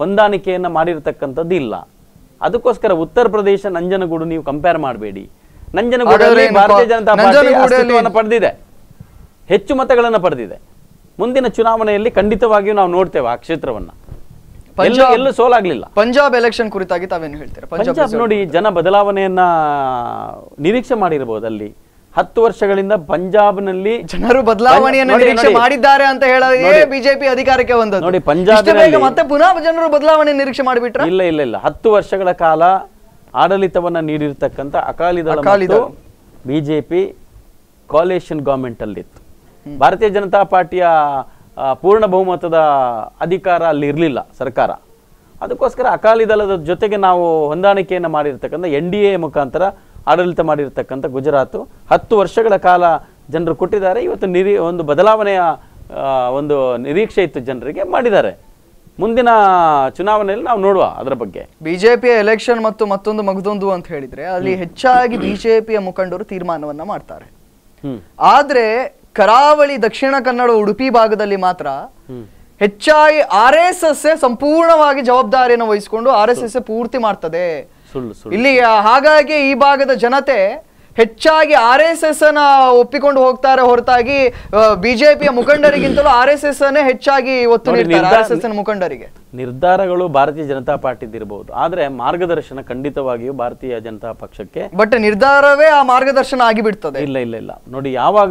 ಹೊಂದಾಣಿಕೆಯನ್ನು ಮಾಡಿರ್ತಕ್ಕಂಥದ್ದು ಇಲ್ಲ ಅದಕ್ಕೋಸ್ಕರ ಉತ್ತರ ಪ್ರದೇಶ ನಂಜನಗೂಡು ನೀವು ಕಂಪೇರ್ ಮಾಡಬೇಡಿ ನಂಜನಗೂಡಲ್ಲಿ ಹಾಗಾದ್ರೆ ಏನು ಭಾರತೀಯ ಪ- ಜನತಾ ಪಾರ್ಟಿ ನಂಜನಗೂಡಲ್ಲಿ- ಅಸ್ತಿತ್ವವನ್ನು ಪಡೆದಿದೆ ಹೆಚ್ಚು ಮತಗಳನ್ನು ಪಡೆದಿದೆ ಮುಂದಿನ ಚುನಾವಣೆಯಲ್ಲಿ ಖಂಡಿತವಾಗಿಯೂ ನಾವು ನೋಡ್ತೇವೆ ಆ ಕ್ಷೇತ್ರವನ್ನ ಎಲ್ಲೂ ಪಂಜಾಬ್- ಎಲ್ಲೂ ಸೋಲಾಗ್ಲಿಲ್ಲ ಪಂಜಾಬ್ ಎಲೆಕ್ಷನ್ ಕುರಿತಾಗಿ ತಾವೇನು ಹೇಳ್ತೀರಾ ಪಂಜಾಬ್ ಪಂಜಾಬ್ ನೋಡಿ ಜನ ಬದಲಾವಣೆಯನ್ನ ನಿರೀಕ್ಷೆ ಮಾಡಿರಬಹುದು ಅಲ್ಲಿ ಹತ್ತು ವರ್ಷಗಳಿಂದ ಪಂಜಾಬ್ನಲ್ಲಿ ಜನರು ಬದಲಾವಣೆಯನ್ನು ನೋಡಿ, ನಿರೀಕ್ಷೆ ನೋಡಿ. ಮಾಡಿದ್ದಾರೆ ಅಂತ ಹೇಳೋದೇ ನೋಡಿ. ಬಿಜೆಪಿ ಅಧಿಕಾರಕ್ಕೆ ಬಂದದ್ದು ನೋಡಿ, ಇಷ್ಟು ಪಂಜಾಬಿನಲ್ಲಿ- ಬೇಗ ಮತ್ತೆ ಪುನಃ ಜನರು ಬದಲಾವಣೆ ನಿರೀಕ್ಷೆ ಮಾಡಿಬಿಟ್ರೆ ಇಲ್ಲ ಇಲ್ಲ ಇಲ್ಲ ಹತ್ತು ವರ್ಷಗಳ ಕಾಲ ಆಡಳಿತವನ್ನ ನೀಡಿರ್ತಕ್ಕಂಥ ಅಕಾಲಿ ದಳ ಅಕಾಲಿ ಮತ್ತು ದಳ. ಬಿಜೆಪಿ ಕಾಲೇಷನ್ ಗವರ್ಮೆಂಟ್ ಅಲ್ಲಿತ್ತು ಭಾರತೀಯ ಜನತಾ ಪಾರ್ಟಿಯ ಆ, ಪೂರ್ಣ ಬಹುಮತದ ಅಧಿಕಾರ ಅಲ್ಲಿ ಇರಲಿಲ್ಲ ಸರ್ಕಾರ ಅದಕ್ಕೋಸ್ಕರ ಅಕಾಲಿ ದಳದ ಜೊತೆಗೆ ನಾವು ಹೊಂದಾಣಿಕೆಯನ್ನು ಮಾಡಿರ್ತಕ್ಕಂಥ ಎನ್ ಡಿ ಎ ಮುಖಾಂತರ ಆಡಳಿತ ಮಾಡಿರ್ತಕ್ಕಂಥ ಗುಜರಾತ್ ಹತ್ತು ವರ್ಷಗಳ ಕಾಲ ಜನರು ಕೊಟ್ಟಿದ್ದಾರೆ ಇವತ್ತು ನಿರೀ ಒಂದು ಬದಲಾವಣೆಯ ಆ, ಒಂದು ನಿರೀಕ್ಷೆ ಇತ್ತು ಜನರಿಗೆ ಮಾಡಿದ್ದಾರೆ ಮುಂದಿನ ಚುನಾವಣೆಯಲ್ಲಿ ನಾವು ನೋಡುವ ಅದರ ಬಗ್ಗೆ ಬಿಜೆಪಿಯ ಎಲೆಕ್ಷನ್ ಮತ್ತು ಮತ್ತೊಂದು ಮಗದೊಂದು ಅಂತ ಹೇಳಿದ್ರೆ ಅಲ್ಲಿ ಹೆಚ್ಚಾಗಿ ಬಿಜೆಪಿಯ ಮುಖಂಡರು ತೀರ್ಮಾನವನ್ನ ಮಾಡ್ತಾರೆ ಹ್ಮ್ ಆದ್ರೆ ಕರಾವಳಿ ದಕ್ಷಿಣ ಕನ್ನಡ ಉಡುಪಿ ಭಾಗದಲ್ಲಿ ಮಾತ್ರ ಹ್ಮ್ ಹೆಚ್ಚಾಗಿ ಆರ್ ಎಸ್ ಎಸ್ ಸಂಪೂರ್ಣವಾಗಿ ಜವಾಬ್ದಾರಿಯನ್ನು ವಹಿಸಿಕೊಂಡು ಆರ್ ಎಸ್ ಎಸ್ ಪೂರ್ತಿ ಮಾಡ್ತದೆ ಸುಳ್ಳು ಸುಳ್ಳು ಇಲ್ಲಿ ಆ, ಹಾಗಾಗಿ ಈ ಭಾಗದ ಜನತೆ ಹೆಚ್ಚಾಗಿ ಆರ್ ಎಸ್ ಎಸ್ ಅನ್ನ ಒಪ್ಪಿಕೊಂಡು ಹೋಗ್ತಾರೆ ಹೊರತಾಗಿ ಬಿಜೆಪಿಯ ಮುಖಂಡರಿಗಿಂತಲೂ ಆರ್ ಎಸ್ ಎಸ್ ಅನ್ನೇ ಹೆಚ್ಚಾಗಿ ಒತ್ತು ನೋಡಿ, ನೀಡ್ತಾರೆ ನಿರ್ಧಾರ- ಆರ್ ಎಸ್ ಎಸ್ ಮುಖಂಡರಿಗೆ ನಿರ್ಧಾರಗಳು ಭಾರತೀಯ ಜನತಾ ಪಾರ್ಟಿದಿರಬಹುದು ಆದ್ರೆ ಮಾರ್ಗದರ್ಶನ ಖಂಡಿತವಾಗಿಯೂ ಭಾರತೀಯ ಜನತಾ ಪಕ್ಷಕ್ಕೆ ಬಟ್ ನಿರ್ಧಾರವೇ ಆ ಮಾರ್ಗದರ್ಶನ ಆಗಿಬಿಡ್ತದೆ ಇಲ್ಲ ಇಲ್ಲ ಇಲ್ಲ ನೋಡಿ ಯಾವಾಗ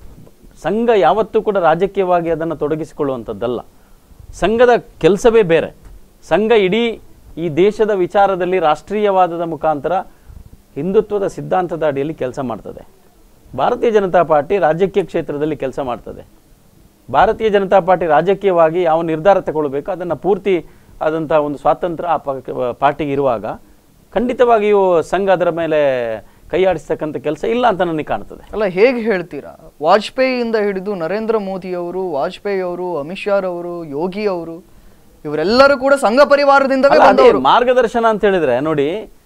ಸಂಘ ಯಾವತ್ತೂ ಕೂಡ ರಾಜಕೀಯವಾಗಿ ಅದನ್ನು ತೊಡಗಿಸಿಕೊಳ್ಳುವಂಥದ್ದಲ್ಲ ಸಂಘದ ಕೆಲಸವೇ ಬೇರೆ ಸಂಘ ಇಡೀ ಈ ದೇಶದ ವಿಚಾರದಲ್ಲಿ ರಾಷ್ಟ್ರೀಯವಾದದ ಮುಖಾಂತರ ಹಿಂದುತ್ವದ ಸಿದ್ಧಾಂತದ ಅಡಿಯಲ್ಲಿ ಕೆಲಸ ಮಾಡ್ತದೆ ಭಾರತೀಯ ಜನತಾ ಪಾರ್ಟಿ ರಾಜಕೀಯ ಕ್ಷೇತ್ರದಲ್ಲಿ ಕೆಲಸ ಮಾಡ್ತದೆ ಭಾರತೀಯ ಜನತಾ ಪಾರ್ಟಿ ರಾಜಕೀಯವಾಗಿ ಯಾವ ನಿರ್ಧಾರ ತಗೊಳ್ಬೇಕು ಅದನ್ನು ಪೂರ್ತಿ ಆದಂಥ ಒಂದು ಸ್ವಾತಂತ್ರ್ಯ ಆ ಪ- ಪಾರ್ಟಿಗೆ ಇರುವಾಗ ಖಂಡಿತವಾಗಿಯೂ ಸಂಘ ಅದರ ಮೇಲೆ ಕೈಯಾಡಿಸ್ತಕ್ಕಂಥ ಕೆಲಸ ಇಲ್ಲ ಅಂತ ನನಗೆ ಕಾಣ್ತದೆ ಅಲ್ಲ ಹೇಗೆ ಹೇಳ್ತೀರಾ ವಾಜಪೇಯಿಯಿಂದ ಹಿಡಿದು ನರೇಂದ್ರ ಮೋದಿ ಅವರು ವಾಜಪೇಯಿ ಅವರು ಅಮಿತ್ ಶಾ ಅವರು ಯೋಗಿ ಅವರು ಇವರೆಲ್ಲರೂ ಕೂಡ ಸಂಘ ಪರಿವಾರದಿಂದವೇ ಅಲ್ಲ, ಅದೇ ಬಂದವರು ಮಾರ್ಗದರ್ಶನ ಅಂತ ಹೇಳಿದ್ರೆ ನೋಡಿ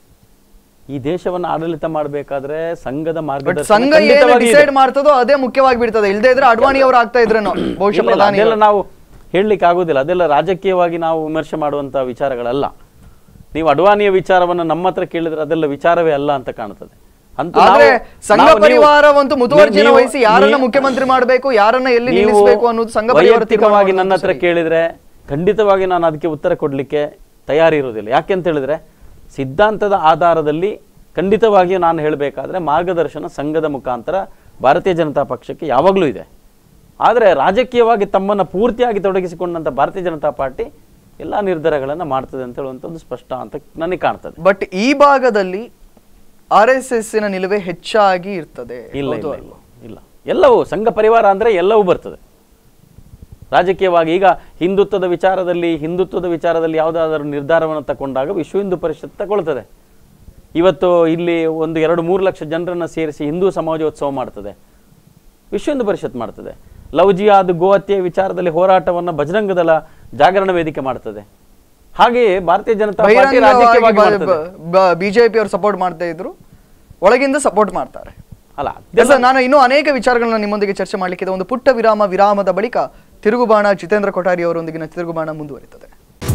ಈ ದೇಶವನ್ನು ಆಡಳಿತ ಮಾಡಬೇಕಾದ್ರೆ ಸಂಘದ ಬಟ್ ಮಾರ್ಗದರ್ಶನ ಸಂಘ ಏನು ಖಂಡಿತವಾಗಿ ಇದೆ. ಡಿಸೈಡ್ ಮಾಡ್ತದೋ ಅದೇ ಮುಖ್ಯವಾಗಿ ಬಿಡ್ತದೆ ಇಲ್ಲದೆ ಇದ್ರೆ ಅಡ್ವಾಣಿ ಅವರು ಆಗ್ತಾ ಇದ್ರೇನೋ ಬಹುಶಃ ಇಲ್ಲ, ಇಲ್ಲ, ಪ್ರಧಾನಿ ಅದೆಲ್ಲ ನಾವು ಹೇಳಲಿಕ್ಕೆ ಆಗೋದಿಲ್ಲ ಅದೆಲ್ಲ ರಾಜಕೀಯವಾಗಿ ನಾವು ವಿಮರ್ಶೆ ಮಾಡುವಂತ ವಿಚಾರಗಳಲ್ಲ ನೀವು ಅಡ್ವಾಣಿಯ ವಿಚಾರವನ್ನು ನಮ್ಮ ಹತ್ರ ಕೇಳಿದ್ರೆ ಅದೆಲ್ಲ ವಿಚಾರವೇ ಅಲ್ಲ ಅಂತ ಕಾಣುತ್ತದೆ ಅಂತೂ ಆದ್ರೆ ನಾವು- ಸಂಘ ನಾವು- ನೀವು- ಪರಿವಾರವಂತೂ ಮುತುವರ್ಜಿನ ನೀವು- ವಹಿಸಿ ಯಾರನ್ನ ನೀವು- ಮುಖ್ಯಮಂತ್ರಿ ಮಾಡಬೇಕು ಯಾರನ್ನ ಎಲ್ಲಿ ನೀವು ನಿಲ್ಲಿಸಬೇಕು ಅನ್ನೋದು ಸಂಘ ಪರಿವಾರ ತೀರ್ಮಾನ ವೈಯಕ್ತಿಕವಾಗಿ ನನ್ನ ಮಾಡೋದು ಹತ್ರ ಸರಿ. ಕೇಳಿದ್ರೆ ಖಂಡಿತವಾಗಿ ನಾನು ಅದಕ್ಕೆ ಉತ್ತರ ಕೊಡಲಿಕ್ಕೆ ತಯಾರಿ ಇರುವುದಿಲ್ಲ ಯಾಕೆ ಅಂತ ಹೇಳಿದ್ರೆ ಸಿದ್ಧಾಂತದ ಆಧಾರದಲ್ಲಿ ಖಂಡಿತವಾಗಿಯೂ ನಾನು ಹೇಳಬೇಕಾದ್ರೆ ಮಾರ್ಗದರ್ಶನ ಸಂಘದ ಮುಖಾಂತರ ಭಾರತೀಯ ಜನತಾ ಪಕ್ಷಕ್ಕೆ ಯಾವಾಗಲೂ ಇದೆ ಆದರೆ ರಾಜಕೀಯವಾಗಿ ತಮ್ಮನ್ನು ಪೂರ್ತಿಯಾಗಿ ತೊಡಗಿಸಿಕೊಂಡಂಥ ಭಾರತೀಯ ಜನತಾ ಪಾರ್ಟಿ ಎಲ್ಲ ನಿರ್ಧಾರಗಳನ್ನು ಮಾಡ್ತದೆ ಅಂತ ಹೇಳುವಂಥದ್ದು ಸ್ಪಷ್ಟ ಅಂತ ನನಗೆ ಕಾಣ್ತದೆ ಬಟ್ ಈ ಭಾಗದಲ್ಲಿ ಆರ್ ಎಸ್ ಎಸ್ ನ ನಿಲುವೆ ಹೆಚ್ಚಾಗಿ ಇರ್ತದೆ ಇಲ್ಲ ಹೌದು ಇಲ್ಲ ಇಲ್ಲ ಇಲ್ಲ ಎಲ್ಲವೂ ಸಂಘ ಪರಿವಾರ ಅಂದರೆ ಎಲ್ಲವೂ ಬರ್ತದೆ ರಾಜಕೀಯವಾಗಿ ಈಗ ಹಿಂದುತ್ವದ ವಿಚಾರದಲ್ಲಿ ಹಿಂದುತ್ವದ ವಿಚಾರದಲ್ಲಿ ಯಾವುದಾದರೂ ನಿರ್ಧಾರವನ್ನು ತಗೊಂಡಾಗ ವಿಶ್ವ ಹಿಂದೂ ಪರಿಷತ್ ತಗೊಳ್ತದೆ ಇವತ್ತು ಇಲ್ಲಿ ಒಂದು ಎರಡು ಮೂರು ಲಕ್ಷ ಜನರನ್ನು ಸೇರಿಸಿ ಹಿಂದೂ ಸಮಾಜೋತ್ಸವ ಮಾಡ್ತದೆ ವಿಶ್ವ ಹಿಂದೂ ಪರಿಷತ್ ಮಾಡ್ತದೆ ಲವ್ ಜಿಹಾದ್ ಗೋಹತ್ಯೆ ವಿಚಾರದಲ್ಲಿ ಹೋರಾಟವನ್ನು ಬಜರಂಗ ದಳ ಜಾಗರಣ ವೇದಿಕೆ ಮಾಡ್ತದೆ ಹಾಗೆಯೇ ಭಾರತೀಯ ಜನತಾ ಪಾರ್ಟಿ ರಾಜಕೀಯವಾಗಿ ಮಾಡ್ತದೆ ಬಿಜೆಪಿ ಅವರು ಸಪೋರ್ಟ್ ಮಾಡ್ತಾ ಇದ್ರು ಒಳಗಿಂದ ಸಪೋರ್ಟ್ ಮಾಡ್ತಾರೆ ಅಲ್ಲ ಎಸ್ ಸರ್, ನಾನು ಇನ್ನೂ ಅನೇಕ ವಿಚಾರಗಳನ್ನ ನಿಮ್ಮೊಂದಿಗೆ ಚರ್ಚೆ ಮಾಡಲಿಕ್ಕಿದೆ ಒಂದು ಪುಟ್ಟ ವಿರಾಮ ವಿರಾಮದ ಬಳಿಕ ತಿರುಗುಬಾಣ ಜಿತೇಂದ್ರ ಕೊಠಾರಿ ಅವರೊಂದಿಗಿನ ತಿರುಗುಬಾಣ ಮುಂದುವರಿತದೆ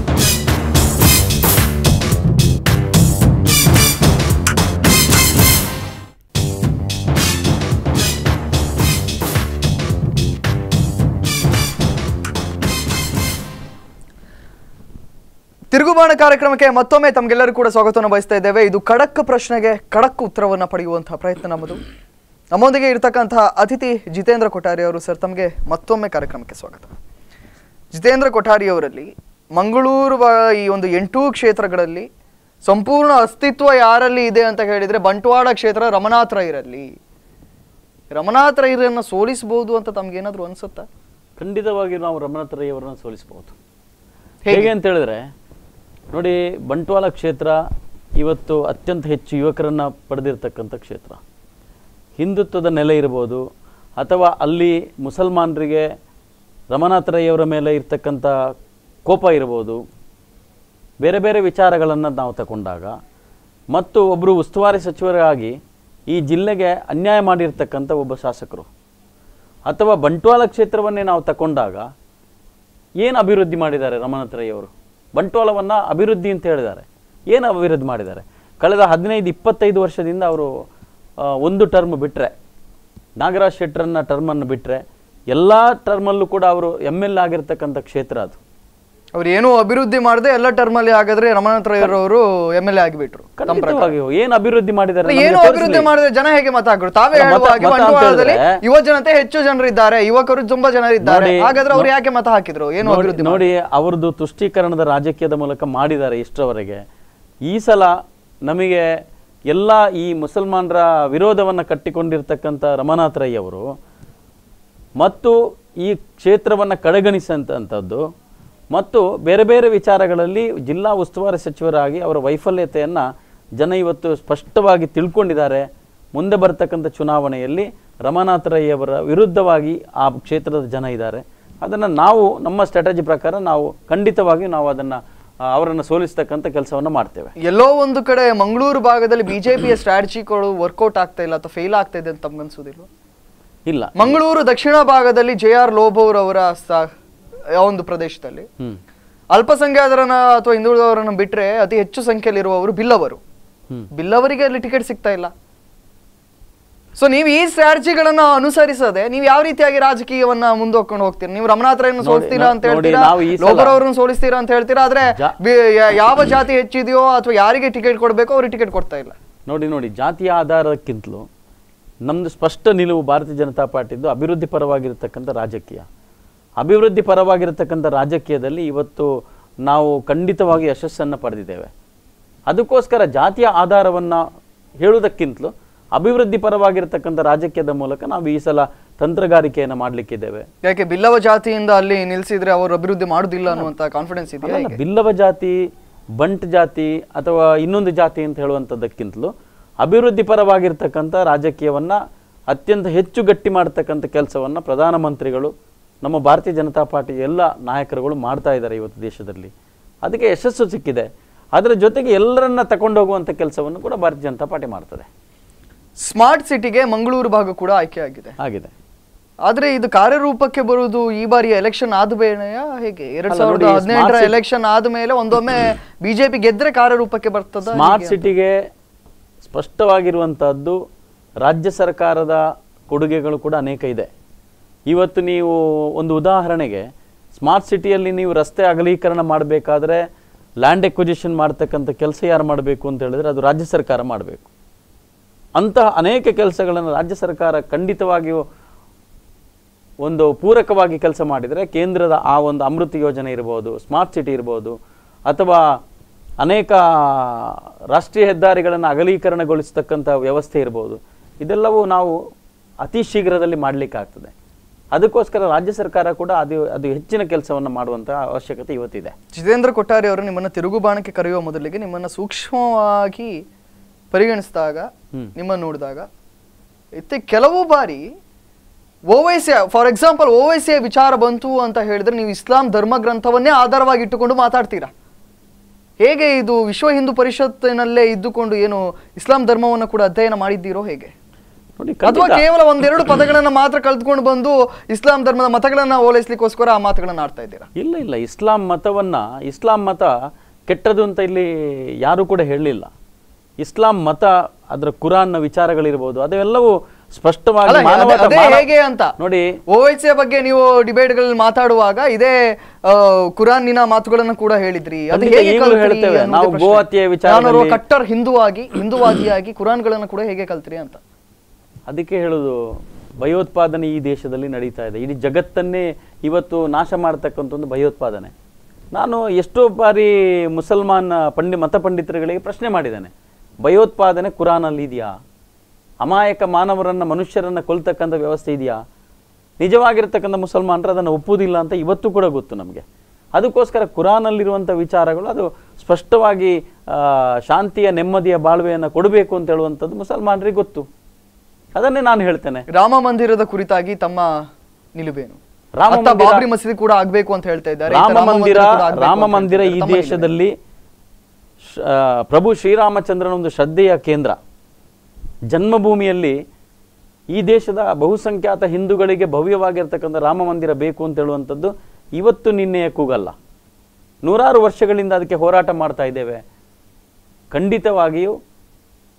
ತಿರುಗುಬಾಣ ಕಾರ್ಯಕ್ರಮಕ್ಕೆ ಮತ್ತೊಮ್ಮೆ ತಮಗೆಲ್ಲರೂ ಕೂಡ ಸ್ವಾಗತವನ್ನು ಬಯಸ್ತಾ ಇದ್ದೇವೆ ಇದು ಖಡಕ್ ಪ್ರಶ್ನೆಗೆ ಖಡಕ್ ಉತ್ತರವನ್ನು ಪಡೆಯುವಂತಹ ಪ್ರಯತ್ನ ನಮ್ಮದು ನಮ್ಮೊಂದಿಗೆ ಇರತಕ್ಕಂತಹ ಅತಿಥಿ ಜಿತೇಂದ್ರ ಕೊಠಾರಿ ಅವರು ಸರ್ ತಮಗೆ ಮತ್ತೊಮ್ಮೆ ಕಾರ್ಯಕ್ರಮಕ್ಕೆ ಸ್ವಾಗತ ಜಿತೇಂದ್ರ ಕೊಠಾರಿ ಅವರಲ್ಲಿ ಮಂಗಳೂರು ವ- ಈ ಒಂದು ಎಂಟೂ ಕ್ಷೇತ್ರಗಳಲ್ಲಿ ಸಂಪೂರ್ಣ ಅಸ್ತಿತ್ವ ಯಾರಲ್ಲಿ ಇದೆ ಅಂತ ಹೇಳಿದ್ರೆ ಬಂಟ್ವಾಳ ಕ್ಷೇತ್ರ ರಮನಾಥ್ ರೈರಲ್ಲಿ ರಮನಾಥ್ ರೈರನ್ನ ಸೋಲಿಸಬಹುದು ಅಂತ ತಮ್ಗೇನಾದ್ರೂ ಅನ್ಸುತ್ತಾ ಖಂಡಿತವಾಗಿ ನಾವು ರಮನಾಥ್ ರೈ ಅವರನ್ನು ಸೋಲಿಸಬಹುದು ಹೇಗೆ? ಹೇಗೆ ಅಂತ ಹೇಳಿದ್ರೆ ನೋಡಿ ಬಂಟ್ವಾಳ ಕ್ಷೇತ್ರ ಇವತ್ತು ಅತ್ಯಂತ ಹೆಚ್ಚು ಯುವಕರನ್ನ ಪಡೆದಿರ್ತಕ್ಕಂಥ ಕ್ಷೇತ್ರ ಹಿಂದುತ್ವದ ನೆಲೆ ಇರ್ಬೋದು ಅಥವಾ ಅಲ್ಲಿ ಮುಸಲ್ಮಾನರಿಗೆ ರಮನಾಥ್ ರೈ ಅವರ ಮೇಲೆ ಇರ್ತಕ್ಕಂಥ ಕೋಪ ಇರ್ಬೋದು ಬೇರೆ ಬೇರೆ ವಿಚಾರಗಳನ್ನು ನಾವು ತಗೊಂಡಾಗ ಮತ್ತು ಒಬ್ಬರು ಉಸ್ತುವಾರಿ ಸಚಿವರಾಗಿ ಈ ಜಿಲ್ಲೆಗೆ ಅನ್ಯಾಯ ಮಾಡಿರ್ತಕ್ಕಂಥ ಒಬ್ಬ ಶಾಸಕರು ಅಥವಾ ಬಂಟ್ವಾಳ ಕ್ಷೇತ್ರವನ್ನೇ ನಾವು ತಗೊಂಡಾಗ ಏನು ಅಭಿವೃದ್ಧಿ ಮಾಡಿದ್ದಾರೆ ರಮನಾಥ್ ರೈ ಅವರು ಬಂಟ್ವಾಳವನ್ನು ಅಭಿವೃದ್ಧಿ ಅಂತ ಹೇಳಿದ್ದಾರೆ ಏನು ಅಭಿವೃದ್ಧಿ ಮಾಡಿದ್ದಾರೆ ಕಳೆದ ಹದಿನೈದು ಇಪ್ಪತ್ತೈದು ವರ್ಷದಿಂದ ಅವರು ಆ, ಒಂದು ಟರ್ಮ್ ಬಿಟ್ಟರೆ ನಾಗರಾಜ್ ಶೆಟ್ಟರನ್ನ ಟರ್ಮನ್ನು ಬಿಟ್ಟರೆ ಎಲ್ಲ ಟರ್ಮಲ್ಲೂ ಕೂಡ ಅವರು ಎಮ್ ಎಲ್ ಆಗಿರ್ತಕ್ಕಂಥ ಕ್ಷೇತ್ರ ಅದು ಅವ್ರು ಏನೂ ಅಭಿವೃದ್ಧಿ ಮಾಡದೆ ಎಲ್ಲ ಟರ್ಮ್ ಅಲ್ಲಿ ಹಾಗಾದ್ರೆ ರಮನಾಥ್ ರೈ ಅವರು ಎಂ ಎಲ್ ಎ ಆಗಿಬಿಟ್ರು ಖಂಡಿತವಾಗಿಯೂ ಏನು ಅಭಿವೃದ್ಧಿ ಮಾಡಿದ್ದಾರೆ ನಮ್ಗೆ ಏನು ತೋರಿಸ್ಲಿ. ಅಭಿವೃದ್ಧಿ ಮಾಡಿದ್ರೆ ಜನ ಹೇಗೆ ಮತ ಹಾಕರು ತಾವೇ ಅಲ್ಲ, ಮತ- ಹೇಳುವ ಹಾಗೆ ಮತ ಅಂತ ಬಂಟ್ವಾಳದಲ್ಲಿ ಹೇಳಿದ್ರೆ- ಯುವ ಜನತೆ ಹೆಚ್ಚು ಜನರಿದ್ದಾರೆ ಯುವಕರು ತುಂಬಾ ಜನರಿದ್ದಾರೆ ನೋಡಿ, ಹಾಗಾದ್ರೆ ಅವ್ರು ಯಾಕೆ ಮತ ಹಾಕಿದ್ರು ಏನು ನೋಡಿ- ಅಭಿವೃದ್ಧಿ ನೋಡಿ ಅವರದ್ದು ತುಷ್ಟೀಕರಣದ ರಾಜಕೀಯದ ಮೂಲಕ ಮಾಡಿದ್ದಾರೆ ಇಷ್ಟರವರೆಗೆ ಈ ಸಲ ನಮಗೆ ಎಲ್ಲ ಈ ಮುಸಲ್ಮಾನರ ವಿರೋಧವನ್ನು ಕಟ್ಟಿಕೊಂಡಿರ್ತಕ್ಕಂಥ ರಮನಾಥ್ ರೈ ಅವರು ಮತ್ತು ಈ ಕ್ಷೇತ್ರವನ್ನು ಕಡೆಗಣಿಸಂಥದ್ದು ಮತ್ತು ಬೇರೆ ಬೇರೆ ವಿಚಾರಗಳಲ್ಲಿ ಜಿಲ್ಲಾ ಉಸ್ತುವಾರಿ ಸಚಿವರಾಗಿ ಅವರ ವೈಫಲ್ಯತೆಯನ್ನು ಜನ ಇವತ್ತು ಸ್ಪಷ್ಟವಾಗಿ ತಿಳ್ಕೊಂಡಿದ್ದಾರೆ ಮುಂದೆ ಬರ್ತಕ್ಕಂಥ ಚುನಾವಣೆಯಲ್ಲಿ ರಮನಾಥ್ ರೈ ಅವರ ವಿರುದ್ಧವಾಗಿ ಆ ಕ್ಷೇತ್ರದ ಜನ ಇದ್ದಾರೆ ಅದನ್ನು ನಾವು ನಮ್ಮ ಸ್ಟ್ರಾಟಜಿ ಪ್ರಕಾರ ನಾವು ಖಂಡಿತವಾಗಿ ನಾವು ಅದನ್ನು ಅವರನ್ನು ಸೋಲಿಸ್ತಕ್ಕಂಥ ಕೆಲಸವನ್ನು ಮಾಡ್ತೇವೆ ಎಲ್ಲೋ ಒಂದು ಕಡೆ ಮಂಗಳೂರು ಭಾಗದಲ್ಲಿ ಬಿಜೆಪಿಯ ಸ್ಟ್ರಾಟಜಿಗಳು ವರ್ಕೌಟ್ ಆಗ್ತಾ ಇಲ್ಲ ಅಥವಾ ಫೇಲ್ ಆಗ್ತಾ ಇದೆ ಅಂತ ತಮ್ಗನ್ಸೋದಿಲ್ವಾ ಇಲ್ಲ ಮಂಗಳೂರು ದಕ್ಷಿಣ ಭಾಗದಲ್ಲಿ ಜೆ ಆರ್ ಲೋಬೋರ್ ಅವರ ಸ- ಆ ಒಂದು ಪ್ರದೇಶದಲ್ಲಿ ಹ್ಮ್ ಅಲ್ಪಸಂಖ್ಯಾತರನ್ನ ಅಥವಾ ಹಿಂದುಳಿದವರನ್ನ ಬಿಟ್ರೆ ಅತಿ ಹೆಚ್ಚು ಸಂಖ್ಯೆಯಲ್ಲಿರುವವರು ಬಿಲ್ಲವರು ಹ್ಮ್ ಬಿಲ್ಲವರಿಗೆ ಅಲ್ಲಿ ಟಿಕೆಟ್ ಸಿಗ್ತಾ ಇಲ್ಲ ಸೊ ನೀವು ಈ ಸ್ಟ್ರಾಟಜಿಗಳನ್ನ ಅನುಸರಿಸದೆ ನೀವು ಯಾವ ರೀತಿಯಾಗಿ ರಾಜಕೀಯವನ್ನ ಮುಂದೋಗ್ಕೊಂಡು ಹೋಗ್ತೀರಾ ನೀವು ರಮನಾಥ್ ರೈನ ಸೋಲಿಸ್ತೀರಾ ಅಂತ ನೋಡಿ, ಹೇಳ್ತೀರಾ ನಾವು ಈ ಸಲ- ಲೋಬರ್ ಅವ್ರನ್ನ ಸೋಲಿಸ್ತೀರಾ ಅಂತ ಹೇಳ್ತೀರಾ ಆದ್ರೆ ಜಾ- ಬಿ- ಯಾ- ಯಾವ ಜಾತಿ ಹೆಚ್ಚಿದೆಯೋ ಅಥವಾ ಯಾರಿಗೆ ಟಿಕೆಟ್ ಕೊಡ್ಬೇಕೋ ಅವ್ರಿಗೆ ಟಿಕೆಟ್ ಕೊಡ್ತಾ ಇಲ್ಲ ನೋಡಿ ನೋಡಿ ಜಾತಿಯ ಆಧಾರಕ್ಕಿಂತಲೂ ನಮ್ಮದು ಸ್ಪಷ್ಟ ನಿಲುವು ಭಾರತೀಯ ಜನತಾ ಪಾರ್ಟಿದ್ದು ಅಭಿವೃದ್ಧಿ ಪರವಾಗಿರ್ತಕ್ಕಂಥ ರಾಜಕೀಯ ಅಭಿವೃದ್ಧಿ ಪರವಾಗಿರ್ತಕ್ಕಂಥ ರಾಜಕೀಯದಲ್ಲಿ ಇವತ್ತು ನಾವು ಖಂಡಿತವಾಗಿ ಯಶಸ್ಸನ್ನು ಪಡೆದಿದ್ದೇವೆ ಅದಕ್ಕೋಸ್ಕರ ಜಾತಿಯ ಆಧಾರವನ್ನು ಹೇಳುವುದಕ್ಕಿಂತಲೂ ಅಭಿವೃದ್ಧಿ ಪರವಾಗಿರ್ತಕ್ಕಂಥ ರಾಜಕೀಯದ ಮೂಲಕ ನಾವು ಈ ಸಲ ತಂತ್ರಗಾರಿಕೆಯನ್ನು ಮಾಡಲಿಕ್ಕಿದ್ದೇವೆ ಯಾಕೆ ಬಿಲ್ಲವ ಜಾತಿಯಿಂದ ಅಲ್ಲಿ ನಿಲ್ಸಿದ್ರೆ ಅವರು ಅಭಿವೃದ್ಧಿ ಮಾಡುದಿಲ್ಲ ಅನ್ನುವಂತ ಕಾನ್ಫಿಡೆನ್ಸ್ ಇದೆಯಾ ಅಲ್ಲ, ಬಿಲ್ಲವ ಜಾತಿ ಬಂಟ್ ಜಾತಿ ಅಥವಾ ಇನ್ನೊಂದು ಜಾತಿ ಅಂತ ಹೇಳುವಂಥದ್ದಕ್ಕಿಂತಲೂ ಅಭಿವೃದ್ಧಿ ಪರವಾಗಿರ್ತಕ್ಕಂಥ ರಾಜಕೀಯವನ್ನ ಅತ್ಯಂತ ಹೆಚ್ಚು ಗಟ್ಟಿ ಮಾಡತಕ್ಕಂಥ ಕೆಲಸವನ್ನ ಪ್ರಧಾನಮಂತ್ರಿಗಳು ನಮ್ಮ ಭಾರತೀಯ ಜನತಾ ಪಾರ್ಟಿ ಎಲ್ಲ ನಾಯಕರುಗಳು ಮಾಡ್ತಾ ಇದ್ದಾರೆ ಇವತ್ತು ದೇಶದಲ್ಲಿ ಅದಕ್ಕೆ ಯಶಸ್ಸು ಸಿಕ್ಕಿದೆ ಅದರ ಜೊತೆಗೆ ಎಲ್ಲರನ್ನ ತಗೊಂಡೋಗುವಂಥ ಕೆಲಸವನ್ನು ಕೂಡ ಭಾರತೀಯ ಜನತಾ ಪಾರ್ಟಿ ಮಾಡ್ತದೆ ಸ್ಮಾರ್ಟ್ ಸಿಟಿಗೆ ಮಂಗಳೂರು ಭಾಗ ಕೂಡ ಆಯ್ಕೆ ಆಗಿದೆ ಆಗಿದೆ ಆದ್ರೆ ಇದು ಕಾರ್ಯರೂಪಕ್ಕೆ ಬರುವುದು ಈ ಬಾರಿಯ ಎಲೆಕ್ಷನ್ ಆದ ಬೇಳೆಯ ಹೇಗೆ ಎರಡ್ ಅಲ್ಲ ಸಾವಿರದ ನೋಡಿ, ಹದಿನೆಂಟರ smart city- ಎಲೆಕ್ಷನ್ ಆದ್ಮೇಲೆ ಒಂದೊಮ್ಮೆ ಬಿಜೆಪಿ ಗೆದ್ರೆ ಕಾರ್ಯರೂಪಕ್ಕೆ ಬರ್ತದ ಸ್ಮಾರ್ಟ್ ಸಿಟಿಗೆ ಸ್ಪಷ್ಟವಾಗಿರುವಂತಹದ್ದು ರಾಜ್ಯ ಸರ್ಕಾರದ ಕೊಡುಗೆಗಳು ಕೂಡ ಅನೇಕ ಇದೆ ಇವತ್ತು ನೀವು ಒಂದು ಉದಾಹರಣೆಗೆ ಸ್ಮಾರ್ಟ್ ಸಿಟಿಯಲ್ಲಿ ನೀವು ರಸ್ತೆ ಅಗಲೀಕರಣ ಮಾಡಬೇಕಾದ್ರೆ ಲ್ಯಾಂಡ್ ಎಕ್ವಿಜಿಷನ್ ಮಾಡ್ತಕ್ಕಂಥ ಕೆಲಸ ಯಾರು ಮಾಡಬೇಕು ಅಂತ ಹೇಳಿದ್ರೆ ಅದು ರಾಜ್ಯ ಸರ್ಕಾರ ಮಾಡಬೇಕು ಅಂತಹ ಅನೇಕ ಕೆಲಸಗಳನ್ನು ರಾಜ್ಯ ಸರ್ಕಾರ ಖಂಡಿತವಾಗಿಯೂ ಒಂದು ಪೂರಕವಾಗಿ ಕೆಲಸ ಮಾಡಿದರೆ ಕೇಂದ್ರದ ಆ ಒಂದು ಅಮೃತ ಯೋಜನೆ ಇರ್ಬೋದು ಸ್ಮಾರ್ಟ್ ಸಿಟಿ ಇರ್ಬೋದು ಅಥವಾ ಅನೇಕ ರಾಷ್ಟ್ರೀಯ ಹೆದ್ದಾರಿಗಳನ್ನು ಅಗಲೀಕರಣಗೊಳಿಸ್ತಕ್ಕಂಥ ವ್ಯವಸ್ಥೆ ಇರ್ಬೋದು ಇದೆಲ್ಲವೂ ನಾವು ಅತಿ ಶೀಘ್ರದಲ್ಲಿ ಮಾಡಲಿಕ್ಕಾಗ್ತದೆ ಅದಕ್ಕೋಸ್ಕರ ರಾಜ್ಯ ಸರ್ಕಾರ ಕೂಡ ಅದು ಅದು ಹೆಚ್ಚಿನ ಕೆಲಸವನ್ನು ಮಾಡುವಂಥ ಅವಶ್ಯಕತೆ ಇವತ್ತಿದೆ ಜಿತೇಂದ್ರ ಕೊಟ್ಟಾರಿ ಅವರು ನಿಮ್ಮನ್ನ ತಿರುಗುಬಾಣಕ್ಕೆ ಕರೆಯುವ ಮೊದಲಿಗೆ ನಿಮ್ಮನ್ನ ಸೂಕ್ಷ್ಮವಾಗಿ ಪರಿಗಣಿಸಿದಾಗ ಹ್ಮ್. ನಿಮ್ಮನ್ನ ನೋಡಿದಾಗ ಇತ್ತೆ ಕೆಲವು ಬಾರಿ ಓವೈಸಿ ಫಾರ್ ಎಕ್ಸಾಂಪಲ್ ಓವೈಸಿಯ ವಿಚಾರ ಬಂತು ಅಂತ ಹೇಳಿದ್ರೆ ನೀವು ಇಸ್ಲಾಂ ಧರ್ಮ ಗ್ರಂಥವನ್ನೇ ಆಧಾರವಾಗಿ ಇಟ್ಟುಕೊಂಡು ಮಾತಾಡ್ತೀರಾ ಹೇಗೆ ಇದು ವಿಶ್ವ ಹಿಂದೂ ಪರಿಷತ್ತಿನಲ್ಲೇ ಇದ್ದುಕೊಂಡು ಏನು ಇಸ್ಲಾಂ ಧರ್ಮವನ್ನು ಕೂಡ ಅಧ್ಯಯನ ಮಾಡಿದ್ದೀರೋ ಹೇಗೆ ನೋಡಿ ಅಥವಾ ಖಂಡಿತ. ಕೇವಲ ಒಂದೆರಡು ಪದಗಳನ್ನ ಮಾತ್ರ ಕಲ್ತ್ಕೊಂಡು ಬಂದು ಇಸ್ಲಾಂ ಧರ್ಮದ ಮತಗಳನ್ನ ಓಲೈಸ್ಲಿಕ್ಕೋಸ್ಕರ ಆ ಮಾತುಗಳನ್ನ ಆಡ್ತಾ ಇದ್ದೀರಾ ಇಲ್ಲ ಇಲ್ಲ ಇಸ್ಲಾಂ ಮತವನ್ನ ಇಸ್ಲಾಂ ಮತ ಕೆಟ್ಟದು ಅಂತ ಇಲ್ಲಿ ಯಾರು ಕೂಡ ಹೇಳಲಿಲ್ಲ ಇಸ್ಲಾಂ ಮತ ಅದರ ಕುರಾನ್ನ ವಿಚಾರಗಳಿರ್ಬೋದು ಅದೆಲ್ಲವೂ ಸ್ಪಷ್ಟವಾಗಿ ಅಲ್ಲ, ಮಾನವತ- ಅದೇ ಮಾನವ- ಹೇಗೆ ಅಂತ ನೋಡಿ ಓವೈಸಿಯ ಬಗ್ಗೆ ನೀವು ಡಿಬೇಟ್ಗಳಲ್ಲಿ ಮಾತಾಡುವಾಗ ಇದೇ ಆ, ಕುರಾನಿನ ಮಾತುಗಳನ್ನ ಕೂಡ ಹೇಳಿದ್ರಿ ಅದು ಖಂಡಿತ ಹೇಗೆ ಈಗಲೂ ಕಲ್ತ್ರಿ ಹೇಳ್ತೇವೆ. ಅನ್ನೋದೇ ನಾವು ಪ್ರಶ್ನೆ. ಗೋಹತ್ಯೆಯ ವಿಚಾರದಲ್ಲಿ- ನಾನು ಓರ್ವ ಕಟ್ಟರ್ ಹಿಂದುವಾಗಿ ಹಿಂದುವಾದಿಯಾಗಿ ಕುರಾನ್ಗಳನ್ನ ಕೂಡ ಹೇಗೆ ಕಲ್ತ್ರಿ ಅಂತ ಅದಕ್ಕೆ ಹೇಳೋದು ಭಯೋತ್ಪಾದನೆ ಈ ದೇಶದಲ್ಲಿ ನಡೀತಾ ಇದೆ ಇಡೀ ಜಗತ್ತನ್ನೇ ಇವತ್ತು ನಾಶ ಮಾಡತಕ್ಕಂಥ ಒಂದು ಭಯೋತ್ಪಾದನೆ ನಾನು ಎಷ್ಟೋ ಬಾರಿ ಮುಸಲ್ಮಾನ್ ಪಂಡಿ ಮತ ಪಂಡಿತರುಗಳಿಗೆ ಪ್ರಶ್ನೆ ಮಾಡಿದ್ದೇನೆ ಭಯೋತ್ಪಾದನೆ ಕುರಾನಲ್ಲಿ ಇದೆಯಾ ಅಮಾಯಕ ಮಾನವರನ್ನ ಮನುಷ್ಯರನ್ನ ಕೊಲ್ತಕ್ಕಂಥ ವ್ಯವಸ್ಥೆ ಇದೆಯಾ ನಿಜವಾಗಿರ್ತಕ್ಕಂಥ ಮುಸಲ್ಮಾನರು ಅದನ್ನು ಒಪ್ಪುವುದಿಲ್ಲ ಅಂತ ಇವತ್ತು ಕೂಡ ಗೊತ್ತು ನಮಗೆ ಅದಕ್ಕೋಸ್ಕರ ಕುರಾನಲ್ಲಿರುವಂಥ ವಿಚಾರಗಳು ಅದು ಸ್ಪಷ್ಟವಾಗಿ ಆ, ಶಾಂತಿಯ ನೆಮ್ಮದಿಯ ಬಾಳ್ವೆಯನ್ನು ಕೊಡಬೇಕು ಅಂತ ಹೇಳುವಂಥದ್ದು ಮುಸಲ್ಮಾನರಿಗೆ ಗೊತ್ತು ಅದನ್ನೇ ನಾನು ಹೇಳ್ತೇನೆ ರಾಮ ಮಂದಿರದ ಕುರಿತಾಗಿ ತಮ್ಮ ನಿಲುವೇನು ರಾಮ ಅತ್ತ ಮಂದಿರ- ಬಾಬ್ರಿ ಮಸೀದಿ ಕೂಡ ಆಗ್ಬೇಕು ಅಂತ ಹೇಳ್ತಾ ಇದ್ದಾರೆ ಇತ್ತ ರಾಮ ಮಂದಿರ ಕೂಡ ಆಗ್ಬೇಕು ರಾಮ ಅಂತ ಮಂದಿರ ಈ ಹೇಳ್ತಾ ಇದ್ದಾರೆ. ತಮ್ಮ ನಿಲುವೇನು? ದೇಶದಲ್ಲಿ ಶ- ಆ, ಪ್ರಭು ಶ್ರೀರಾಮಚಂದ್ರನ ಒಂದು ಶ್ರದ್ಧೆಯ ಕೇಂದ್ರ ಜನ್ಮಭೂಮಿಯಲ್ಲಿ ಈ ದೇಶದ ಬಹುಸಂಖ್ಯಾತ ಹಿಂದೂಗಳಿಗೆ ಭವ್ಯವಾಗಿರ್ತಕ್ಕಂಥ ರಾಮ ಮಂದಿರ ಬೇಕು ಅಂತ ಹೇಳುವಂಥದ್ದು ಇವತ್ತು ನಿನ್ನೆಯ ಕೂಗಲ್ಲ ನೂರಾರು ವರ್ಷಗಳಿಂದ ಅದಕ್ಕೆ ಹೋರಾಟ ಮಾಡ್ತಾ ಇದ್ದೇವೆ ಖಂಡಿತವಾಗಿಯೂ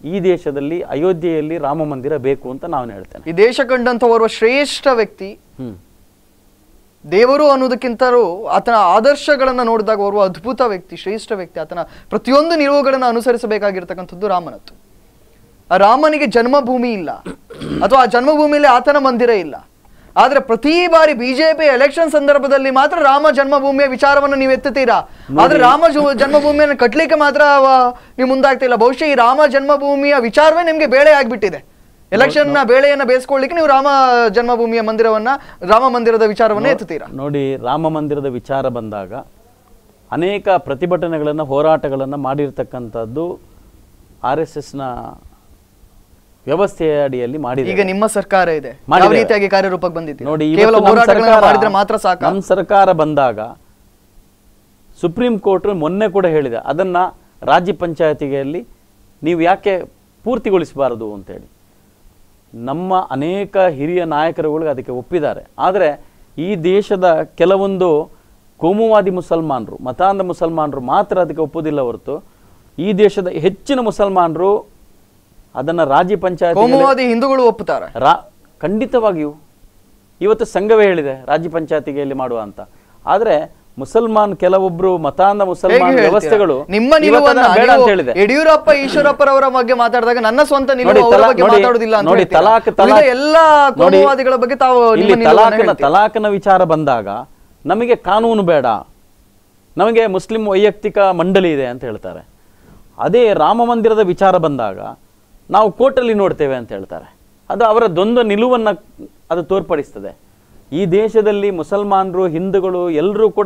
ಈ ದೇಶದಲ್ಲಿ ಅಯೋಧ್ಯೆಯಲ್ಲಿ ರಾಮ ಮಂದಿರ ಬೇಕು ಅಂತ ನಾನು ಹೇಳ್ತೇನೆ ಈ ದೇಶ ಕಂಡಂತ ಓರ್ವ ಶ್ರೇಷ್ಠ ವ್ಯಕ್ತಿ ಹ್ಮ್ ದೇವರು ಅನ್ನೋದಕ್ಕಿಂತಲೂ ಆತನ ಆದರ್ಶಗಳನ್ನ ನೋಡಿದಾಗ ಓರ್ವ ಅದ್ಭುತ ವ್ಯಕ್ತಿ ಶ್ರೇಷ್ಠ ವ್ಯಕ್ತಿ ಆತನ ಪ್ರತಿಯೊಂದು ನಿಲುವುಗಳನ್ನು ಅನುಸರಿಸಬೇಕಾಗಿರ್ತಕ್ಕಂಥದ್ದು ರಾಮನತ್ತು ಆ ರಾಮನಿಗೆ ಜನ್ಮಭೂಮಿ ಇಲ್ಲ ಅಥವಾ ಆ ಜನ್ಮಭೂಮಿಯಲ್ಲಿ ಆತನ ಮಂದಿರ ಇಲ್ಲ ಆದ್ರೆ ಪ್ರತಿ ಬಾರಿ ಬಿಜೆಪಿ ಎಲೆಕ್ಷನ್ ಸಂದರ್ಭದಲ್ಲಿ ಮಾತ್ರ ರಾಮ ಜನ್ಮಭೂಮಿಯ ವಿಚಾರವನ್ನು ನೀವು ಎತ್ತುತ್ತೀರಾ ಆದ್ರೆ ರಾಮ ಜು- ಜನ್ಮಭೂಮಿಯನ್ನು ಕಟ್ಲಿಕ್ಕೆ ಮಾತ್ರ ಅವ- ನೀವು ಮುಂದಾಗ್ತಿಲ್ಲ ಬಹುಶಃ ಈ ರಾಮ ಜನ್ಮಭೂಮಿಯ ವಿಚಾರವೇ ನಿಮ್ಗೆ ಬೇಳೆ ಆಗ್ಬಿಟ್ಟಿದೆ ಎಲೆಕ್ಷನ್ ನ ಬೇಳೆಯನ್ನ ಬೇಯಿಸ್ಕೊಳ್ಳಿಕ್ಕೆ ನೀವು ರಾಮ ಜನ್ಮಭೂಮಿಯ ಮಂದಿರವನ್ನ ರಾಮ ಮಂದಿರದ ವಿಚಾರವನ್ನ ಎತ್ತುತ್ತೀರಾ ನೋಡಿ ರಾಮ ಮಂದಿರದ ವಿಚಾರ ಬಂದಾಗ ಅನೇಕ ಪ್ರತಿಭಟನೆಗಳನ್ನು ಹೋರಾಟಗಳನ್ನು ಮಾಡಿರ್ತಕ್ಕಂಥದ್ದು ಆರ್ ಎಸ್ ಎಸ್ನ ವ್ಯವಸ್ಥೆಯ ಅಡಿಯಲ್ಲಿ ಮಾಡಿದೆ ಈಗ ನಿಮ್ಮ ಸರ್ಕಾರ ಇದೆ ಯಾವ ಮಾಡಿದ್ದೇವೆ. ರೀತಿಯಾಗಿ ಕಾರ್ಯರೂಪಕ್ಕೆ ಬಂದಿದೆ ನೋಡಿ ಕೇವಲ ಇವತ್ತು ನಮ್ಮ ಹೋರಾಟಗಳನ್ನ ಸರ್ಕಾರ- ಮಾಡಿದ್ರೆ ಮಾತ್ರ ಸಾಕ ನಮ್ಮ ಸರ್ಕಾರ ಬಂದಾಗ ಸುಪ್ರೀಂ ಕೋರ್ಟ್ ಮೊನ್ನೆ ಕೂಡ ಹೇಳಿದೆ ಅದನ್ನ ರಾಜ್ಯ ಪಂಚಾಯತಿಗೆಯಲ್ಲಿ ನೀವು ಯಾಕೆ ಪೂರ್ತಿಗೊಳಿಸಬಾರದು ಅಂತೇಳಿ ನಮ್ಮ ಅನೇಕ ಹಿರಿಯ ನಾಯಕರುಗಳು ಅದಕ್ಕೆ ಒಪ್ಪಿದ್ದಾರೆ ಆದರೆ ಈ ದೇಶದ ಕೆಲವೊಂದು ಕೋಮುವಾದಿ ಮುಸಲ್ಮಾನರು ಮತಾಂಧ ಮುಸಲ್ಮಾನರು ಮಾತ್ರ ಅದಕ್ಕೆ ಒಪ್ಪುವುದಿಲ್ಲ ಹೊರತು ಈ ದೇಶದ ಹೆಚ್ಚಿನ ಮುಸಲ್ಮಾನರು ಅದನ್ನ ರಾಜ್ಯ ಪಂಚಾಯತ್ ಕೋಮುವಾದಿ ಹಿಂದೂಗಳು ಒಪ್ಪುತ್ತಾರೆ ರಾ ಖಂಡಿತವಾಗಿಯೂ ಇವತ್ತು ಸಂಘವೇ ಹೇಳಿದೆ ರಾಜ್ಯ ಪಂಚಾಯತಿಗೆಯಲ್ಲಿ ಮಾಡುವ ಅಂತ ಆದ್ರೆ ಮುಸಲ್ಮಾನ್ ಕೆಲವೊಬ್ರು ಮತಾಂಧ ಹೇಗೆ ಮುಸಲ್ಮಾನ್ ಹೇಳ್ತೀರಾ? ವ್ಯವಸ್ಥೆಗಳು ನಿಮ್ಮ ಇವತ್ತು ನಿಲುವನ್ನ ಅದನ್ನ ಬೇಡ ನೀವು ಅಂತ ಹೇಳಿದೆ ಯಡಿಯೂರಪ್ಪ ಈಶ್ವರಪ್ಪರವರ ಬಗ್ಗೆ ಮಾತಾಡಿದಾಗ ನನ್ನ ಸ್ವಂತ ನಿಲುವು ನೋಡಿ, ಅವರ ತಲಾ- ಬಗ್ಗೆ ನೋಡಿ, ಮಾತಾಡುದಿಲ್ಲ ಅಂತ ನೋಡಿ, ಹೇಳ್ತೀರಾ? ತಲಾಕ್ ಉಳಿದ ತಲಾಕ್ ಎಲ್ಲಾ ನೋಡಿ, ಕೋಮುವಾದಿಗಳ ಬಗ್ಗೆ ತಾವು ನಿಮ್ಮ ಇಲ್ಲಿ ನಿಲುವನ್ನ ತಲಾಖನ ಹೇಳ್ತೀರಾ. ತಲಾಖನ ವಿಚಾರ ಬಂದಾಗ ನಮಗೆ ಕಾನೂನು ಬೇಡ ನಮಗೆ ಮುಸ್ಲಿಂ ವೈಯಕ್ತಿಕ ಮಂಡಳಿ ಇದೆ ಅಂತ ಹೇಳ್ತಾರೆ ಅದೇ ರಾಮ ಮಂದಿರದ ವಿಚಾರ ಬಂದಾಗ ನಾವು ಕೋರ್ಟಲ್ಲಿ ನೋಡ್ತೇವೆ ಅಂತ ಹೇಳ್ತಾರೆ ಅದು ಅವರ ದ್ವಂದ್ವ ನಿಲುವನ್ನ ಅದು ತೋರ್ಪಡಿಸ್ತದೆ ಈ ದೇಶದಲ್ಲಿ ಮುಸಲ್ಮಾನರು ಹಿಂದೂಗಳು ಎಲ್ಲರೂ ಕೂಡ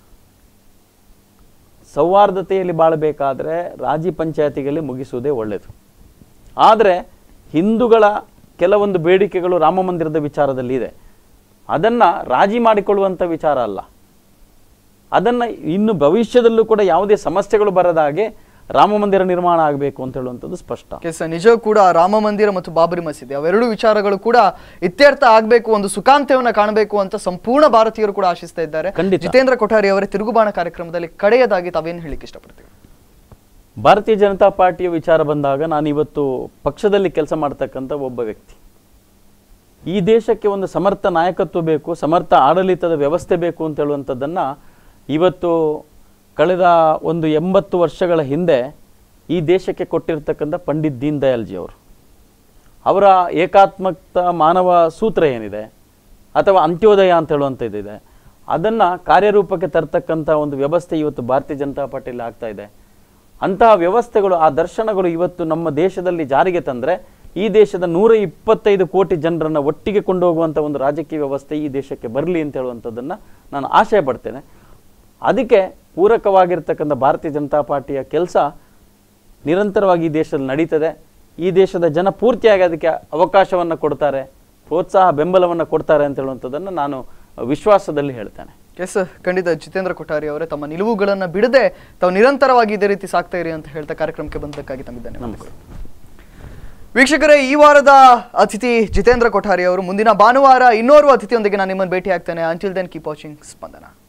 ಸೌಹಾರ್ದತೆಯಲ್ಲಿ ಬಾಳಬೇಕಾದ್ರೆ ರಾಜಿ ಪಂಚಾಯತಿಗಳಲ್ಲಿ ಮುಗಿಸುವುದೇ ಒಳ್ಳೆಯದು ಆದರೆ ಹಿಂದೂಗಳ ಕೆಲವೊಂದು ಬೇಡಿಕೆಗಳು ರಾಮ ಮಂದಿರದ ವಿಚಾರದಲ್ಲಿ ಇದೆ ಅದನ್ನು ರಾಜಿ ಮಾಡಿಕೊಳ್ಳುವಂಥ ವಿಚಾರ ಅಲ್ಲ ಅದನ್ನು ಇನ್ನು ಭವಿಷ್ಯದಲ್ಲೂ ಕೂಡ ಯಾವುದೇ ಸಮಸ್ಯೆಗಳು ಬರದ ಹಾಗೆ ರಾಮ ಮಂದಿರ ನಿರ್ಮಾಣ ಆಗಬೇಕು ಅಂತ ಹೇಳುವಂಥದ್ದು ಸ್ಪಷ್ಟ ಓಕೆ ಸರ್ ನಿಜ ಕೂಡ ರಾಮ ಮಂದಿರ ಮತ್ತು ಬಾಬರಿ ಮಸೀದಿ ಅವೆರಡು ವಿಚಾರಗಳು ಕೂಡ ಇತ್ಯರ್ಥ ಆಗಬೇಕು ಒಂದು ಸುಖಾಂತ್ಯವನ್ನ ಕಾಣಬೇಕು ಅಂತ ಸಂಪೂರ್ಣ ಭಾರತೀಯರು ಕೂಡ ಆಶಿಸ್ತಾ ಇದ್ದಾರೆ ಖಂಡಿತ. ಜಿತೇಂದ್ರ ಕೊಠಾರಿ ಅವರೇ ತಿರುಗುಬಾಣ ಕಾರ್ಯಕ್ರಮದಲ್ಲಿ ಕಡೆಯದಾಗಿ ತಾವೇನು ಹೇಳಿಕ್ಕೆ ಇಷ್ಟಪಡ್ತೀವಿ ಭಾರತೀಯ ಜನತಾ ಪಾರ್ಟಿಯ ವಿಚಾರ ಬಂದಾಗ ನಾನು ಇವತ್ತು ಪಕ್ಷದಲ್ಲಿ ಕೆಲಸ ಮಾಡ್ತಕ್ಕಂಥ ಒಬ್ಬ ವ್ಯಕ್ತಿ ಈ ದೇಶಕ್ಕೆ ಒಂದು ಸಮರ್ಥ ನಾಯಕತ್ವ ಬೇಕು ಸಮರ್ಥ ಆಡಳಿತದ ವ್ಯವಸ್ಥೆ ಬೇಕು ಅಂತ ಹೇಳುವಂಥದ್ದನ್ನು ಇವತ್ತು ಕಳೆದ ಒಂದು ಎಂಬತ್ತು ವರ್ಷಗಳ ಹಿಂದೆ ಈ ದೇಶಕ್ಕೆ ಕೊಟ್ಟಿರ್ತಕ್ಕಂಥ ಪಂಡಿತ್ ದೀನ್ ದಯಾಳ್ಜಿ ಅವರು ಅವರ ಏಕಾತ್ಮಕ ಮಾನವ ಸೂತ್ರ ಏನಿದೆ ಅಥವಾ ಅಂತ್ಯೋದಯ ಅಂತ ಹೇಳುವಂಥದ್ದಿದೆ ಅದನ್ನು ಕಾರ್ಯರೂಪಕ್ಕೆ ತರ್ತಕ್ಕಂಥ ಒಂದು ವ್ಯವಸ್ಥೆ ಇವತ್ತು ಭಾರತೀಯ ಜನತಾ ಪಾರ್ಟಿಯಲ್ಲಿ ಆಗ್ತಾ ಇದೆ ಅಂತಹ ವ್ಯವಸ್ಥೆಗಳು ಆ ದರ್ಶನಗಳು ಇವತ್ತು ನಮ್ಮ ದೇಶದಲ್ಲಿ ಜಾರಿಗೆ ತಂದರೆ ಈ ದೇಶದ ನೂರ ಇಪ್ಪತ್ತೈದು ಕೋಟಿ ಜನರನ್ನು ಒಟ್ಟಿಗೆ ಕೊಂಡೋಗುವಂಥ ಒಂದು ರಾಜಕೀಯ ವ್ಯವಸ್ಥೆ ಈ ದೇಶಕ್ಕೆ ಬರಲಿ ಅಂತ ಹೇಳುವಂಥದ್ದನ್ನು ನಾನು ಆಶಯ ಪಡ್ತೇನೆ ಅದಕ್ಕೆ ಪೂರಕವಾಗಿರ್ತಕ್ಕಂಥ ಭಾರತೀಯ ಜನತಾ ಪಾರ್ಟಿಯ ಕೆಲಸ ನಿರಂತರವಾಗಿ ಈ ದೇಶದಲ್ಲಿ ನಡೀತದೆ ಈ ದೇಶದ ಜನ ಪೂರ್ತಿಯಾಗಿ ಅದಕ್ಕೆ ಅವಕಾಶವನ್ನು ಕೊಡ್ತಾರೆ ಪ್ರೋತ್ಸಾಹ ಬೆಂಬಲವನ್ನು ಕೊಡ್ತಾರೆ ಅಂತ ಹೇಳುವಂಥದ್ದನ್ನು ನಾನು ವಿಶ್ವಾಸದಲ್ಲಿ ಹೇಳ್ತೇನೆ ಎಸ್ ಖಂಡಿತ ಜಿತೇಂದ್ರ ಕೊಠಾರಿ ಅವರೇ ತಮ್ಮ ನಿಲುವುಗಳನ್ನ ಬಿಡದೆ ತಾವು ನಿರಂತರವಾಗಿ ಇದೇ ರೀತಿ ಸಾಕ್ತಾ ಇರಿ ಅಂತ ಹೇಳ್ತಾ ಕಾರ್ಯಕ್ರಮಕ್ಕೆ ಬಂದಕ್ಕಾಗಿ ತಮಗೆ ಧನ್ಯವಾದಗಳು ವೀಕ್ಷಕರೇ ಈ ವಾರದ ಅತಿಥಿ ಜಿತೇಂದ್ರ ಕೊಠಾರಿ ಅವರು ಮುಂದಿನ ಭಾನುವಾರ ಇನ್ನೋರ್ವ ಅತಿಥಿಯೊಂದಿಗೆ ನಾನು ನಿಮ್ಮನ್ನು ಭೇಟಿ ಆಗ್ತೇನೆ ಅಂಟಿಲ್ ದೆನ್ ಕೀಪ್ ವಾಚಿಂಗ್ ಸ್ಪಂದನ